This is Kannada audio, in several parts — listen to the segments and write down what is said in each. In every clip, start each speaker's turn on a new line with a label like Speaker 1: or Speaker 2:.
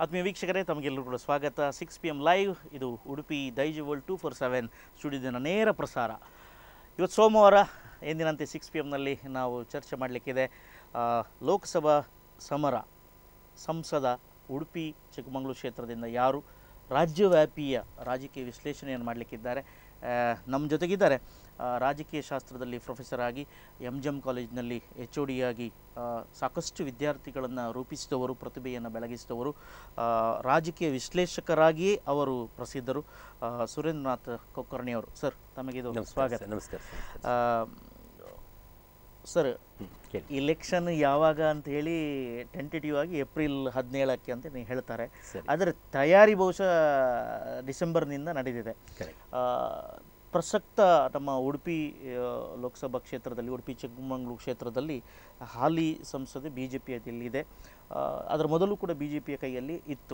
Speaker 1: ಆತ್ಮೀಯ ವೀಕ್ಷಕರೇ ತಮಗೆಲ್ಲರೂ ಕೂಡ ಸ್ವಾಗತ ಸಿಕ್ಸ್ ಪಿ ಎಮ್ ಲೈವ್ ಇದು Udupi Daiji world two four seven ಸ್ಟುಡಿಯೋದಿನ ನೇರ ಪ್ರಸಾರ ಇವತ್ತು ಸೋಮವಾರ ಎಂದಿನಂತೆ ಸಿಕ್ಸ್ ಪಿ ಎಮ್ನಲ್ಲಿ ನಾವು ಚರ್ಚೆ ಮಾಡಲಿಕ್ಕಿದೆ ಆ, ಲೋಕಸಭಾ ಸಮರ ಸಂಸದ ಉಡುಪಿ ಚಿಕ್ಕಮಗಳೂರು ಕ್ಷೇತ್ರದಿಂದ ಯಾರು ರಾಜ್ಯವ್ಯಾಪಿಯ ರಾಜಕೀಯ ವಿಶ್ಲೇಷಣೆಯನ್ನು ಮಾಡಲಿಕ್ಕಿದ್ದಾರೆ ನಮ್ಮ ಜೊತೆಗಿದ್ದಾರೆ ಆ, ರಾಜಕೀಯ ಶಾಸ್ತ್ರದಲ್ಲಿ ಪ್ರೊಫೆಸರ್ ಆಗಿ ಎಮ್ ಜಿ ಎಮ್ ಕಾಲೇಜಿನಲ್ಲಿ ಎಚ್ ಒ ಡಿಯಾಗಿ ಸಾಕಷ್ಟು ವಿದ್ಯಾರ್ಥಿಗಳನ್ನು ರೂಪಿಸಿದವರು ಪ್ರತಿಭೆಯನ್ನು ಬೆಳಗಿಸಿದವರು ಆ, ರಾಜಕೀಯ ವಿಶ್ಲೇಷಕರಾಗಿಯೇ ಅವರು ಪ್ರಸಿದ್ಧರು ಆ, ಸುರೇಂದ್ರನಾಥ್ ಕೊಕ್ಕರ್ಣಿ ಅವರು ಸರ್ ತಮಗಿದು
Speaker 2: ನಮಸ್ಕಾರ
Speaker 1: ಸ್ವಾಗತ
Speaker 2: ಸರ್, ನಮಸ್ಕಾರ ಸರ್, ನಮಸ್ಕಾರ.
Speaker 1: ಆ, ಸರ್
Speaker 2: ಹ್ಮ್, ಕೇಳಿ.
Speaker 1: ಇಲೆಕ್ಷನ್ ಯಾವಾಗ ಅಂತ ಹೇಳಿ ಟೆಂಟೇಟಿವ್ ಆಗಿ ಏಪ್ರಿಲ್ ಹದಿನೇಳಕ್ಕೆ ಅಂತ ನೀವು ಹೇಳ್ತಾರೆ
Speaker 2: ಸರಿ.
Speaker 1: ಅದರ ತಯಾರಿ ಬಹುಶಃ ಡಿಸೆಂಬರ್ನಿಂದ ನಡೆದಿದೆ
Speaker 2: Correct.
Speaker 1: ಆ, ಪ್ರಸಕ್ತ ನಮ್ಮ ಉಡುಪಿ ಆ, ಲೋಕಸಭಾ ಕ್ಷೇತ್ರದಲ್ಲಿ ಉಡುಪಿ ಚಿಕ್ಕಮಗಳೂರು ಕ್ಷೇತ್ರದಲ್ಲಿ ಹಾಲಿ ಸಂಸದೆ ಬಿ ಜೆ ಪಿಯಲ್ಲಿದೆ ಆ, ಅದರ ಮೊದಲು ಕೂಡ ಬಿ ಜೆ ಪಿಯ ಕೈಯಲ್ಲಿ ಇತ್ತು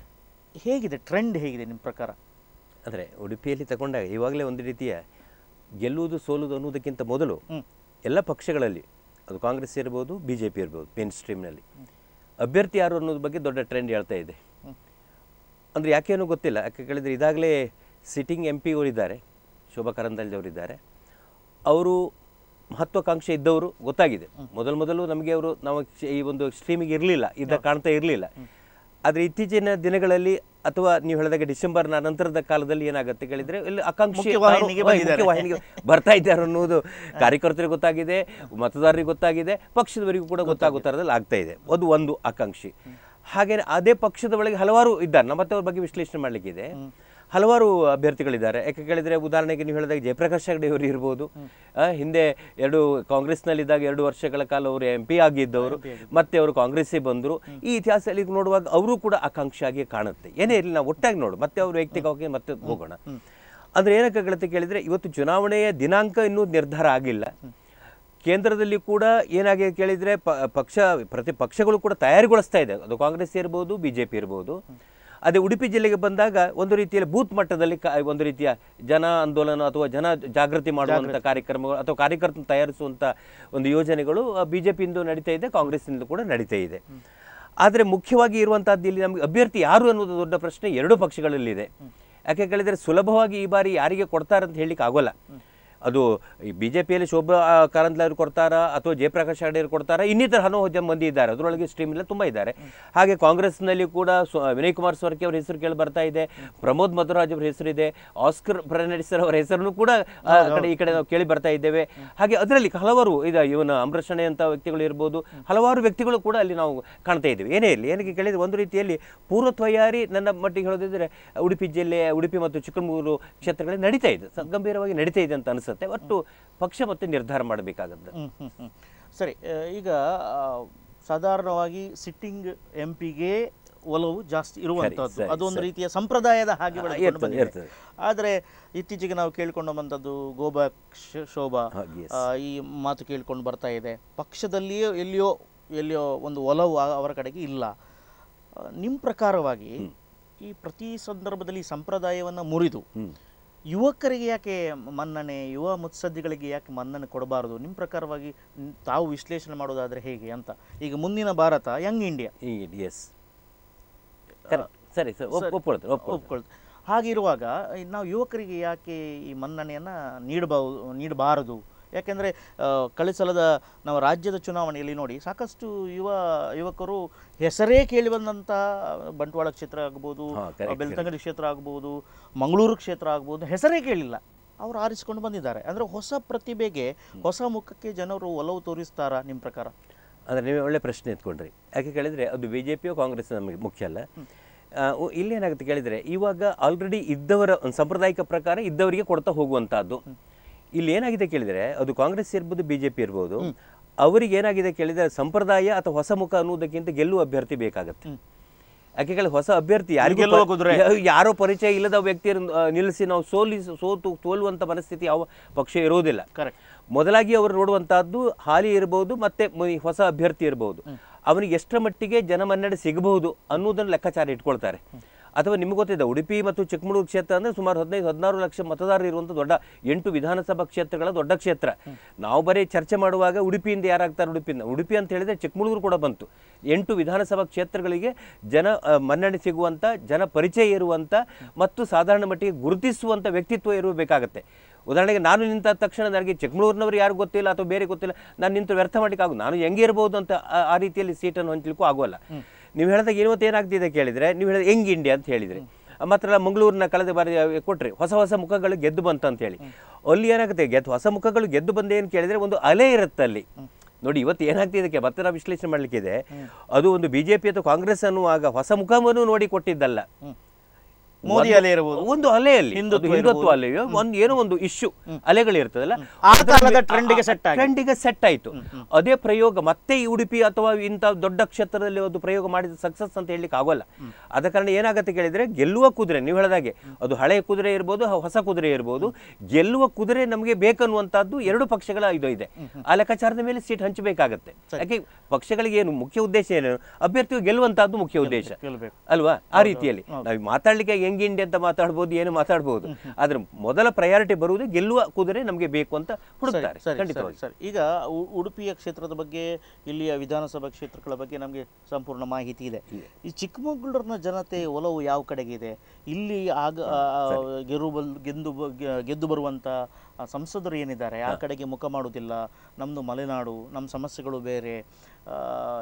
Speaker 1: ಹೇಗಿದೆ ಟ್ರೆಂಡ್ ಹೇಗಿದೆ ನಿಮ್ಮ ಪ್ರಕಾರ
Speaker 2: ಅಂದರೆ ಉಡುಪಿಯಲ್ಲಿ ತಗೊಂಡಾಗ ಇವಾಗಲೇ ಒಂದು ರೀತಿಯ ಗೆಲ್ಲುವುದು ಸೋಲುವುದು ಅನ್ನೋದಕ್ಕಿಂತ ಮೊದಲು
Speaker 1: ಹ್ಮ್.
Speaker 2: ಎಲ್ಲ ಪಕ್ಷಗಳಲ್ಲಿ ಅದು ಕಾಂಗ್ರೆಸ್ ಇರ್ಬೋದು ಬಿ ಜೆ ಪಿ ಇರ್ಬೋದು ಮೇನ್ ಸ್ಟ್ರೀಮ್ನಲ್ಲಿ ಅಭ್ಯರ್ಥಿ ಯಾರು ಅನ್ನೋದ್ರ ಬಗ್ಗೆ ದೊಡ್ಡ ಟ್ರೆಂಡ್ ಹೇಳ್ತಾ ಇದೆ
Speaker 1: ಹ್ಮ್.
Speaker 2: ಅಂದರೆ ಯಾಕೇನೋ ಗೊತ್ತಿಲ್ಲ ಯಾಕೆ ಕೇಳಿದರೆ ಇದಾಗಲೇ ಸಿಟ್ಟಿಂಗ್ ಎಂ ಪಿ ಅವರಿದ್ದಾರೆ ಶೋಭಾ ಕರಂದಲ್ಜಿ ಅವರಿದ್ದಾರೆ ಅವರು ಮಹತ್ವಾಕಾಂಕ್ಷೆ ಇದ್ದವರು ಗೊತ್ತಾಗಿದೆ ಮೊದಲು ಮೊದಲು ನಮಗೆ ಅವರು ನಾವು ಕ್ಷ- ಈ ಒಂದು ಸ್ಟ್ರೀಮಿಗೆ ಇರಲಿಲ್ಲ ಇದ್ದ ಕಾಣ್ತಾ ಇರಲಿಲ್ಲ ಆದರೆ ಇತ್ತೀಚಿನ ದಿನಗಳಲ್ಲಿ ಅಥವಾ ನೀವು ಹೇಳಿದಾಗ ಡಿಸೆಂಬರ್ನ ನಂತರದ ಕಾಲದಲ್ಲಿ ಏನಾಗುತ್ತೆ ಕೇಳಿದ್ರೆ ಇಲ್ಲಿ ಆಕಾಂಕ್ಷಿ
Speaker 1: ಮುಖ್ಯವಾಹಿನಿಗೆ
Speaker 2: ಅವರು-
Speaker 1: ಬಂದಿದ್ದಾರೆ.
Speaker 2: ಮುಖ್ಯವಾಹಿನಿಗೆ ಬರ್ತಾ ಇದ್ದಾರೆ ಅನ್ನೋದು ಕಾರ್ಯಕರ್ತರಿಗೆ ಗೊತ್ತಾಗಿದೆ ಮತದಾರರಿಗೆ ಗೊತ್ತಾಗಿದೆ ಪಕ್ಷದವರಿಗೂ ಕೂಡ ಗೊತ್ತಾಗೋ ಥರದಲ್ಲಿ ಆಗ್ತಾ ಇದೆ ಅದು ಒಂದು ಆಕಾಂಕ್ಷಿ ಹಾಗೆ ಅದೇ ಪಕ್ಷದ ಒಳಗೆ ಹಲವಾರು ಇದ್ದಾರೆ ನಮ್ಮ ಮತ್ತೆ ಅವ್ರ ಬಗ್ಗೆ ವಿಶ್ಲೇಷಣೆ ಮಾಡಲಿಕ್ಕಿದೆ ಹಲವಾರು ಅಭ್ಯರ್ಥಿಗಳಿದ್ದಾರೆ ಯಾಕೆ ಕೇಳಿದ್ರೆ ಉದಾಹರಣೆಗೆ ನೀವು ಹೇಳಿದಾಗ ಜಯಪ್ರಕಾಶ್ ಹೆಗಡೆ ಅವರು ಇರ್ಬೋದು ಆ, ಹಿಂದೆ ಎರಡು ಕಾಂಗ್ರೆಸ್ನಲ್ಲಿದ್ದಾಗ ಎರಡು ವರ್ಷಗಳ ಕಾಲ ಅವರು ಎಂ ಪಿ ಆಗಿದ್ದವರು ಮತ್ತೆ ಅವರು ಕಾಂಗ್ರೆಸ್ಸೇ ಬಂದರು ಈ ಇತಿಹಾಸದಲ್ಲಿ ಇದು ನೋಡುವಾಗ ಅವರು ಕೂಡ ಆಕಾಂಕ್ಷಿಯಾಗಿ ಕಾಣುತ್ತೆ ಏನೇ ಇರಲಿ ನಾವು ಒಟ್ಟಾಗಿ ನೋಡು ಮತ್ತೆ ಅವರು ವೈಯಕ್ತಿಕವಾಗಿ ಮತ್ತೆ ಹೋಗೋಣ ಅಂದ್ರೆ ಏನಕ್ಕೆ ಗೆಳತಿ ಕೇಳಿದ್ರೆ ಇವತ್ತು ಚುನಾವಣೆಯ ದಿನಾಂಕ ಇನ್ನೂ ನಿರ್ಧಾರ ಆಗಿಲ್ಲ ಕೇಂದ್ರದಲ್ಲಿ ಕೂಡ ಏನಾಗಿದೆ ಕೇಳಿದ್ರೆ ಪ- ಪಕ್ಷ ಪ್ರತಿ ಪಕ್ಷಗಳು ಕೂಡ ತಯಾರಿಗೊಳಿಸ್ತಾ ಇದೆ ಅದು ಕಾಂಗ್ರೆಸ್ ಇರ್ಬೋದು ಬಿ ಜೆ ಪಿ ಇರ್ಬೋದು ಅದೇ ಉಡುಪಿ ಜಿಲ್ಲೆಗೆ ಬಂದಾಗ ಒಂದು ರೀತಿಯಲ್ಲಿ ಬೂತ್ ಮಟ್ಟದಲ್ಲಿ ಕ- ಒಂದು ರೀತಿಯ ಜನ ಆಂದೋಲನ ಅಥವಾ ಜನ ಜಾಗೃತಿ ಮಾಡುವಂಥ ಕಾರ್ಯಕ್ರಮಗಳು ಅಥವಾ ಕಾರ್ಯಕರ್ತನ ತಯಾರಿಸುವಂಥ ಒಂದು ಯೋಜನೆಗಳು ಬಿ ಜೆ ಪಿಯಿಂದ ನಡೀತಾ ಇದೆ ಕಾಂಗ್ರೆಸ್ನಿಂದ ಕೂಡ ನಡೀತಾ ಇದೆ ಆದರೆ ಮುಖ್ಯವಾಗಿ ಇರುವಂತಹದ್ದು ಇಲ್ಲಿ ನಮಗೆ ಅಭ್ಯರ್ಥಿ ಯಾರು ಅನ್ನೋದು ದೊಡ್ಡ ಪ್ರಶ್ನೆ ಎರಡೂ ಪಕ್ಷಗಳಲ್ಲಿದೆ ಯಾಕೆ ಕೇಳಿದರೆ ಸುಲಭವಾಗಿ ಈ ಬಾರಿ ಯಾರಿಗೆ ಕೊಡ್ತಾರೆ ಅಂತ ಹೇಳಲಿಕ್ಕೆ ಆಗೋಲ್ಲ ಅದು ಈ ಬಿ ಜೆ ಪಿಯಲ್ಲಿ ಶೋಭಾ ಕಾರಂದ್ಲಾರು ಕೊಡ್ತಾರಾ ಅಥವಾ ಜಯಪ್ರಕಾಶ್ ಹೆಗಡೆ ಕೊಡ್ತಾರಾ ಇನ್ನಿತರ ಹಲವು ಜನ ಮಂದಿ ಇದ್ದಾರೆ ಅದರೊಳಗೆ ಸ್ಟ್ರೀಮ್ ಎಲ್ಲ ತುಂಬ ಇದ್ದಾರೆ ಹಾಗೆ ಕಾಂಗ್ರೆಸ್ನಲ್ಲಿ ಕೂಡ ಸ್ವ- ವಿನಯ್ ಕುಮಾರ್ ಸೊರಕೆ ಅವರ ಹೆಸರು ಕೇಳಿ ಬರ್ತಾ ಇದೆ ಪ್ರಮೋದ್ ಮಧುರಾಜ್ ಅವರ ಹೆಸರಿದೆ ಆಸ್ಕರ್ ಫರ್ನಾಂಡಿಸ್ ಅವರ ಹೆಸರನ್ನು ಕೂಡ ಆ ಕಡೆ ಈ ಕಡೆ ನಾವು ಕೇಳಿ ಬರ್ತಾ ಇದ್ದೇವೆ ಹಾಗೆ ಅದರಲ್ಲಿ ಹಲವಾರು ಇದೆ ಇವನ ಅಮೃಷಣೆ ಅಂತ ವ್ಯಕ್ತಿಗಳು ಇರ್ಬೋದು ಹಲವಾರು ವ್ಯಕ್ತಿಗಳು ಕೂಡ ಅಲ್ಲಿ ನಾವು ಕಾಣ್ತಾ ಇದ್ದೇವೆ ಏನೇ ಇರಲಿ ಏನಕ್ಕೆ ಕೇಳಿದ್ರೆ ಒಂದು ರೀತಿಯಲ್ಲಿ ಪೂರ್ವ ತಯಾರಿ ನನ್ನ ಮಟ್ಟಿಗೆ ಹೇಳೋದಿದ್ರೆ ಉಡುಪಿ ಜಿಲ್ಲೆ ಉಡುಪಿ ಮತ್ತು ಚಿಕ್ಕಮಗಳೂರು ಕ್ಷೇತ್ರಗಳಲ್ಲಿ ನಡೀತಾ ಇದೆ ಸ- ಗಂಭೀರವಾಗಿ ನಡೀತಾ ಇದೆ ಅಂತ ಅನಿಸುತ್ತೆ ಒಟ್ಟು ಪಕ್ಷ ಮತ್ತೆ ನಿರ್ಧಾರ ಮಾಡಬೇಕಾಗದ್ದು
Speaker 1: ಹ್ಮ್, ಹ್ಮ್, ಹ್ಮ್. ಸರಿ ಆ, ಈಗ ಆ, ಸಾಧಾರಣವಾಗಿ ಸಿಟ್ಟಿಂಗ್ ಎಂ ಪಿಗೆ ಒಲವು ಜಾಸ್ತಿ ಇರುವಂತದ್ದು
Speaker 2: ಸರಿ,
Speaker 1: ಅದೊಂದು
Speaker 2: ಸರಿ.
Speaker 1: ರೀತಿಯ ಸಂಪ್ರದಾಯದ ಹಾಗೆ
Speaker 2: ಆ,
Speaker 1: ಬೆಳೆದುಕೊಂಡು
Speaker 2: ಇರ್ತದೆ,
Speaker 1: ಬಂದಿದೆ
Speaker 2: ಇರ್ತದೆ.
Speaker 1: ಆದರೆ ಇತ್ತೀಚೆಗೆ ನಾವು ಕೇಳ್ಕೊಂಡು ಬಂದದ್ದು ಗೋಬ್ಯಾಕ್ ಶ್- ಶೋಭಾ
Speaker 2: ಹಾ, yes.
Speaker 1: ಆ, ಈ ಮಾತು ಕೇಳ್ಕೊಂಡು ಬರ್ತಾ ಇದೆ ಪಕ್ಷದಲ್ಲಿಯೋ ಎಲ್ಲಿಯೋ ಎಲ್ಲಿಯೋ ಒಂದು ಒಲವು ಆ- ಅವರ ಕಡೆಗೆ ಇಲ್ಲ ನಿಮ್ಮ ಪ್ರಕಾರವಾಗಿ ಈ ಪ್ರತಿ ಸಂದರ್ಭದಲ್ಲಿ ಈ ಸಂಪ್ರದಾಯವನ್ನು ಮುರಿದು
Speaker 2: ಹ್ಮ್.
Speaker 1: ಯುವಕರಿಗೆ ಯಾಕೆ ಮನ್ನಣೆ ಯುವ ಮುತ್ಸದ್ದಿಗಳಿಗೆ ಯಾಕೆ ಮನ್ನಣೆ ಕೊಡಬಾರದು ನಿಮ್ಮ ಪ್ರಕಾರವಾಗಿ ನ್- ತಾವು ವಿಶ್ಲೇಷಣೆ ಮಾಡೋದಾದ್ರೆ ಹೇಗೆ ಅಂತ ಈಗ ಮುಂದಿನ ಭಾರತ ಯಂಗ್ ಇಂಡಿಯಾ
Speaker 2: ಎಸ್ ಸರಿ ಸರ್
Speaker 1: ಸರಿ.
Speaker 2: ಒಪ್ಕೊಳ್ತೇವೆ ಒಪ್ಕೊಳ್ತೇವೆ
Speaker 1: ಒಪ್ಕೊಳ್ತು ಹಾಗಿರುವಾಗ ಈ ನಾವು ಯುವಕರಿಗೆ ಯಾಕೆ ಈ ಮನ್ನಣೆಯನ್ನು ನೀಡಬಹುದು ನೀಡಬಾರದು ಯಾಕೆಂದರೆ ಕಳೆದ ಸಲದ ನಾವು ರಾಜ್ಯದ ಚುನಾವಣೆಯಲ್ಲಿ ನೋಡಿ ಸಾಕಷ್ಟು ಯುವ ಯುವಕರು ಹೆಸರೇ ಕೇಳಿ ಬಂದಂಥ ಬಂಟ್ವಾಳ ಕ್ಷೇತ್ರ ಆಗ್ಬೋದು
Speaker 2: ಹಾ, correct,
Speaker 1: ಬೆಳ್ತಂಗಡಿ ಕ್ಷೇತ್ರ ಆಗ್ಬೋದು ಮಂಗಳೂರು ಕ್ಷೇತ್ರ ಆಗ್ಬೋದು ಹೆಸರೇ ಕೇಳಿಲ್ಲ ಅವರು ಆರಿಸಿಕೊಂಡು ಬಂದಿದ್ದಾರೆ ಅಂದರೆ ಹೊಸ ಪ್ರತಿಭೆಗೆ ಹೊಸ ಮುಖಕ್ಕೆ ಜನರು ಒಲವು ತೋರಿಸ್ತಾರಾ ನಿಮ್ಮ ಪ್ರಕಾರ
Speaker 2: ಅಂದರೆ ನೀವು ಒಳ್ಳೆ ಪ್ರಶ್ನೆ ಎತ್ಕೊಂಡ್ರಿ ಯಾಕೆ ಕೇಳಿದರೆ ಅದು ಬಿ ಜೆ ಪಿಯೋ ಕಾಂಗ್ರೆಸ್ ನಮಗೆ ಮುಖ್ಯ ಅಲ್ಲ ಆ, ಉ- ಇಲ್ಲೇನಾಗುತ್ತೆ ಕೇಳಿದರೆ ಇವಾಗ ಆಲ್ರೆಡಿ ಇದ್ದವರ ಒಂದು ಸಾಂಪ್ರದಾಯಿಕ ಪ್ರಕಾರ ಇದ್ದವರಿಗೆ ಕೊಡ್ತಾ ಹೋಗುವಂತಹದ್ದು ಇಲ್ಲಿ ಏನಾಗಿದೆ ಕೇಳಿದರೆ ಅದು ಕಾಂಗ್ರೆಸ್ ಇರ್ಬೋದು ಬಿ ಜೆ ಪಿ ಇರ್ಬೋದು ಅವರಿಗೆ ಏನಾಗಿದೆ ಕೇಳಿದರೆ ಸಂಪ್ರದಾಯ ಅಥವಾ ಹೊಸ ಮುಖ ಅನ್ನೋದಕ್ಕಿಂತ ಗೆಲ್ಲುವ ಅಭ್ಯರ್ಥಿ ಬೇಕಾಗತ್ತೆ ಯಾಕೆ ಕೇಳಿ ಹೊಸ ಅಭ್ಯರ್ಥಿ ಯಾರಿಗೂ
Speaker 1: ಗೆಲ್ಲುವ
Speaker 2: ಪ-
Speaker 1: ಕುದುರೆ.
Speaker 2: ಯಾ- ಯಾರೋ ಪರಿಚಯ ಇಲ್ಲದ ವ್ಯಕ್ತಿಯನ್ನು ಆ, ನಿಲ್ಲಿಸಿ ನಾವು ಸೋಲಿಸಿ ಸೋತು ಸೋಲುವಂಥ ಮನಸ್ಥಿತಿ ಯಾವ ಪಕ್ಷ ಇರೋದಿಲ್ಲ
Speaker 1: ಕರೆಕ್ಟ್
Speaker 2: ಮೊದಲಾಗಿ ಅವರು ನೋಡುವಂತಹದ್ದು ಹಾಲಿ ಇರಬಹುದು ಮತ್ತೆ ಮ- ಈ ಹೊಸ ಅಭ್ಯರ್ಥಿ ಇರಬಹುದು ಅವನಿಗೆ ಎಷ್ಟರ ಮಟ್ಟಿಗೆ ಜನಮನ್ನಣೆ ಸಿಗಬಹುದು ಅನ್ನೋದನ್ನು ಲೆಕ್ಕಾಚಾರ ಇಟ್ಕೊಳ್ತಾರೆ ಅಥವಾ ನಿಮ್ಗೆ ಗೊತ್ತಿದೆ ಉಡುಪಿ ಮತ್ತು ಚಿಕ್ಕಮಗಳೂರು ಕ್ಷೇತ್ರ ಅಂದರೆ ಸುಮಾರು ಹದಿನೈದು ಹದಿನಾರು ಲಕ್ಷ ಮತದಾರರು ಇರುವಂಥ ದೊಡ್ಡ ಎಂಟು ವಿಧಾನಸಭಾ ಕ್ಷೇತ್ರಗಳ ದೊಡ್ಡ ಕ್ಷೇತ್ರ ನಾವು ಬರೀ ಚರ್ಚೆ ಮಾಡುವಾಗ ಉಡುಪಿಯಿಂದ ಯಾರಾಗ್ತಾರೆ ಉಡುಪಿಯಿಂದ ಉಡುಪಿ ಅಂತ ಹೇಳಿದ್ರೆ ಚಿಕ್ಕಮಗಳೂರು ಕೂಡ ಬಂತು ಎಂಟು ವಿಧಾನಸಭಾ ಕ್ಷೇತ್ರಗಳಿಗೆ ಜನ ಆ, ಮನ್ನಣೆ ಸಿಗುವಂಥ ಜನ ಪರಿಚಯ ಇರುವಂಥ ಮತ್ತು ಸಾಧಾರಣ ಮಟ್ಟಿಗೆ ಗುರುತಿಸುವಂಥ ವ್ಯಕ್ತಿತ್ವ ಇರಬೇಕಾಗತ್ತೆ ಉದಾಹರಣೆಗೆ ನಾನು ನಿಂತ ತಕ್ಷಣ ನನಗೆ ಚಿಕ್ಕಮಗಳೂರಿನವರು ಯಾರು ಗೊತ್ತಿಲ್ಲ ಅಥವಾ ಬೇರೆ ಗೊತ್ತಿಲ್ಲ ನಾನು ನಿಂತು ವ್ಯರ್ಥ ಮಾಡಲಿಕ್ಕೆ ಆಗು ನಾನು ಹೆಂಗೆ ಇರ್ಬೋದು ಅಂತ ಆ- ಆ ರೀತಿಯಲ್ಲಿ ಸೀಟನ್ನು ಹಂಚಲಿಕ್ಕೂ ಆಗೋಲ್ಲ ನೀವು ಹೇಳಿದಾಗ ಇವತ್ತು ಏನಾಗ್ತಿದೆ ಕೇಳಿದರೆ ನೀವು ಹೇಳಿದ್ರೆ ಯಂಗ್ ಇಂಡಿಯಾ ಅಂತ ಹೇಳಿದ್ರಿ ಮಾತ್ರ ಮಂಗಳೂರಿನ ಕಳೆದ ಬಾರಿ ಕೊಟ್ರಿ ಹೊಸ ಹೊಸ ಮುಖಗಳು ಗೆದ್ದು ಬಂತು ಅಂತ ಹೇಳಿ ಅಲ್ಲಿ ಏನಾಗುತ್ತೆ ಗೆದ್ದು ಹೊಸ ಮುಖಗಳು ಗೆದ್ದು ಬಂದೆ ಏನು ಕೇಳಿದರೆ ಒಂದು ಅಲೆ ಇರುತ್ತೆ ಅಲ್ಲಿ ನೋಡಿ ಇವತ್ತು ಏನಾಗ್ತಿದೆ ಇದಕ್ಕೆ ಮತ್ತೆ ನಾವು ವಿಶ್ಲೇಷಣೆ ಮಾಡಲಿಕ್ಕಿದೆ ಅದು ಒಂದು ಬಿಜೆಪಿ ಅಥವಾ ಕಾಂಗ್ರೆಸ್ ಅನ್ನುವಾಗ ಹೊಸ ಮುಖವನ್ನು ನೋಡಿ ಕೊಟ್ಟಿದ್ದಲ್ಲ
Speaker 1: ಮೋದಿ
Speaker 2: ಒಂದು-
Speaker 1: ಅಲೆ ಇರಬಹುದು
Speaker 2: ಒಂದು ಅಲೆಯಲ್ಲಿ
Speaker 1: ಹಿಂದುತ್ವ
Speaker 2: ಅದು ಹಿಂದುತ್ವ ಅಲೆಯೋ ಒಂದು ಏನೋ ಒಂದು ಇಶ್ಯೂ ಅಲೆಗಳಿರ್ತದಲ್ಲ
Speaker 1: ಆ ಕಾಲದ ಟ್ರೆಂಡ್ಗೆ ಸೆಟ್ ಆಗಿ
Speaker 2: ಟ್ರೆಂಡಿಗೆ ಸೆಟ್ ಆಯ್ತು ಅದೇ ಪ್ರಯೋಗ ಮತ್ತೆ ಈ ಉಡುಪಿ ಅಥವಾ ಇಂಥ ದೊಡ್ಡ ಕ್ಷೇತ್ರದಲ್ಲಿ ಒಂದು ಪ್ರಯೋಗ ಮಾಡಿದ ಸಕ್ಸಸ್ ಅಂತ ಹೇಳಲಿಕ್ಕೆ ಆಗೋಲ್ಲ ಆದ ಕಾರಣ ಏನಾಗುತ್ತೆ ಕೇಳಿದ್ರೆ ಗೆಲ್ಲುವ ಕುದುರೆ ನೀವು ಹೇಳಿದಾಗೆ ಅದು ಹಳೆಯ ಕುದುರೆ ಇರ್ಬೋದು ಹ- ಹೊಸ ಕುದುರೆ ಇರ್ಬೋದು ಗೆಲ್ಲುವ ಕುದುರೆ ನಮಗೆ ಬೇಕನ್ನುವಂತಹದ್ದು ಎರಡು ಪಕ್ಷಗಳ ಇದು ಇದೆ ಆ ಲೆಕ್ಕಾಚಾರದ ಮೇಲೆ ಸೀಟ್ ಹಂಚಬೇಕಾಗತ್ತೆ ಯಾಕೆ ಪಕ್ಷಗಳಿಗೆ ಏನು ಮುಖ್ಯ ಉದ್ದೇಶ ಏನು ಅಭ್ಯರ್ಥಿಯು ಗೆಲ್ಲುವಂತಹದ್ದು ಮುಖ್ಯ ಉದ್ದೇಶ
Speaker 1: ಗೆಲ್ಬೇಕು
Speaker 2: ಅಲ್ವಾ ಆ ರೀತಿಯಲ್ಲಿ ನಾವು ಮಾತಾಡ್ಲಿಕ್ಕೆ ಹೆಂಗ್ ಇಂಡಿ ಅಂತ ಮಾತಾಡ್ಬೋದು ಏನು ಮಾತಾಡ್ಬೋದು ಆದ್ರೆ ಮೊದಲ ಪ್ರಯಾರಿಟಿ ಬರುವುದು ಗೆಲ್ಲುವ ಕುದುರೆ ನಮಗೆ ಬೇಕು ಅಂತ ಹುಡುಕ್ತಾರೆ
Speaker 1: ಸರಿ
Speaker 2: ಖಂಡಿತವಾಗಿ
Speaker 1: ಸರಿ ಈಗ ಉ- ಉಡುಪಿಯ ಕ್ಷೇತ್ರದ ಬಗ್ಗೆ ಇಲ್ಲಿಯ ವಿಧಾನಸಭಾ ಕ್ಷೇತ್ರಗಳ ಬಗ್ಗೆ ನಮಗೆ ಸಂಪೂರ್ಣ ಮಾಹಿತಿ ಇದೆ ಈ ಚಿಕ್ಕಮಗಳೂರಿನ ಜನತೆ ಒಲವು ಯಾವ ಕಡೆಗೆ ಇದೆ ಇಲ್ಲಿ ಆಗ ಆ, ಗೆರು ಬಲ್ ಗೆದ್ದು ಬ- ಗೆ- ಗೆದ್ದು ಬರುವಂತ ಆ, ಸಂಸದರು ಏನಿದ್ದಾರೆ ಆ ಕಡೆಗೆ ಮುಖ ಮಾಡುವುದಿಲ್ಲ ನಮ್ಮದು ಮಲೆನಾಡು ನಮ್ಮ ಸಮಸ್ಯೆಗಳು ಬೇರೆ ಆ,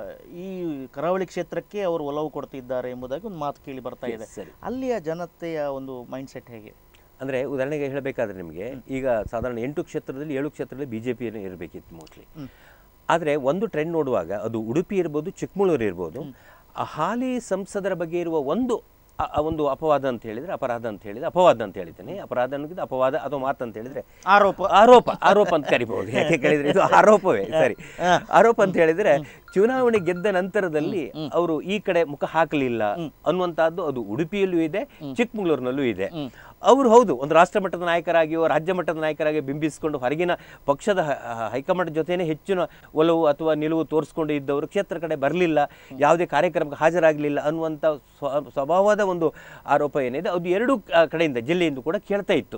Speaker 1: ಈ ಕರಾವಳಿ ಕ್ಷೇತ್ರಕ್ಕೆ ಅವರು ಒಲವು ಕೊಡ್ತಿದ್ದಾರೆ ಎಂಬುದಾಗಿ ಒಂದು ಮಾತು ಕೇಳಿ ಬರ್ತಾ ಇದೆ
Speaker 2: ಸರಿ.
Speaker 1: ಅಲ್ಲಿಯ ಜನತೆಯ ಒಂದು ಮೈಂಡ್ ಸೆಟ್ ಹೇಗೆ
Speaker 2: ಅಂದ್ರೆ ಉದಾಹರಣೆಗೆ ಹೇಳಬೇಕಾದ್ರೆ ನಿಮಗೆ ಈಗ ಸಾಧಾರಣ ಎಂಟು ಕ್ಷೇತ್ರದಲ್ಲಿ ಏಳು ಕ್ಷೇತ್ರದಲ್ಲಿ ಬಿಜೆಪಿ ಇರಬೇಕಿತ್ತು ಮೋಸ್ಟ್ಲಿ ಆದರೆ ಒಂದು ಟ್ರೆಂಡ್ ನೋಡುವಾಗ ಅದು ಉಡುಪಿ ಇರ್ಬೋದು ಚಿಕ್ಕಮಗಳೂರು ಇರ್ಬೋದು ಆ ಹಾಲಿ ಸಂಸದರ ಬಗ್ಗೆ ಇರುವ ಒಂದು ಅ- ಆ ಒಂದು ಅಪವಾದ ಅಂತ ಹೇಳಿದ್ರೆ ಅಪರಾಧ ಅಂತ ಹೇಳಿದ್ರೆ ಅಪವಾದ ಅಂತ ಹೇಳಿದ್ದೇನೆ ಅಪರಾಧ ಅನ್ನೋಕ್ಕಿಂತ ಅಪವಾದ ಅಥವಾ ಮಾತು ಅಂತ ಹೇಳಿದ್ರೆ
Speaker 1: ಆರೋಪ
Speaker 2: ಆರೋಪ ಆರೋಪ ಅಂತ ಕರಿಬಹುದು ಯಾಕೆ ಕೇಳಿದ್ರೆ ಇದು ಆರೋಪವೇ ಸರಿ ಆರೋಪ ಅಂತ ಹೇಳಿದ್ರೆ ಚುನಾವಣೆ ಗೆದ್ದ ನಂತರದಲ್ಲಿ ಅವರು ಈ ಕಡೆ ಮುಖ ಹಾಕಲಿಲ್ಲ ಅನ್ನುವಂತಹದ್ದು ಅದು ಉಡುಪಿಯಲ್ಲೂ ಇದೆ ಚಿಕ್ಕಮಗಳೂರಿನಲ್ಲೂ ಇದೆ ಅವರು ಹೌದು ಒಂದು ರಾಷ್ಟ್ರ ಮಟ್ಟದ ನಾಯಕರಾಗಿಯೋ ರಾಜ್ಯ ಮಟ್ಟದ ನಾಯಕರಾಗಿ ಬಿಂಬಿಸಿಕೊಂಡು ಹೊರಗಿನ ಪಕ್ಷದ ಹ- ಹ- ಹೈಕಮಾಂಡ್ ಜೊತೆನೇ ಹೆಚ್ಚಿನ ಒಲವು ಅಥವಾ ನಿಲುವು ತೋರಿಸ್ಕೊಂಡು ಇದ್ದವರು ಕ್ಷೇತ್ರ ಕಡೆ ಬರಲಿಲ್ಲ ಯಾವುದೇ ಕಾರ್ಯಕ್ರಮಕ್ಕೆ ಹಾಜರಾಗಲಿಲ್ಲ ಅನ್ನುವಂಥ ಸ್ವ ಸ್ವಭಾವದ ಒಂದು ಆರೋಪ ಏನಿದೆ ಅದು ಎರಡು ಆ, ಕಡೆಯಿಂದ ಜಿಲ್ಲೆಯಿಂದ ಕೂಡ ಕೇಳ್ತಾ ಇತ್ತು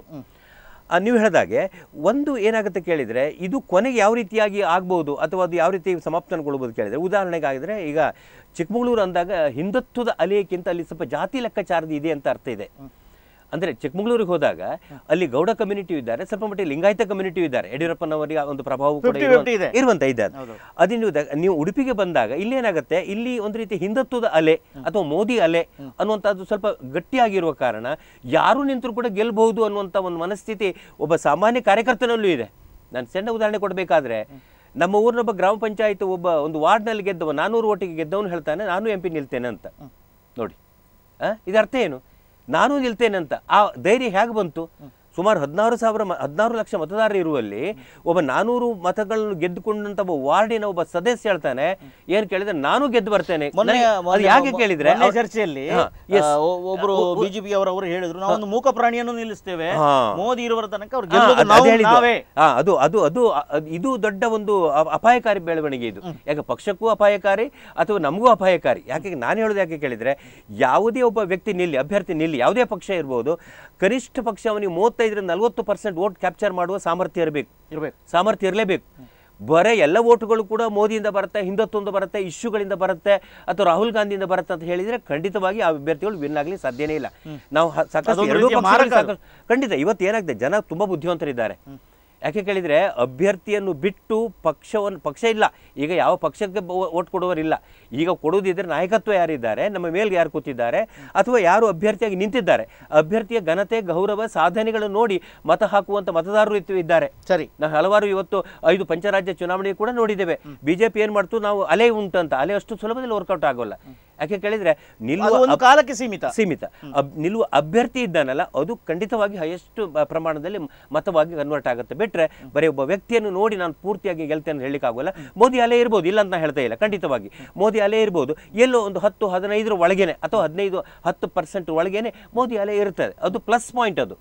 Speaker 2: ಆ, ನೀವು ಹೇಳಿದಾಗೆ ಒಂದು ಏನಾಗುತ್ತೆ ಕೇಳಿದರೆ ಇದು ಕೊನೆಗೆ ಯಾವ ರೀತಿಯಾಗಿ ಆಗ್ಬೋದು ಅಥವಾ ಅದು ಯಾವ ರೀತಿ ಸಮಾಪ್ತನಗೊಳ್ಬೋದು ಕೇಳಿದರೆ ಉದಾಹರಣೆಗೆ ಆಗಿದ್ರೆ ಈಗ ಚಿಕ್ಕಮಗಳೂರು ಅಂದಾಗ ಹಿಂದುತ್ವದ ಅಲೆಯಕ್ಕಿಂತ ಅಲ್ಲಿ ಸ್ವಲ್ಪ ಜಾತಿ ಲೆಕ್ಕಾಚಾರದ ಇದೆ ಅಂತ ಅರ್ಥ ಇದೆ ಅಂದರೆ ಚಿಕ್ಕಮಗಳೂರಿಗೆ ಹೋದಾಗ ಅಲ್ಲಿ ಗೌಡ ಕಮ್ಯುನಿಟಿಯು ಇದ್ದಾರೆ ಸ್ವಲ್ಪ ಮಟ್ಟಿಗೆ ಲಿಂಗಾಯತ ಕಮ್ಯುನಿಟಿಯು ಇದ್ದಾರೆ ಯಡಿಯೂರಪ್ಪನವರಿಗೆ ಆ ಒಂದು ಪ್ರಭಾವ ಕೂಡ
Speaker 1: 50-50
Speaker 2: ಇರುವಂತ-
Speaker 1: ಇದೆ.
Speaker 2: ಇರುವಂತ ಇದೆ ಅದು.
Speaker 1: ಹೌದು.
Speaker 2: ಅದೇ ನೀವು ದ- ನೀವು ಉಡುಪಿಗೆ ಬಂದಾಗ ಇಲ್ಲಿ ಏನಾಗುತ್ತೆ ಇಲ್ಲಿ ಒಂದು ರೀತಿ ಹಿಂದುತ್ವದ ಅಲೆ ಅಥವಾ ಮೋದಿ ಅಲೆ ಅನ್ನುವಂಥದ್ದು ಸ್ವಲ್ಪ ಗಟ್ಟಿಯಾಗಿರುವ ಕಾರಣ ಯಾರು ನಿಂತರೂ ಕೂಡ ಗೆಲ್ಲಬಹುದು ಅನ್ನುವಂಥ ಒಂದು ಮನಸ್ಥಿತಿ ಒಬ್ಬ ಸಾಮಾನ್ಯ ಕಾರ್ಯಕರ್ತನಲ್ಲೂ ಇದೆ ನಾನು ಸಣ್ಣ ಉದಾಹರಣೆ ಕೊಡಬೇಕಾದ್ರೆ ನಮ್ಮ ಊರಿನೊಬ್ಬ ಗ್ರಾಮ ಪಂಚಾಯತ್ ಒಬ್ಬ ಒಂದು ವಾರ್ಡ್ನಲ್ಲಿ ಗೆದ್ದವ ನಾನೂರು ಓಟಿಗೆ ಗೆದ್ದವನು ಹೇಳ್ತಾನೆ ನಾನು ಎಂ ಪಿ ನಿಲ್ತೇನೆ ಅಂತ ನೋಡಿ ಆ, ಇದರ ಅರ್ಥ ಏನು ನಾನು ನಿಲ್ತೇನೆ ಅಂತ ಆ ಧೈರ್ಯ ಹೇಗೆ ಬಂತು ಸುಮಾರು ಹದಿನಾರು ಸಾವಿರ ಮ- ಹದಿನಾರು ಲಕ್ಷ ಮತದಾರರು ಇರುವಲ್ಲಿ ಒಬ್ಬ ನಾನೂರು ಮತಗಳನ್ನು ಗೆದ್ದುಕೊಂಡಂತ ಒಬ್ಬ ವಾರ್ಡಿನ ಒಬ್ಬ ಸದಸ್ಯ ಹೇಳ್ತಾನೆ ಏನ್ ಕೇಳಿದ್ರೆ ನಾನು ಗೆದ್ದು ಬರ್ತೇನೆ
Speaker 1: ಮೊನ್ನೆ
Speaker 2: ನನಗೆ- ಅದು
Speaker 1: ಮೊನ್ನೆ
Speaker 2: ಯಾಕೆ
Speaker 1: ಒಬ್ಬ-
Speaker 2: ಕೇಳಿದ್ರೆ
Speaker 1: ಮೊನ್ನೆ
Speaker 2: ಅವ್ರು-
Speaker 1: ಚರ್ಚೆಯಲ್ಲಿ
Speaker 2: ಹಾ, yes.
Speaker 1: ಆ, ಒ- ಒಬ್ರು ಬಿಜೆಪಿ ಅವರವರು ಹೇಳಿದ್ರು ನಾವು ಒಂದು ಮೂಕ ಪ್ರಾಣಿಯನ್ನು ನಿಲ್ಲಿಸ್ತೇವೆ
Speaker 2: ಹಾ.
Speaker 1: ಮೋದಿ ಇರುವರ ತನಕ ಅವ್ರು
Speaker 2: ಹಾ,
Speaker 1: ಗೆಲ್ಲೋದು
Speaker 2: ಅದ್-
Speaker 1: ನಾವು
Speaker 2: ಅದ್ ಹೇಳಿದ್ದು.
Speaker 1: ನಾವೇ
Speaker 2: ಹಾ, ಅದು ಅದು ಅದು ಅದ್- ಇದು ದೊಡ್ಡ ಒಂದು ಅ- ಅಪಾಯಕಾರಿ ಬೆಳವಣಿಗೆ ಇದು ಯಾಕೆ ಪಕ್ಷಕ್ಕೂ ಅಪಾಯಕಾರಿ ಅಥವಾ ನಮಗೂ ಅಪಾಯಕಾರಿ ಯಾಕೆ ನಾನು ಹೇಳೋದು ಯಾಕೆ ಕೇಳಿದ್ರೆ ಯಾವುದೇ ಒಬ್ಬ ವ್ಯಕ್ತಿ ನಿಲ್ಲಿ ಅಭ್ಯರ್ಥಿ ನಿಲ್ಲಿ ಯಾವುದೇ ಪಕ್ಷ ಇರ್ಬೋದು ಕನಿಷ್ಠ ಪಕ್ಷ ಅವನಿಗೆ ಮೂವತ್ತೈದರಿಂದ ನಲವತ್ತು ಪರ್ಸೆಂಟ್ ವೋಟ್ ಕ್ಯಾಪ್ಚರ್ ಮಾಡುವ ಸಾಮರ್ಥ್ಯ ಇರಬೇಕು
Speaker 1: ಇರ್ಬೇಕು
Speaker 2: ಸಾಮರ್ಥ್ಯ ಇರಲೇಬೇಕು ಬರೇ ಎಲ್ಲ ಓಟುಗಳು ಕೂಡ ಮೋದಿಯಿಂದ ಬರುತ್ತೆ ಹಿಂದುತ್ವದಿಂದ ಬರುತ್ತೆ ಇಶ್ಯೂಗಳಿಂದ ಬರುತ್ತೆ ಅಥವಾ ರಾಹುಲ್ ಗಾಂಧಿಯಿಂದ ಬರುತ್ತೆ ಅಂತ ಹೇಳಿದ್ರೆ ಖಂಡಿತವಾಗಿ ಆ ಅಭ್ಯರ್ಥಿಗಳು ವಿನ್ ಆಗಲಿ ಸಾಧ್ಯನೇ ಇಲ್ಲ ನಾವು ಹ- ಸಾಕಷ್ಟು
Speaker 1: ಅದೊಂದು
Speaker 2: ಎರಡೂ
Speaker 1: ರೀತಿಯ
Speaker 2: ಪಕ್ಷಗಳಲ್ಲಿ
Speaker 1: ಮಾರಕ ಅದು.
Speaker 2: ಸಾಕಷ್ಟು- ಖಂಡಿತ ಇವತ್ತು ಏನಾಗ್ತದೆ ಜನ ತುಂಬಾ ಬುದ್ಧಿವಂತರಿದ್ದಾರೆ ಯಾಕೆ ಕೇಳಿದ್ರೆ ಅಭ್ಯರ್ಥಿಯನ್ನು ಬಿಟ್ಟು ಪಕ್ಷವನ್ನು ಪಕ್ಷ ಇಲ್ಲ ಈಗ ಯಾವ ಪಕ್ಷಕ್ಕೆ ಓಟ್ ಕೊಡುವರಿಲ್ಲ ಈಗ ಕೊಡುವುದಿದ್ರೆ ನಾಯಕತ್ವ ಯಾರಿದ್ದಾರೆ ನಮ್ಮ ಮೇಲ್ಗೆ ಯಾರು ಕೂತಿದ್ದಾರೆ ಅಥವಾ ಯಾರು ಅಭ್ಯರ್ಥಿಯಾಗಿ ನಿಂತಿದ್ದಾರೆ ಅಭ್ಯರ್ಥಿಯ ಘನತೆ ಗೌರವ ಸಾಧನೆಗಳನ್ನು ನೋಡಿ ಮತ ಹಾಕುವಂತ ಮತದಾರರು ಇತ್ತು- ಇದ್ದಾರೆ
Speaker 1: ಸರಿ
Speaker 2: ನಾವು ಹಲವಾರು ಇವತ್ತು ಐದು ಪಂಚರಾಜ್ಯ ಚುನಾವಣೆ ಕೂಡ ನೋಡಿದ್ದೇವೆ ಬಿಜೆಪಿ ಏನ್ ಮಾಡ್ತು ನಾವು ಅಲೆ ಉಂಟು ಅಂತ ಅಲೆ ಅಷ್ಟು ಸುಲಭದಲ್ಲಿ ವರ್ಕೌಟ್ ಆಗೋಲ್ಲ ಯಾಕೆ ಕೇಳಿದ್ರೆ ನಿಲ್ಲುವ
Speaker 1: ಅದು ಒಂದು
Speaker 2: ಅಬ್-
Speaker 1: ಕಾಲಕ್ಕೆ ಸೀಮಿತ
Speaker 2: ಸೀಮಿತ ಅಬ್- ನಿಲ್ಲುವ ಅಭ್ಯರ್ಥಿ ಇದ್ದಾನಲ್ಲ ಅದು ಖಂಡಿತವಾಗಿ ಹೈಯೆಸ್ಟ್ ಪ್ರಮಾಣದಲ್ಲಿ ಮತವಾಗಿ ಕನ್ವರ್ಟ್ ಆಗುತ್ತೆ ಬಿಟ್ರೆ ಬರೀ ಒಬ್ಬ ವ್ಯಕ್ತಿಯನ್ನು ನೋಡಿ ನಾನು ಪೂರ್ತಿಯಾಗಿ ಗೆಲ್ತೇನೆ ಅಂತ ಹೇಳಲಿಕ್ಕೆ ಆಗೋಲ್ಲ ಮೋದಿ ಅಲೆ ಇರ್ಬೋದು ಇಲ್ಲ ಅಂತ ನಾನು ಹೇಳ್ತಾ ಇಲ್ಲ ಖಂಡಿತವಾಗಿ ಮೋದಿ ಅಲೆ ಇರ್ಬೋದು ಎಲ್ಲೋ ಒಂದು ಹತ್ತು ಹದಿನೈದರ ಒಳಗೇನೆ ಅಥವಾ ಹದಿನೈದು ಹತ್ತು ಪರ್ಸೆಂಟ್ ಒಳಗೇನೆ ಮೋದಿ ಅಲೆ ಇರ್ತದೆ ಅದು ಪ್ಲಸ್ ಪಾಯಿಂಟ್ ಅದು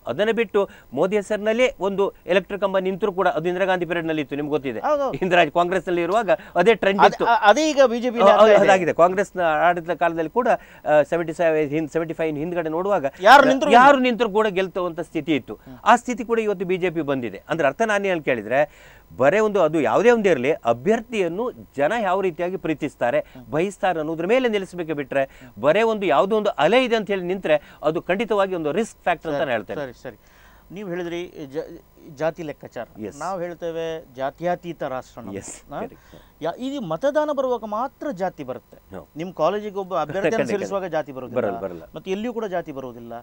Speaker 2: ಅದನ್ನ ಬಿಟ್ಟು ಮೋದಿ ಹೆಸರಿನಲ್ಲೇ ಒಂದು ಎಲೆಕ್ಟ್ರಿಕ್ ಕಂಬ ನಿಂತರೂ ಕೂಡ ಅದು ಇಂದಿರಾ ಗಾಂಧಿ ಪೀರಿಯಡ್ ನಲ್ಲಿ ಇತ್ತು ನಿಮ್ಗೆ ಗೊತ್ತಿದೆ
Speaker 1: ಹೌದು.
Speaker 2: ಇಂದಿರಾ ಕಾಂಗ್ರೆಸ್ ನಲ್ಲಿ ಇರುವಾಗ ಅದೇ ಟ್ರೆಂಡ್
Speaker 1: ಅದ್-
Speaker 2: ಇತ್ತು
Speaker 1: ಅ- ಅದೇ ಈಗ ಬಿಜೆಪಿ
Speaker 2: ಹೌದು, ಅದಾಗಿದೆ ಕಾಂಗ್ರೆಸ್ನ ಆಡಳಿತ ಕಾಲದಲ್ಲಿ ಕೂಡ ಸೆವೆಂಟಿ ಸೆವೆನ್ ಸೆವೆಂಟಿ ಫೈವ್ ಹಿಂದ್ಗಡೆ ನೋಡುವಾಗ
Speaker 1: ಯಾರು ನಿಂತ್ರು
Speaker 2: ಯಾರು ನಿಂತರು ಕೂಡ ಗೆಲ್ತುವಂತ ಸ್ಥಿತಿ ಇತ್ತು ಆ ಸ್ಥಿತಿ ಕೂಡ ಇವತ್ತು ಬಿಜೆಪಿ ಬಂದಿದೆ ಅಂದ್ರೆ ಅರ್ಥ ನಾನು ಏನು ಕೇಳಿದ್ರೆ ಬರೇ ಒಂದು ಅದು ಯಾವುದೇ ಒಂದು ಇರಲಿ ಅಭ್ಯರ್ಥಿಯನ್ನು ಜನ ಯಾವ ರೀತಿಯಾಗಿ ಪ್ರೀತಿಸ್ತಾರೆ ಬಯಸ್ತಾರೆ ಅನ್ನೋದ್ರ ಮೇಲೆ ನಿಲ್ಲಿಸಬೇಕು ಬಿಟ್ರೆ ಬರೇ ಒಂದು ಯಾವುದೋ ಒಂದು ಅಲೆ ಇದೆ ಅಂತ ಹೇಳಿ ನಿಂತ್ರೆ ಅದು ಖಂಡಿತವಾಗಿ ಒಂದು ರಿಸ್ಕ್ ಫ್ಯಾಕ್ಟರ್ ಅಂತ ನಾನು ಹೇಳ್ತೇನೆ
Speaker 1: ಸರಿ ಸರಿ ನೀವು ಹೇಳಿದ್ರಿ ಜ- ಜಾತಿ ಲೆಕ್ಕಾಚಾರ
Speaker 2: Yes.
Speaker 1: ನಾವು ಹೇಳ್ತೇವೆ ಜಾತ್ಯತೀತ ರಾಷ್ಟ್ರ ನಮ್ದು.
Speaker 2: Yes,
Speaker 1: ಹಾ?
Speaker 2: correct.
Speaker 1: ಯಾ- ಇದು ಮತದಾನ ಬರುವಾಗ ಮಾತ್ರ ಜಾತಿ ಬರುತ್ತೆ
Speaker 2: ಹೌದು.
Speaker 1: ನಿಮ್ಮ ಕಾಲೇಜಿಗೆ ಒಬ್ಬ ಅಭ್ಯರ್ಥಿಯನ್ನು
Speaker 2: ಖಂಡಿತ.
Speaker 1: ಸೇರಿಸುವಾಗ ಜಾತಿ
Speaker 2: ಬರಲ್ಲ,
Speaker 1: ಬರುವುದಿಲ್ಲ
Speaker 2: ಬರಲ್ಲ.
Speaker 1: ಮತ್ತು ಎಲ್ಲಿಯೂ ಕೂಡ ಜಾತಿ ಬರುವುದಿಲ್ಲ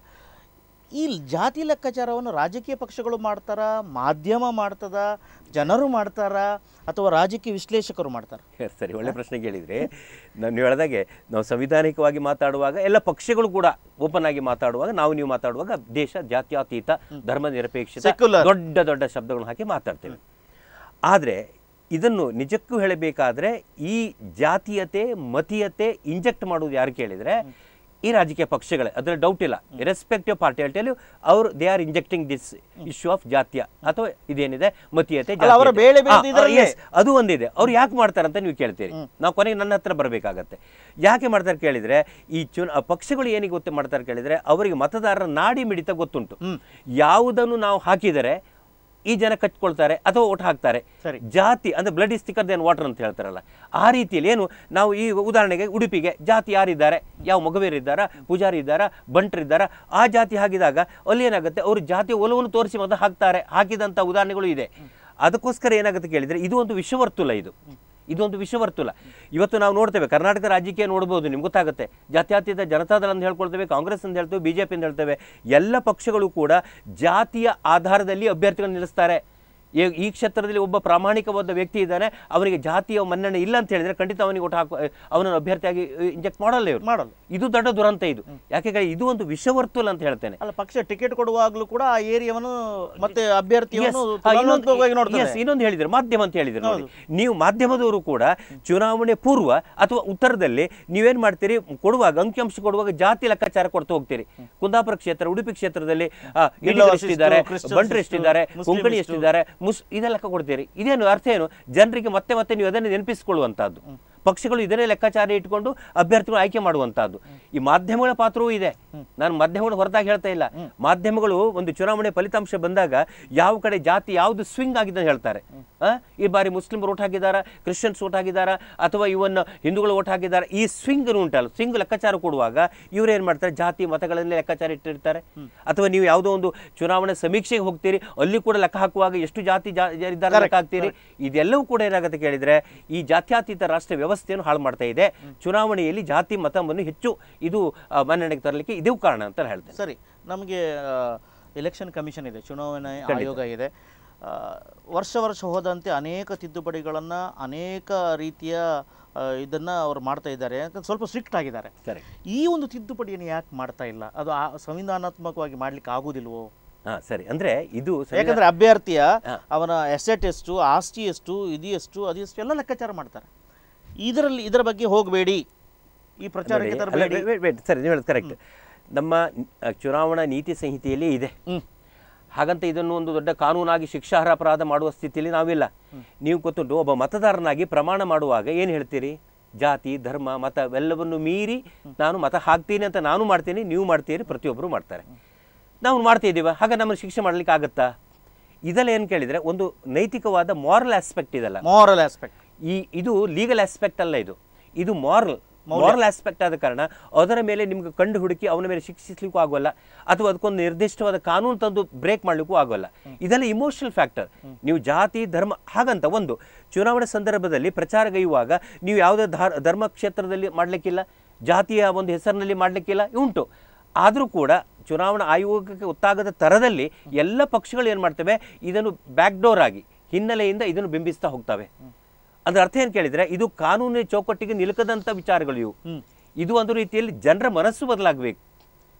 Speaker 1: ಈ ಜಾತಿ ಲೆಕ್ಕಾಚಾರವನ್ನು ರಾಜಕೀಯ ಪಕ್ಷಗಳು ಮಾಡ್ತಾರ ಮಾಧ್ಯಮ ಮಾಡ್ತದ ಜನರು ಮಾಡ್ತಾರ ಅಥವಾ ರಾಜಕೀಯ ವಿಶ್ಲೇಷಕರು ಮಾಡ್ತಾರ
Speaker 2: ಸರಿ ಒಳ್ಳೆ ಪ್ರಶ್ನೆ ಕೇಳಿದ್ರಿ ನಾನು ನೀವು ಹೇಳ್ದಾಗೆ ನಾವು ಸಂವಿಧಾನಿಕವಾಗಿ ಮಾತಾಡುವಾಗ ಎಲ್ಲ ಪಕ್ಷಗಳು ಕೂಡ ಓಪನ್ ಆಗಿ ಮಾತಾಡುವಾಗ ನಾವು ನೀವು ಮಾತಾಡುವಾಗ ದೇಶ ಜಾತ್ಯತೀತ ಧರ್ಮ ನಿರಪೇಕ್ಷಿತ
Speaker 1: Secular.
Speaker 2: ದೊಡ್ಡ ದೊಡ್ಡ ಶಬ್ದಗಳನ್ನು ಹಾಕಿ ಮಾತಾಡ್ತೇವೆ ಆದರೆ ಇದನ್ನು ನಿಜಕ್ಕೂ ಹೇಳಬೇಕಾದ್ರೆ ಈ ಜಾತೀಯತೆ ಮತೀಯತೆ ಇಂಜೆಕ್ಟ್ ಮಾಡುವುದು ಯಾರು ಕೇಳಿದ್ರೆ ಈ ರಾಜಕೀಯ ಪಕ್ಷಗಳೇ ಅದರಲ್ಲಿ ಡೌಟ್ ಇಲ್ಲ ರೆಸ್ಪೆಕ್ಟಿವ್ ಪಾರ್ಟಿ ಹೇಳ್ತೇವೆ ಅವರು they are injecting this issue of ಜಾತ್ಯ ಅಥವಾ ಇದೇನಿದೆ ಮತೀಯತೆ
Speaker 1: ಅಲ್ಲ, ಅವರ
Speaker 2: ಜಾತೀಯತೆ.
Speaker 1: ಬೇಳೆ ಬೇಯ್ದು
Speaker 2: ಆ, ಆ,
Speaker 1: ಇದರಲ್ಲೇ.
Speaker 2: yes, ಅದು ಒಂದಿದೆ ಅವ್ರು ಯಾಕೆ ಮಾಡ್ತಾರೆ ಅಂತ ನೀವು ಕೇಳ್ತೀರಿ ನಾವು ಕೊನೆಗೆ ನನ್ನ ಹತ್ರ ಬರಬೇಕಾಗತ್ತೆ ಯಾಕೆ ಮಾಡ್ತಾರೆ ಕೇಳಿದ್ರೆ ಈ ಚುನ ಆ ಪಕ್ಷಗಳು ಏನಿಗೆ ಗೊತ್ತು ಮಾಡ್ತಾರೆ ಕೇಳಿದ್ರೆ ಅವರಿಗೆ ಮತದಾರರ ನಾಡಿ ಮಿಡಿತ ಗೊತ್ತುಂಟು ಯಾವುದನ್ನು ನಾವು ಹಾಕಿದರೆ ಈ ಜನ ಕಚ್ಕೊಳ್ತಾರೆ ಅಥವಾ ಓಟ್ ಹಾಕ್ತಾರೆ
Speaker 1: ಸರಿ.
Speaker 2: ಜಾತಿ ಅಂದ್ರೆ blood is thicker than water ಅಂತ ಹೇಳ್ತಾರಲ್ಲ ಆ ರೀತಿಯಲ್ಲಿ ಏನು ನಾವು ಈ ಉದಾಹರಣೆಗೆ ಉಡುಪಿಗೆ ಜಾತಿ ಯಾರಿದ್ದಾರೆ ಯಾವ ಮಗವೇರಿದ್ದಾರಾ ಪೂಜಾರಿ ಇದ್ದಾರಾ ಬಂಟರಿದ್ದಾರಾ ಆ ಜಾತಿ ಹಾಕಿದಾಗ ಅಲ್ಲಿ ಏನಾಗುತ್ತೆ ಅವರು ಜಾತಿಯ ಒಲವನ್ನು ತೋರಿಸಿ ಮತ ಹಾಕ್ತಾರೆ ಹಾಕಿದಂಥ ಉದಾಹರಣೆಗಳು ಇದೆ ಅದಕ್ಕೋಸ್ಕರ ಏನಾಗುತ್ತೆ ಕೇಳಿದ್ರೆ ಇದು ಒಂದು ವಿಷವರ್ತುಲ ಇದು ಇದೊಂದು ವಿಷವರ್ತುಲ ಇವತ್ತು ನಾವು ನೋಡ್ತೇವೆ ಕರ್ನಾಟಕ ರಾಜಕೀಯ ನೋಡ್ಬೋದು ನಿಮ್ಗೆ ಗೊತ್ತಾಗುತ್ತೆ ಜಾತ್ಯತೀತ ಜನತಾದಳ ಅಂತ ಹೇಳ್ಕೊಳ್ತೇವೆ ಕಾಂಗ್ರೆಸ್ ಅಂತ ಹೇಳ್ತೇವೆ ಬಿಜೆಪಿ ಅಂತ ಹೇಳ್ತೇವೆ ಎಲ್ಲ ಪಕ್ಷಗಳು ಕೂಡ ಜಾತಿಯ ಆಧಾರದಲ್ಲಿ ಅಭ್ಯರ್ಥಿಗಳನ್ನು ನಿಲ್ಲಿಸ್ತಾರೆ ಈ- ಈ ಕ್ಷೇತ್ರದಲ್ಲಿ ಒಬ್ಬ ಪ್ರಾಮಾಣಿಕವಾದ ವ್ಯಕ್ತಿ ಇದ್ದಾನೆ ಅವನಿಗೆ ಜಾತಿಯ ಮನ್ನಣೆ ಇಲ್ಲ ಅಂತ ಹೇಳಿದ್ರೆ ಖಂಡಿತ ಅವನಿಗೆ ಒಟ್ಟು ಹಾಕುವ ಅವನನ್ನು ಅಭ್ಯರ್ಥಿಯಾಗಿ ಇಂಜೆಕ್ಟ್ ಮಾಡಲ್ಲ ಇವರು
Speaker 1: ಮಾಡಲ್ಲ
Speaker 2: ಇದು ದೊಡ್ಡ ದುರಂತ ಇದು ಯಾಕೆ ಕೇಳಿ ಇದು ಒಂದು ವಿಷವರ್ತುಲ ಅಂತ ಹೇಳ್ತೇನೆ
Speaker 1: ಅಲ್ಲ ಪಕ್ಷ ಟಿಕೆಟ್ ಕೊಡುವಾಗಲೂ ಕೂಡ ಆ ಏರಿಯಾವನ್ನು ಮತ್ತೆ ಅಭ್ಯರ್ಥಿಯನ್ನು
Speaker 2: Yes. ಆ, ಇನ್ನೊಂದು-
Speaker 1: ತುಲನಾತ್ಮಕವಾಗಿ ನೋಡ್ತಾರೆ
Speaker 2: yes, ಇನ್ನೊಂದು ಹೇಳಿದ್ರು ಮಾಧ್ಯಮ ಅಂತ ಹೇಳಿದ್ರು ನೋಡಿ ನೀವು ಮಾಧ್ಯಮದವರು ಕೂಡ ಚುನಾವಣೆ ಪೂರ್ವ ಅಥವಾ ಉತ್ತರದಲ್ಲಿ ನೀವೇನ್ ಮಾಡ್ತೀರಿ ಕೊಡುವಾಗ ಅಂಕಿಅಂಶ ಕೊಡುವಾಗ ಜಾತಿ ಲೆಕ್ಕಾಚಾರ ಕೊಡ್ತಾ ಹೋಗ್ತೀರಿ ಕುಂದಾಪುರ ಕ್ಷೇತ್ರ ಉಡುಪಿ ಕ್ಷೇತ್ರದಲ್ಲಿ ಆ, ಯಡಿಯೂರು
Speaker 1: ಇಲ್ಲವಾಸಿಸ್ತು,
Speaker 2: ಎಷ್ಟಿದ್ದಾರೆ
Speaker 1: ಕ್ರಿಶ್ಚಿಯನ್ಸ್
Speaker 2: ಬಂಟರು
Speaker 1: ಎಷ್ಟು,
Speaker 2: ಎಷ್ಟಿದ್ದಾರೆ
Speaker 1: ಮುಸ್ಲಿಂ
Speaker 2: ಕೊಂಕಣಿ
Speaker 1: ಎಷ್ಟು.
Speaker 2: ಎಷ್ಟಿದ್ದಾರೆ ಮುಸ್ ಇದೆಲ್ಲ ಲೆಕ್ಕ ಕೊಡ್ತೀರಿ ಇದೇನು ಅರ್ಥ ಏನು ಜನರಿಗೆ ಮತ್ತೆ ಮತ್ತೆ ನೀವು ಅದನ್ನೇ ನೆನಪಿಸಿಕೊಳ್ಳುವಂತಹದ್ದು ಪಕ್ಷಗಳು ಇದನ್ನೇ ಲೆಕ್ಕಾಚಾರ ಇಟ್ಕೊಂಡು ಅಭ್ಯರ್ಥಿಗಳು ಆಯ್ಕೆ ಮಾಡುವಂತಹದ್ದು ಈ ಮಾಧ್ಯಮಗಳ ಪಾತ್ರವೂ ಇದೆ ನಾನು ಮಾಧ್ಯಮಗಳು ಹೊರತಾಗಿ ಹೇಳ್ತಾ ಇಲ್ಲ ಮಾಧ್ಯಮಗಳು ಒಂದು ಚುನಾವಣೆ ಫಲಿತಾಂಶ ಬಂದಾಗ ಯಾವ ಕಡೆ ಜಾತಿ ಯಾವುದು ಸ್ವಿಂಗ್ ಆಗಿದೆ ಅಂತ ಹೇಳ್ತಾರೆ ಆ? ಈ ಬಾರಿ ಮುಸ್ಲಿಮರು ಓಟ್ ಹಾಕಿದಾರಾ ಕ್ರಿಶ್ಚಿಯನ್ಸ್ ಓಟ್ ಹಾಕಿದಾರಾ ಅಥವಾ ಇವನ್ ಹಿಂದೂಗಳು ಓಟ್ ಹಾಕಿದಾರ ಈ ಸ್ವಿಂಗ್ ಉಂಟಲ್ಲ ಸ್ವಿಂಗ್ ಲೆಕ್ಕಾಚಾರ ಕೊಡುವಾಗ ಇವ್ರು ಏನ್ ಮಾಡ್ತಾರೆ ಜಾತಿ ಮತಗಳನ್ನೇ ಲೆಕ್ಕಾಚಾರ ಇಟ್ಟಿರ್ತಾರೆ ಅಥವಾ ನೀವು ಯಾವುದೋ ಒಂದು ಚುನಾವಣೆ ಸಮೀಕ್ಷೆಗೆ ಹೋಗ್ತೀರಿ ಅಲ್ಲಿ ಕೂಡ ಲೆಕ್ಕ ಹಾಕುವಾಗ ಎಷ್ಟು ಜಾತಿ ಜಾ- ಜಾ- ಇದ್ದಾರೆ ಲೆಕ್ಕ ಹಾಕ್ತೀರಿ ಇದೆಲ್ಲವೂ ಕೂಡ ಏನಾಗುತ್ತೆ ಕೇಳಿದ್ರೆ ಈ ಜಾತ್ಯತೀತ ರಾಷ್ಟ್ರ ವ್ಯವಸ್ಥೆಯನ್ನು ಹಾಳು ಮಾಡ್ತಾ ಇದೆ ಚುನಾವಣೆಯಲ್ಲಿ ಜಾತಿ ಮತವನ್ನು ಹೆಚ್ಚು ಇದು ಆ, ಮನ್ನಣೆಗೆ ತರಲಿಕ್ಕೆ ಇದು ಕಾರಣ ಅಂತ ನಾನು ಹೇಳ್ತೇನೆ
Speaker 1: ಸರಿ ನಮಗೆ ಎಲೆಕ್ಷನ್ ಕಮಿಷನ್ ಇದೆ ಚುನಾವಣೆ ಆಯೋಗ ಇದೆ ಆ, ವರ್ಷ ವರ್ಷ ಹೋದಂತೆ ಅನೇಕ ತಿದ್ದುಪಡಿಗಳನ್ನು ಅನೇಕ ರೀತಿಯ ಆ, ಇದನ್ನ ಅವರು ಮಾಡ್ತಾ ಇದ್ದಾರೆ ಯಾಕಂದ್ರೆ ಸ್ವಲ್ಪ ಸ್ಟ್ರಿಕ್ಟ್ ಆಗಿದ್ದಾರೆ
Speaker 2: ಸರಿ
Speaker 1: ಈ ಒಂದು ತಿದ್ದುಪಡಿಯನ್ನು ಯಾಕೆ ಮಾಡ್ತಾ ಇಲ್ಲ ಅದು ಆ ಸಂವಿಧಾನಾತ್ಮಕವಾಗಿ ಮಾಡ್ಲಿಕ್ಕೆ ಆಗುದಿಲ್ವೋ
Speaker 2: ಹಾ ಸರಿ ಅಂದ್ರೆ ಇದು ಸಂವಿಧಾನ-
Speaker 1: ಯಾಕಂದ್ರೆ ಅಭ್ಯರ್ಥಿಯ
Speaker 2: ಹಾ.
Speaker 1: ಅವನ ಎಸೆಟ್ ಎಷ್ಟು ಆಸ್ತಿ ಎಷ್ಟು ಇದು ಎಷ್ಟು ಅದು ಎಷ್ಟು ಎಲ್ಲ ಲೆಕ್ಕಾಚಾರ ಮಾಡ್ತಾರೆ ಇದರಲ್ಲಿ ಇದರ ಬಗ್ಗೆ ಹೋಗಬೇಡಿ ಈ ಪ್ರಚಾರಕ್ಕೆ
Speaker 2: ನೋಡಿ, ಅಲ್ಲ,
Speaker 1: ತರಬೇಡಿ
Speaker 2: wait, wait, wait, ಸರಿ ನೀವು ಹೇಳೋದು ಕರೆಕ್ಟ್ ನಮ್ಮ ಅ, ಚುನಾವಣಾ ನೀತಿ ಸಂಹಿತೆಯಲ್ಲಿ ಇದೆ
Speaker 1: ಹ್ಮ್
Speaker 2: ಹಾಗಂತ ಇದನ್ನು ಒಂದು ದೊಡ್ಡ ಕಾನೂನಾಗಿ ಶಿಕ್ಷಾರ್ಹ ಅಪರಾಧ ಮಾಡುವ ಸ್ಥಿತಿಯಲ್ಲಿ ನಾವಿಲ್ಲ ನೀವು ಗೊತ್ತುಂಟು ಒಬ್ಬ ಮತದಾರನಾಗಿ ಪ್ರಮಾಣ ಮಾಡುವಾಗ ಏನು ಹೇಳ್ತೀರಿ ಜಾತಿ ಧರ್ಮ ಮತ ಇವೆಲ್ಲವನ್ನು ಮೀರಿ ನಾನು ಮತ ಹಾಕ್ತೀನಿ ಅಂತ ನಾನು ಮಾಡ್ತೀನಿ ನೀವು ಮಾಡ್ತೀರಿ ಪ್ರತಿಯೊಬ್ಬರು ಮಾಡ್ತಾರೆ ನಾವು ಮಾಡ್ತಾ ಇದ್ದೀವ ಹಾಗೆ ನಮ್ಮನ್ನು ಶಿಕ್ಷೆ ಮಾಡ್ಲಿಕ್ಕೆ ಆಗುತ್ತಾ ಇದೆಲ್ಲ ಏನು ಕೇಳಿದ್ರೆ ಒಂದು ನೈತಿಕವಾದ ಮಾರಲ್ ಆಸ್ಪೆಕ್ಟ್ ಇದೆಲ್ಲ
Speaker 1: ಮಾರಲ್ ಆಸ್ಪೆಕ್ಟ್
Speaker 2: ಈ ಇದು ಲೀಗಲ್ ಆಸ್ಪೆಕ್ಟ್ ಅಲ್ಲ ಇದು ಇದು ಮಾರಲ್ ಮಾರಲ್ ಆಸ್ಪೆಕ್ಟ್ ಆದ ಕಾರಣ ಅದರ ಮೇಲೆ ನಿಮ್ಗೆ ಕಂಡು ಹುಡುಕಿ ಅವನ ಮೇಲೆ ಶಿಕ್ಷಿಸ್ಲಿಕ್ಕೂ ಆಗೋಲ್ಲ ಅಥವಾ ಅದಕ್ಕೊಂದು ನಿರ್ದಿಷ್ಟವಾದ ಕಾನೂನು ತಂದು ಬ್ರೇಕ್ ಮಾಡ್ಲಿಕ್ಕೂ ಆಗೋಲ್ಲ ಇದೆಲ್ಲ ಇಮೋಷನಲ್ ಫ್ಯಾಕ್ಟರ್ ನೀವು ಜಾತಿ ಧರ್ಮ ಹಾಗಂತ ಒಂದು ಚುನಾವಣೆ ಸಂದರ್ಭದಲ್ಲಿ ಪ್ರಚಾರಗೈಯುವಾಗ ನೀವು ಯಾವುದೇ ಧಾರ್ ಧರ್ಮ ಕ್ಷೇತ್ರದಲ್ಲಿ ಮಾಡಲಿಕ್ಕಿಲ್ಲ ಜಾತಿಯ ಒಂದು ಹೆಸರಿನಲ್ಲಿ ಮಾಡಲಿಕ್ಕಿಲ್ಲ ಉಂಟು ಆದರೂ ಕೂಡ ಚುನಾವಣಾ ಆಯೋಗಕ್ಕೆ ಗೊತ್ತಾಗದ ತರದಲ್ಲಿ ಎಲ್ಲ ಪಕ್ಷಗಳು ಏನು ಮಾಡ್ತವೆ ಇದನ್ನು ಬ್ಯಾಕ್ಡೋರ್ ಆಗಿ ಹಿನ್ನೆಲೆಯಿಂದ ಇದನ್ನು ಬಿಂಬಿಸ್ತಾ ಹೋಗ್ತವೆ ಅದ್ರ ಅರ್ಥ ಏನು ಕೇಳಿದ್ರೆ ಇದು ಕಾನೂನಿನ ಚೌಕಟ್ಟಿಗೆ ನಿಲುಕದಂಥ ವಿಚಾರಗಳು ಇವು ಇದು ಒಂದು ರೀತಿಯಲ್ಲಿ ಜನರ ಮನಸ್ಸು ಬದಲಾಗಬೇಕು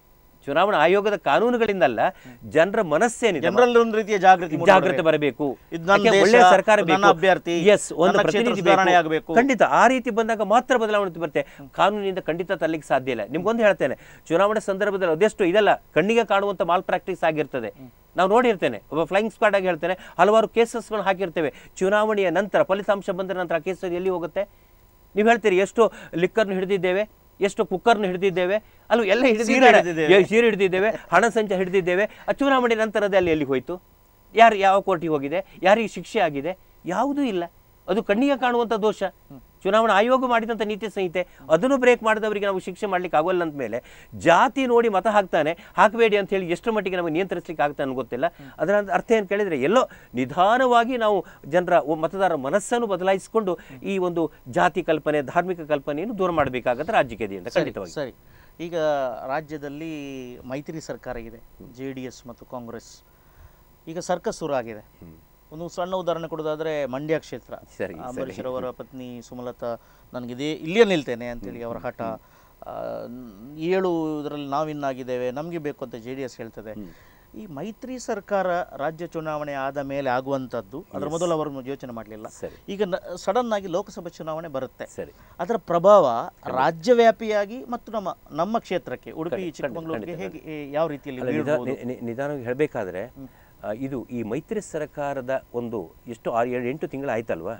Speaker 2: ಚುನಾವಣಾ ಆಯೋಗದ ಕಾನೂನುಗಳಿಂದಲ್ಲ ಜನರ ಮನಸ್ಸೇನಿದೆ
Speaker 1: ಜನರಲ್ಲಿ ಒಂದು ರೀತಿಯ ಜಾಗೃತಿ ಮೂಡಿ
Speaker 2: ಜಾಗೃತಿ ಬರಬೇಕು
Speaker 1: ಇದು ನನ್ನ
Speaker 2: ಯಾಕೆ
Speaker 1: ದೇಶ,
Speaker 2: ಒಳ್ಳೆಯ ಸರ್ಕಾರ
Speaker 1: ಇದು ನನ್ನ
Speaker 2: ಬೇಕು.
Speaker 1: ಅಭ್ಯರ್ಥಿ,
Speaker 2: Yes, ಒಂದು
Speaker 1: ನನ್ನ ಕ್ಷೇತ್ರ
Speaker 2: ಪ್ರತಿನಿಧಿ
Speaker 1: ಸುಧಾರಣೆ
Speaker 2: ಬೇಕು.
Speaker 1: ಆಗ್ಬೇಕು.
Speaker 2: ಖಂಡಿತ ಆ ರೀತಿ ಬಂದಾಗ ಮಾತ್ರ ಬದಲಾವಣೆ ಬರುತ್ತೆ ಕಾನೂನಿನಿಂದ ಖಂಡಿತ ತರಲಿಕ್ಕೆ ಸಾಧ್ಯ ಇಲ್ಲ ನಿಮ್ಗೊಂದು ಹೇಳ್ತೇನೆ ಚುನಾವಣೆ ಸಂದರ್ಭದಲ್ಲಿ ಅದೆಷ್ಟು ಇದೆಲ್ಲ ಕಣ್ಣಿಗೆ ಕಾಣುವಂತ ಮಾಲ್ ಪ್ರಾಕ್ಟೀಸ್ ಆಗಿರ್ತದೆ ನಾವು ನೋಡಿರ್ತೇನೆ ಒಬ್ಬ ಫ್ಲೈಯಿಂಗ್ ಸ್ಕ್ವಾಡ್ ಆಗಿ ಹೇಳ್ತೇನೆ ಹಲವಾರು ಕೇಸಸ್ಗಳನ್ನ ಹಾಕಿರ್ತೇವೆ ಚುನಾವಣೆಯ ನಂತರ ಫಲಿತಾಂಶ ಬಂದ ನಂತರ ಆ ಕೇಸ್ ಎಲ್ಲಿ ಹೋಗುತ್ತೆ ನೀವು ಹೇಳ್ತೀರಿ ಎಷ್ಟು ಲಿಕ್ಕರ್ನ ಹಿಡಿದಿದ್ದೇವೆ ಎಷ್ಟು ಕುಕ್ಕರ್ನ ಹಿಡಿದಿದ್ದೇವೆ ಅಲ್ಲೂ ಎಲ್ಲ ಹಿಡಿದಿದ್ದೇವೆ
Speaker 1: ಹಿಡಿದಿದ್ದೇವೆ.
Speaker 2: ಏ, ಸೀರೆ ಹಿಡಿದಿದ್ದೇವೆ ಹಣ ಸಂಚ ಹಿಡಿದಿದ್ದೇವೆ ಆ ಚುನಾವಣೆ ನಂತರದ ಅಲ್ಲಿ ಎಲ್ಲಿ ಹೋಯ್ತು ಯಾರು ಯಾವ ಕೋರ್ಟಿಗೆ ಹೋಗಿದೆ ಯಾರಿಗೆ ಶಿಕ್ಷೆ ಆಗಿದೆ ಯಾವುದೂ ಇಲ್ಲ ಅದು ಕಣ್ಣಿಗೆ ಕಾಣುವಂಥ ದೋಷ ಚುನಾವಣಾ ಆಯೋಗ ಮಾಡಿದಂಥ ನೀತಿ ಸಂಹಿತೆ ಅದನ್ನು ಬ್ರೇಕ್ ಮಾಡಿದವರಿಗೆ ನಾವು ಶಿಕ್ಷೆ ಮಾಡ್ಲಿಕ್ಕೆ ಆಗೋಲ್ಲ ಅಂದ ಮೇಲೆ ಜಾತಿ ನೋಡಿ ಮತ ಹಾಕ್ತಾನೆ ಹಾಕಬೇಡಿ ಅಂತ ಹೇಳಿ ಎಷ್ಟು ಮಟ್ಟಿಗೆ ನಮಗೆ ನಿಯಂತ್ರಿಸ್ಲಿಕ್ಕೆ ಆಗ್ತಾ ಅನ್ನೋ ಗೊತ್ತಿಲ್ಲ ಅದರ ಅರ್ಥ ಏನು ಕೇಳಿದರೆ ಎಲ್ಲೋ ನಿಧಾನವಾಗಿ ನಾವು ಜನರ ಒ- ಮತದಾರರ ಮನಸ್ಸನ್ನು ಬದಲಾಯಿಸಿಕೊಂಡು ಈ ಒಂದು ಜಾತಿ ಕಲ್ಪನೆ ಧಾರ್ಮಿಕ ಕಲ್ಪನೆಯನ್ನು ದೂರ ಮಾಡಬೇಕಾಗತ್ತೆ ರಾಜ್ಯಕ್ಕೆ ಖಂಡಿತವಾಗಿ
Speaker 1: ಸರಿ ಈಗ ರಾಜ್ಯದಲ್ಲಿ ಮೈತ್ರಿ ಸರ್ಕಾರ ಇದೆ ಜೆ ಡಿ ಎಸ್ ಮತ್ತು ಕಾಂಗ್ರೆಸ್ ಈಗ ಸರ್ಕಸ್ ಶುರು ಆಗಿದೆ ಒಂದು ಸಣ್ಣ ಉದಾಹರಣೆ ಕೊಡೋದಾದ್ರೆ ಮಂಡ್ಯ ಕ್ಷೇತ್ರ
Speaker 2: ಸರಿ,
Speaker 1: ಅಂಬರೀಷ್ ಅವರ ಪತ್ನಿ ಸುಮಲತಾ ನನಗಿದೇ ಇಲ್ಲೇ ನಿಲ್ತೇನೆ ಅಂತೇಳಿ ಅವರ ಹಠ ಆ, ನ್- ಏಳು ಇದರಲ್ಲಿ ನಾವು ಆಗಿದ್ದೇವೆ ನಮಗೆ ಬೇಕು ಅಂತ ಜೆ ಡಿ ಎಸ್ ಹೇಳ್ತದೆ ಈ ಮೈತ್ರಿ ಸರ್ಕಾರ ರಾಜ್ಯ ಚುನಾವಣೆ ಆದ ಮೇಲೆ ಆಗುವಂಥದ್ದು ಅದರ ಮೊದಲು ಅವರು ಯೋಚನೆ ಮಾಡಲಿಲ್ಲ
Speaker 2: ಸರಿ.
Speaker 1: ಈಗ ಸಡನ್ ಆಗಿ ಲೋಕಸಭಾ ಚುನಾವಣೆ ಬರುತ್ತೆ
Speaker 2: ಸರಿ
Speaker 1: ಅದರ ಪ್ರಭಾವ ರಾಜ್ಯವ್ಯಾಪಿಯಾಗಿ ಮತ್ತು ನಮ್ಮ ನಮ್ಮ ಕ್ಷೇತ್ರಕ್ಕೆ ಉಡುಪಿ ಚಿಕ್ಕಮಗಳೂರಿಗೆ ಹೇಗೆ ಏ, ಯಾವ ರೀತಿಯಲ್ಲಿ
Speaker 2: ಅಲ್ಲ, ನಿಧಾ-
Speaker 1: ಬೀಳ್ಬೋದು?
Speaker 2: ನಿ- ನಿ- ನಿಧಾನವಾಗಿ ಹೇಳಬೇಕಾದ್ರೆ ಇದು ಈ ಮೈತ್ರಿ ಸರ್ಕಾರದ ಒಂದು ಎಷ್ಟು ಆರು ಏಳು ಎಂಟು ತಿಂಗಳು ಆಯ್ತಲ್ವಾ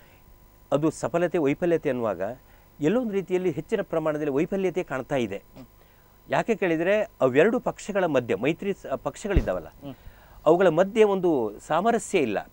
Speaker 2: ಅದು ಸಫಲತೆ ವೈಫಲ್ಯತೆ ಅನ್ನುವಾಗ ಎಲ್ಲೊಂದು ರೀತಿಯಲ್ಲಿ ಹೆಚ್ಚಿನ ಪ್ರಮಾಣದಲ್ಲಿ ವೈಫಲ್ಯತೆ ಕಾಣ್ತಾ ಇದೆ ಯಾಕೆ ಕೇಳಿದರೆ ಅವೆರಡು ಪಕ್ಷಗಳ ಮಧ್ಯೆ ಮೈತ್ರಿ ಸ- ಪಕ್ಷಗಳಿದ್ದಾವಲ್ಲ ಅವುಗಳ ಮಧ್ಯೆ ಒಂದು ಸಾಮರಸ್ಯ ಇಲ್ಲ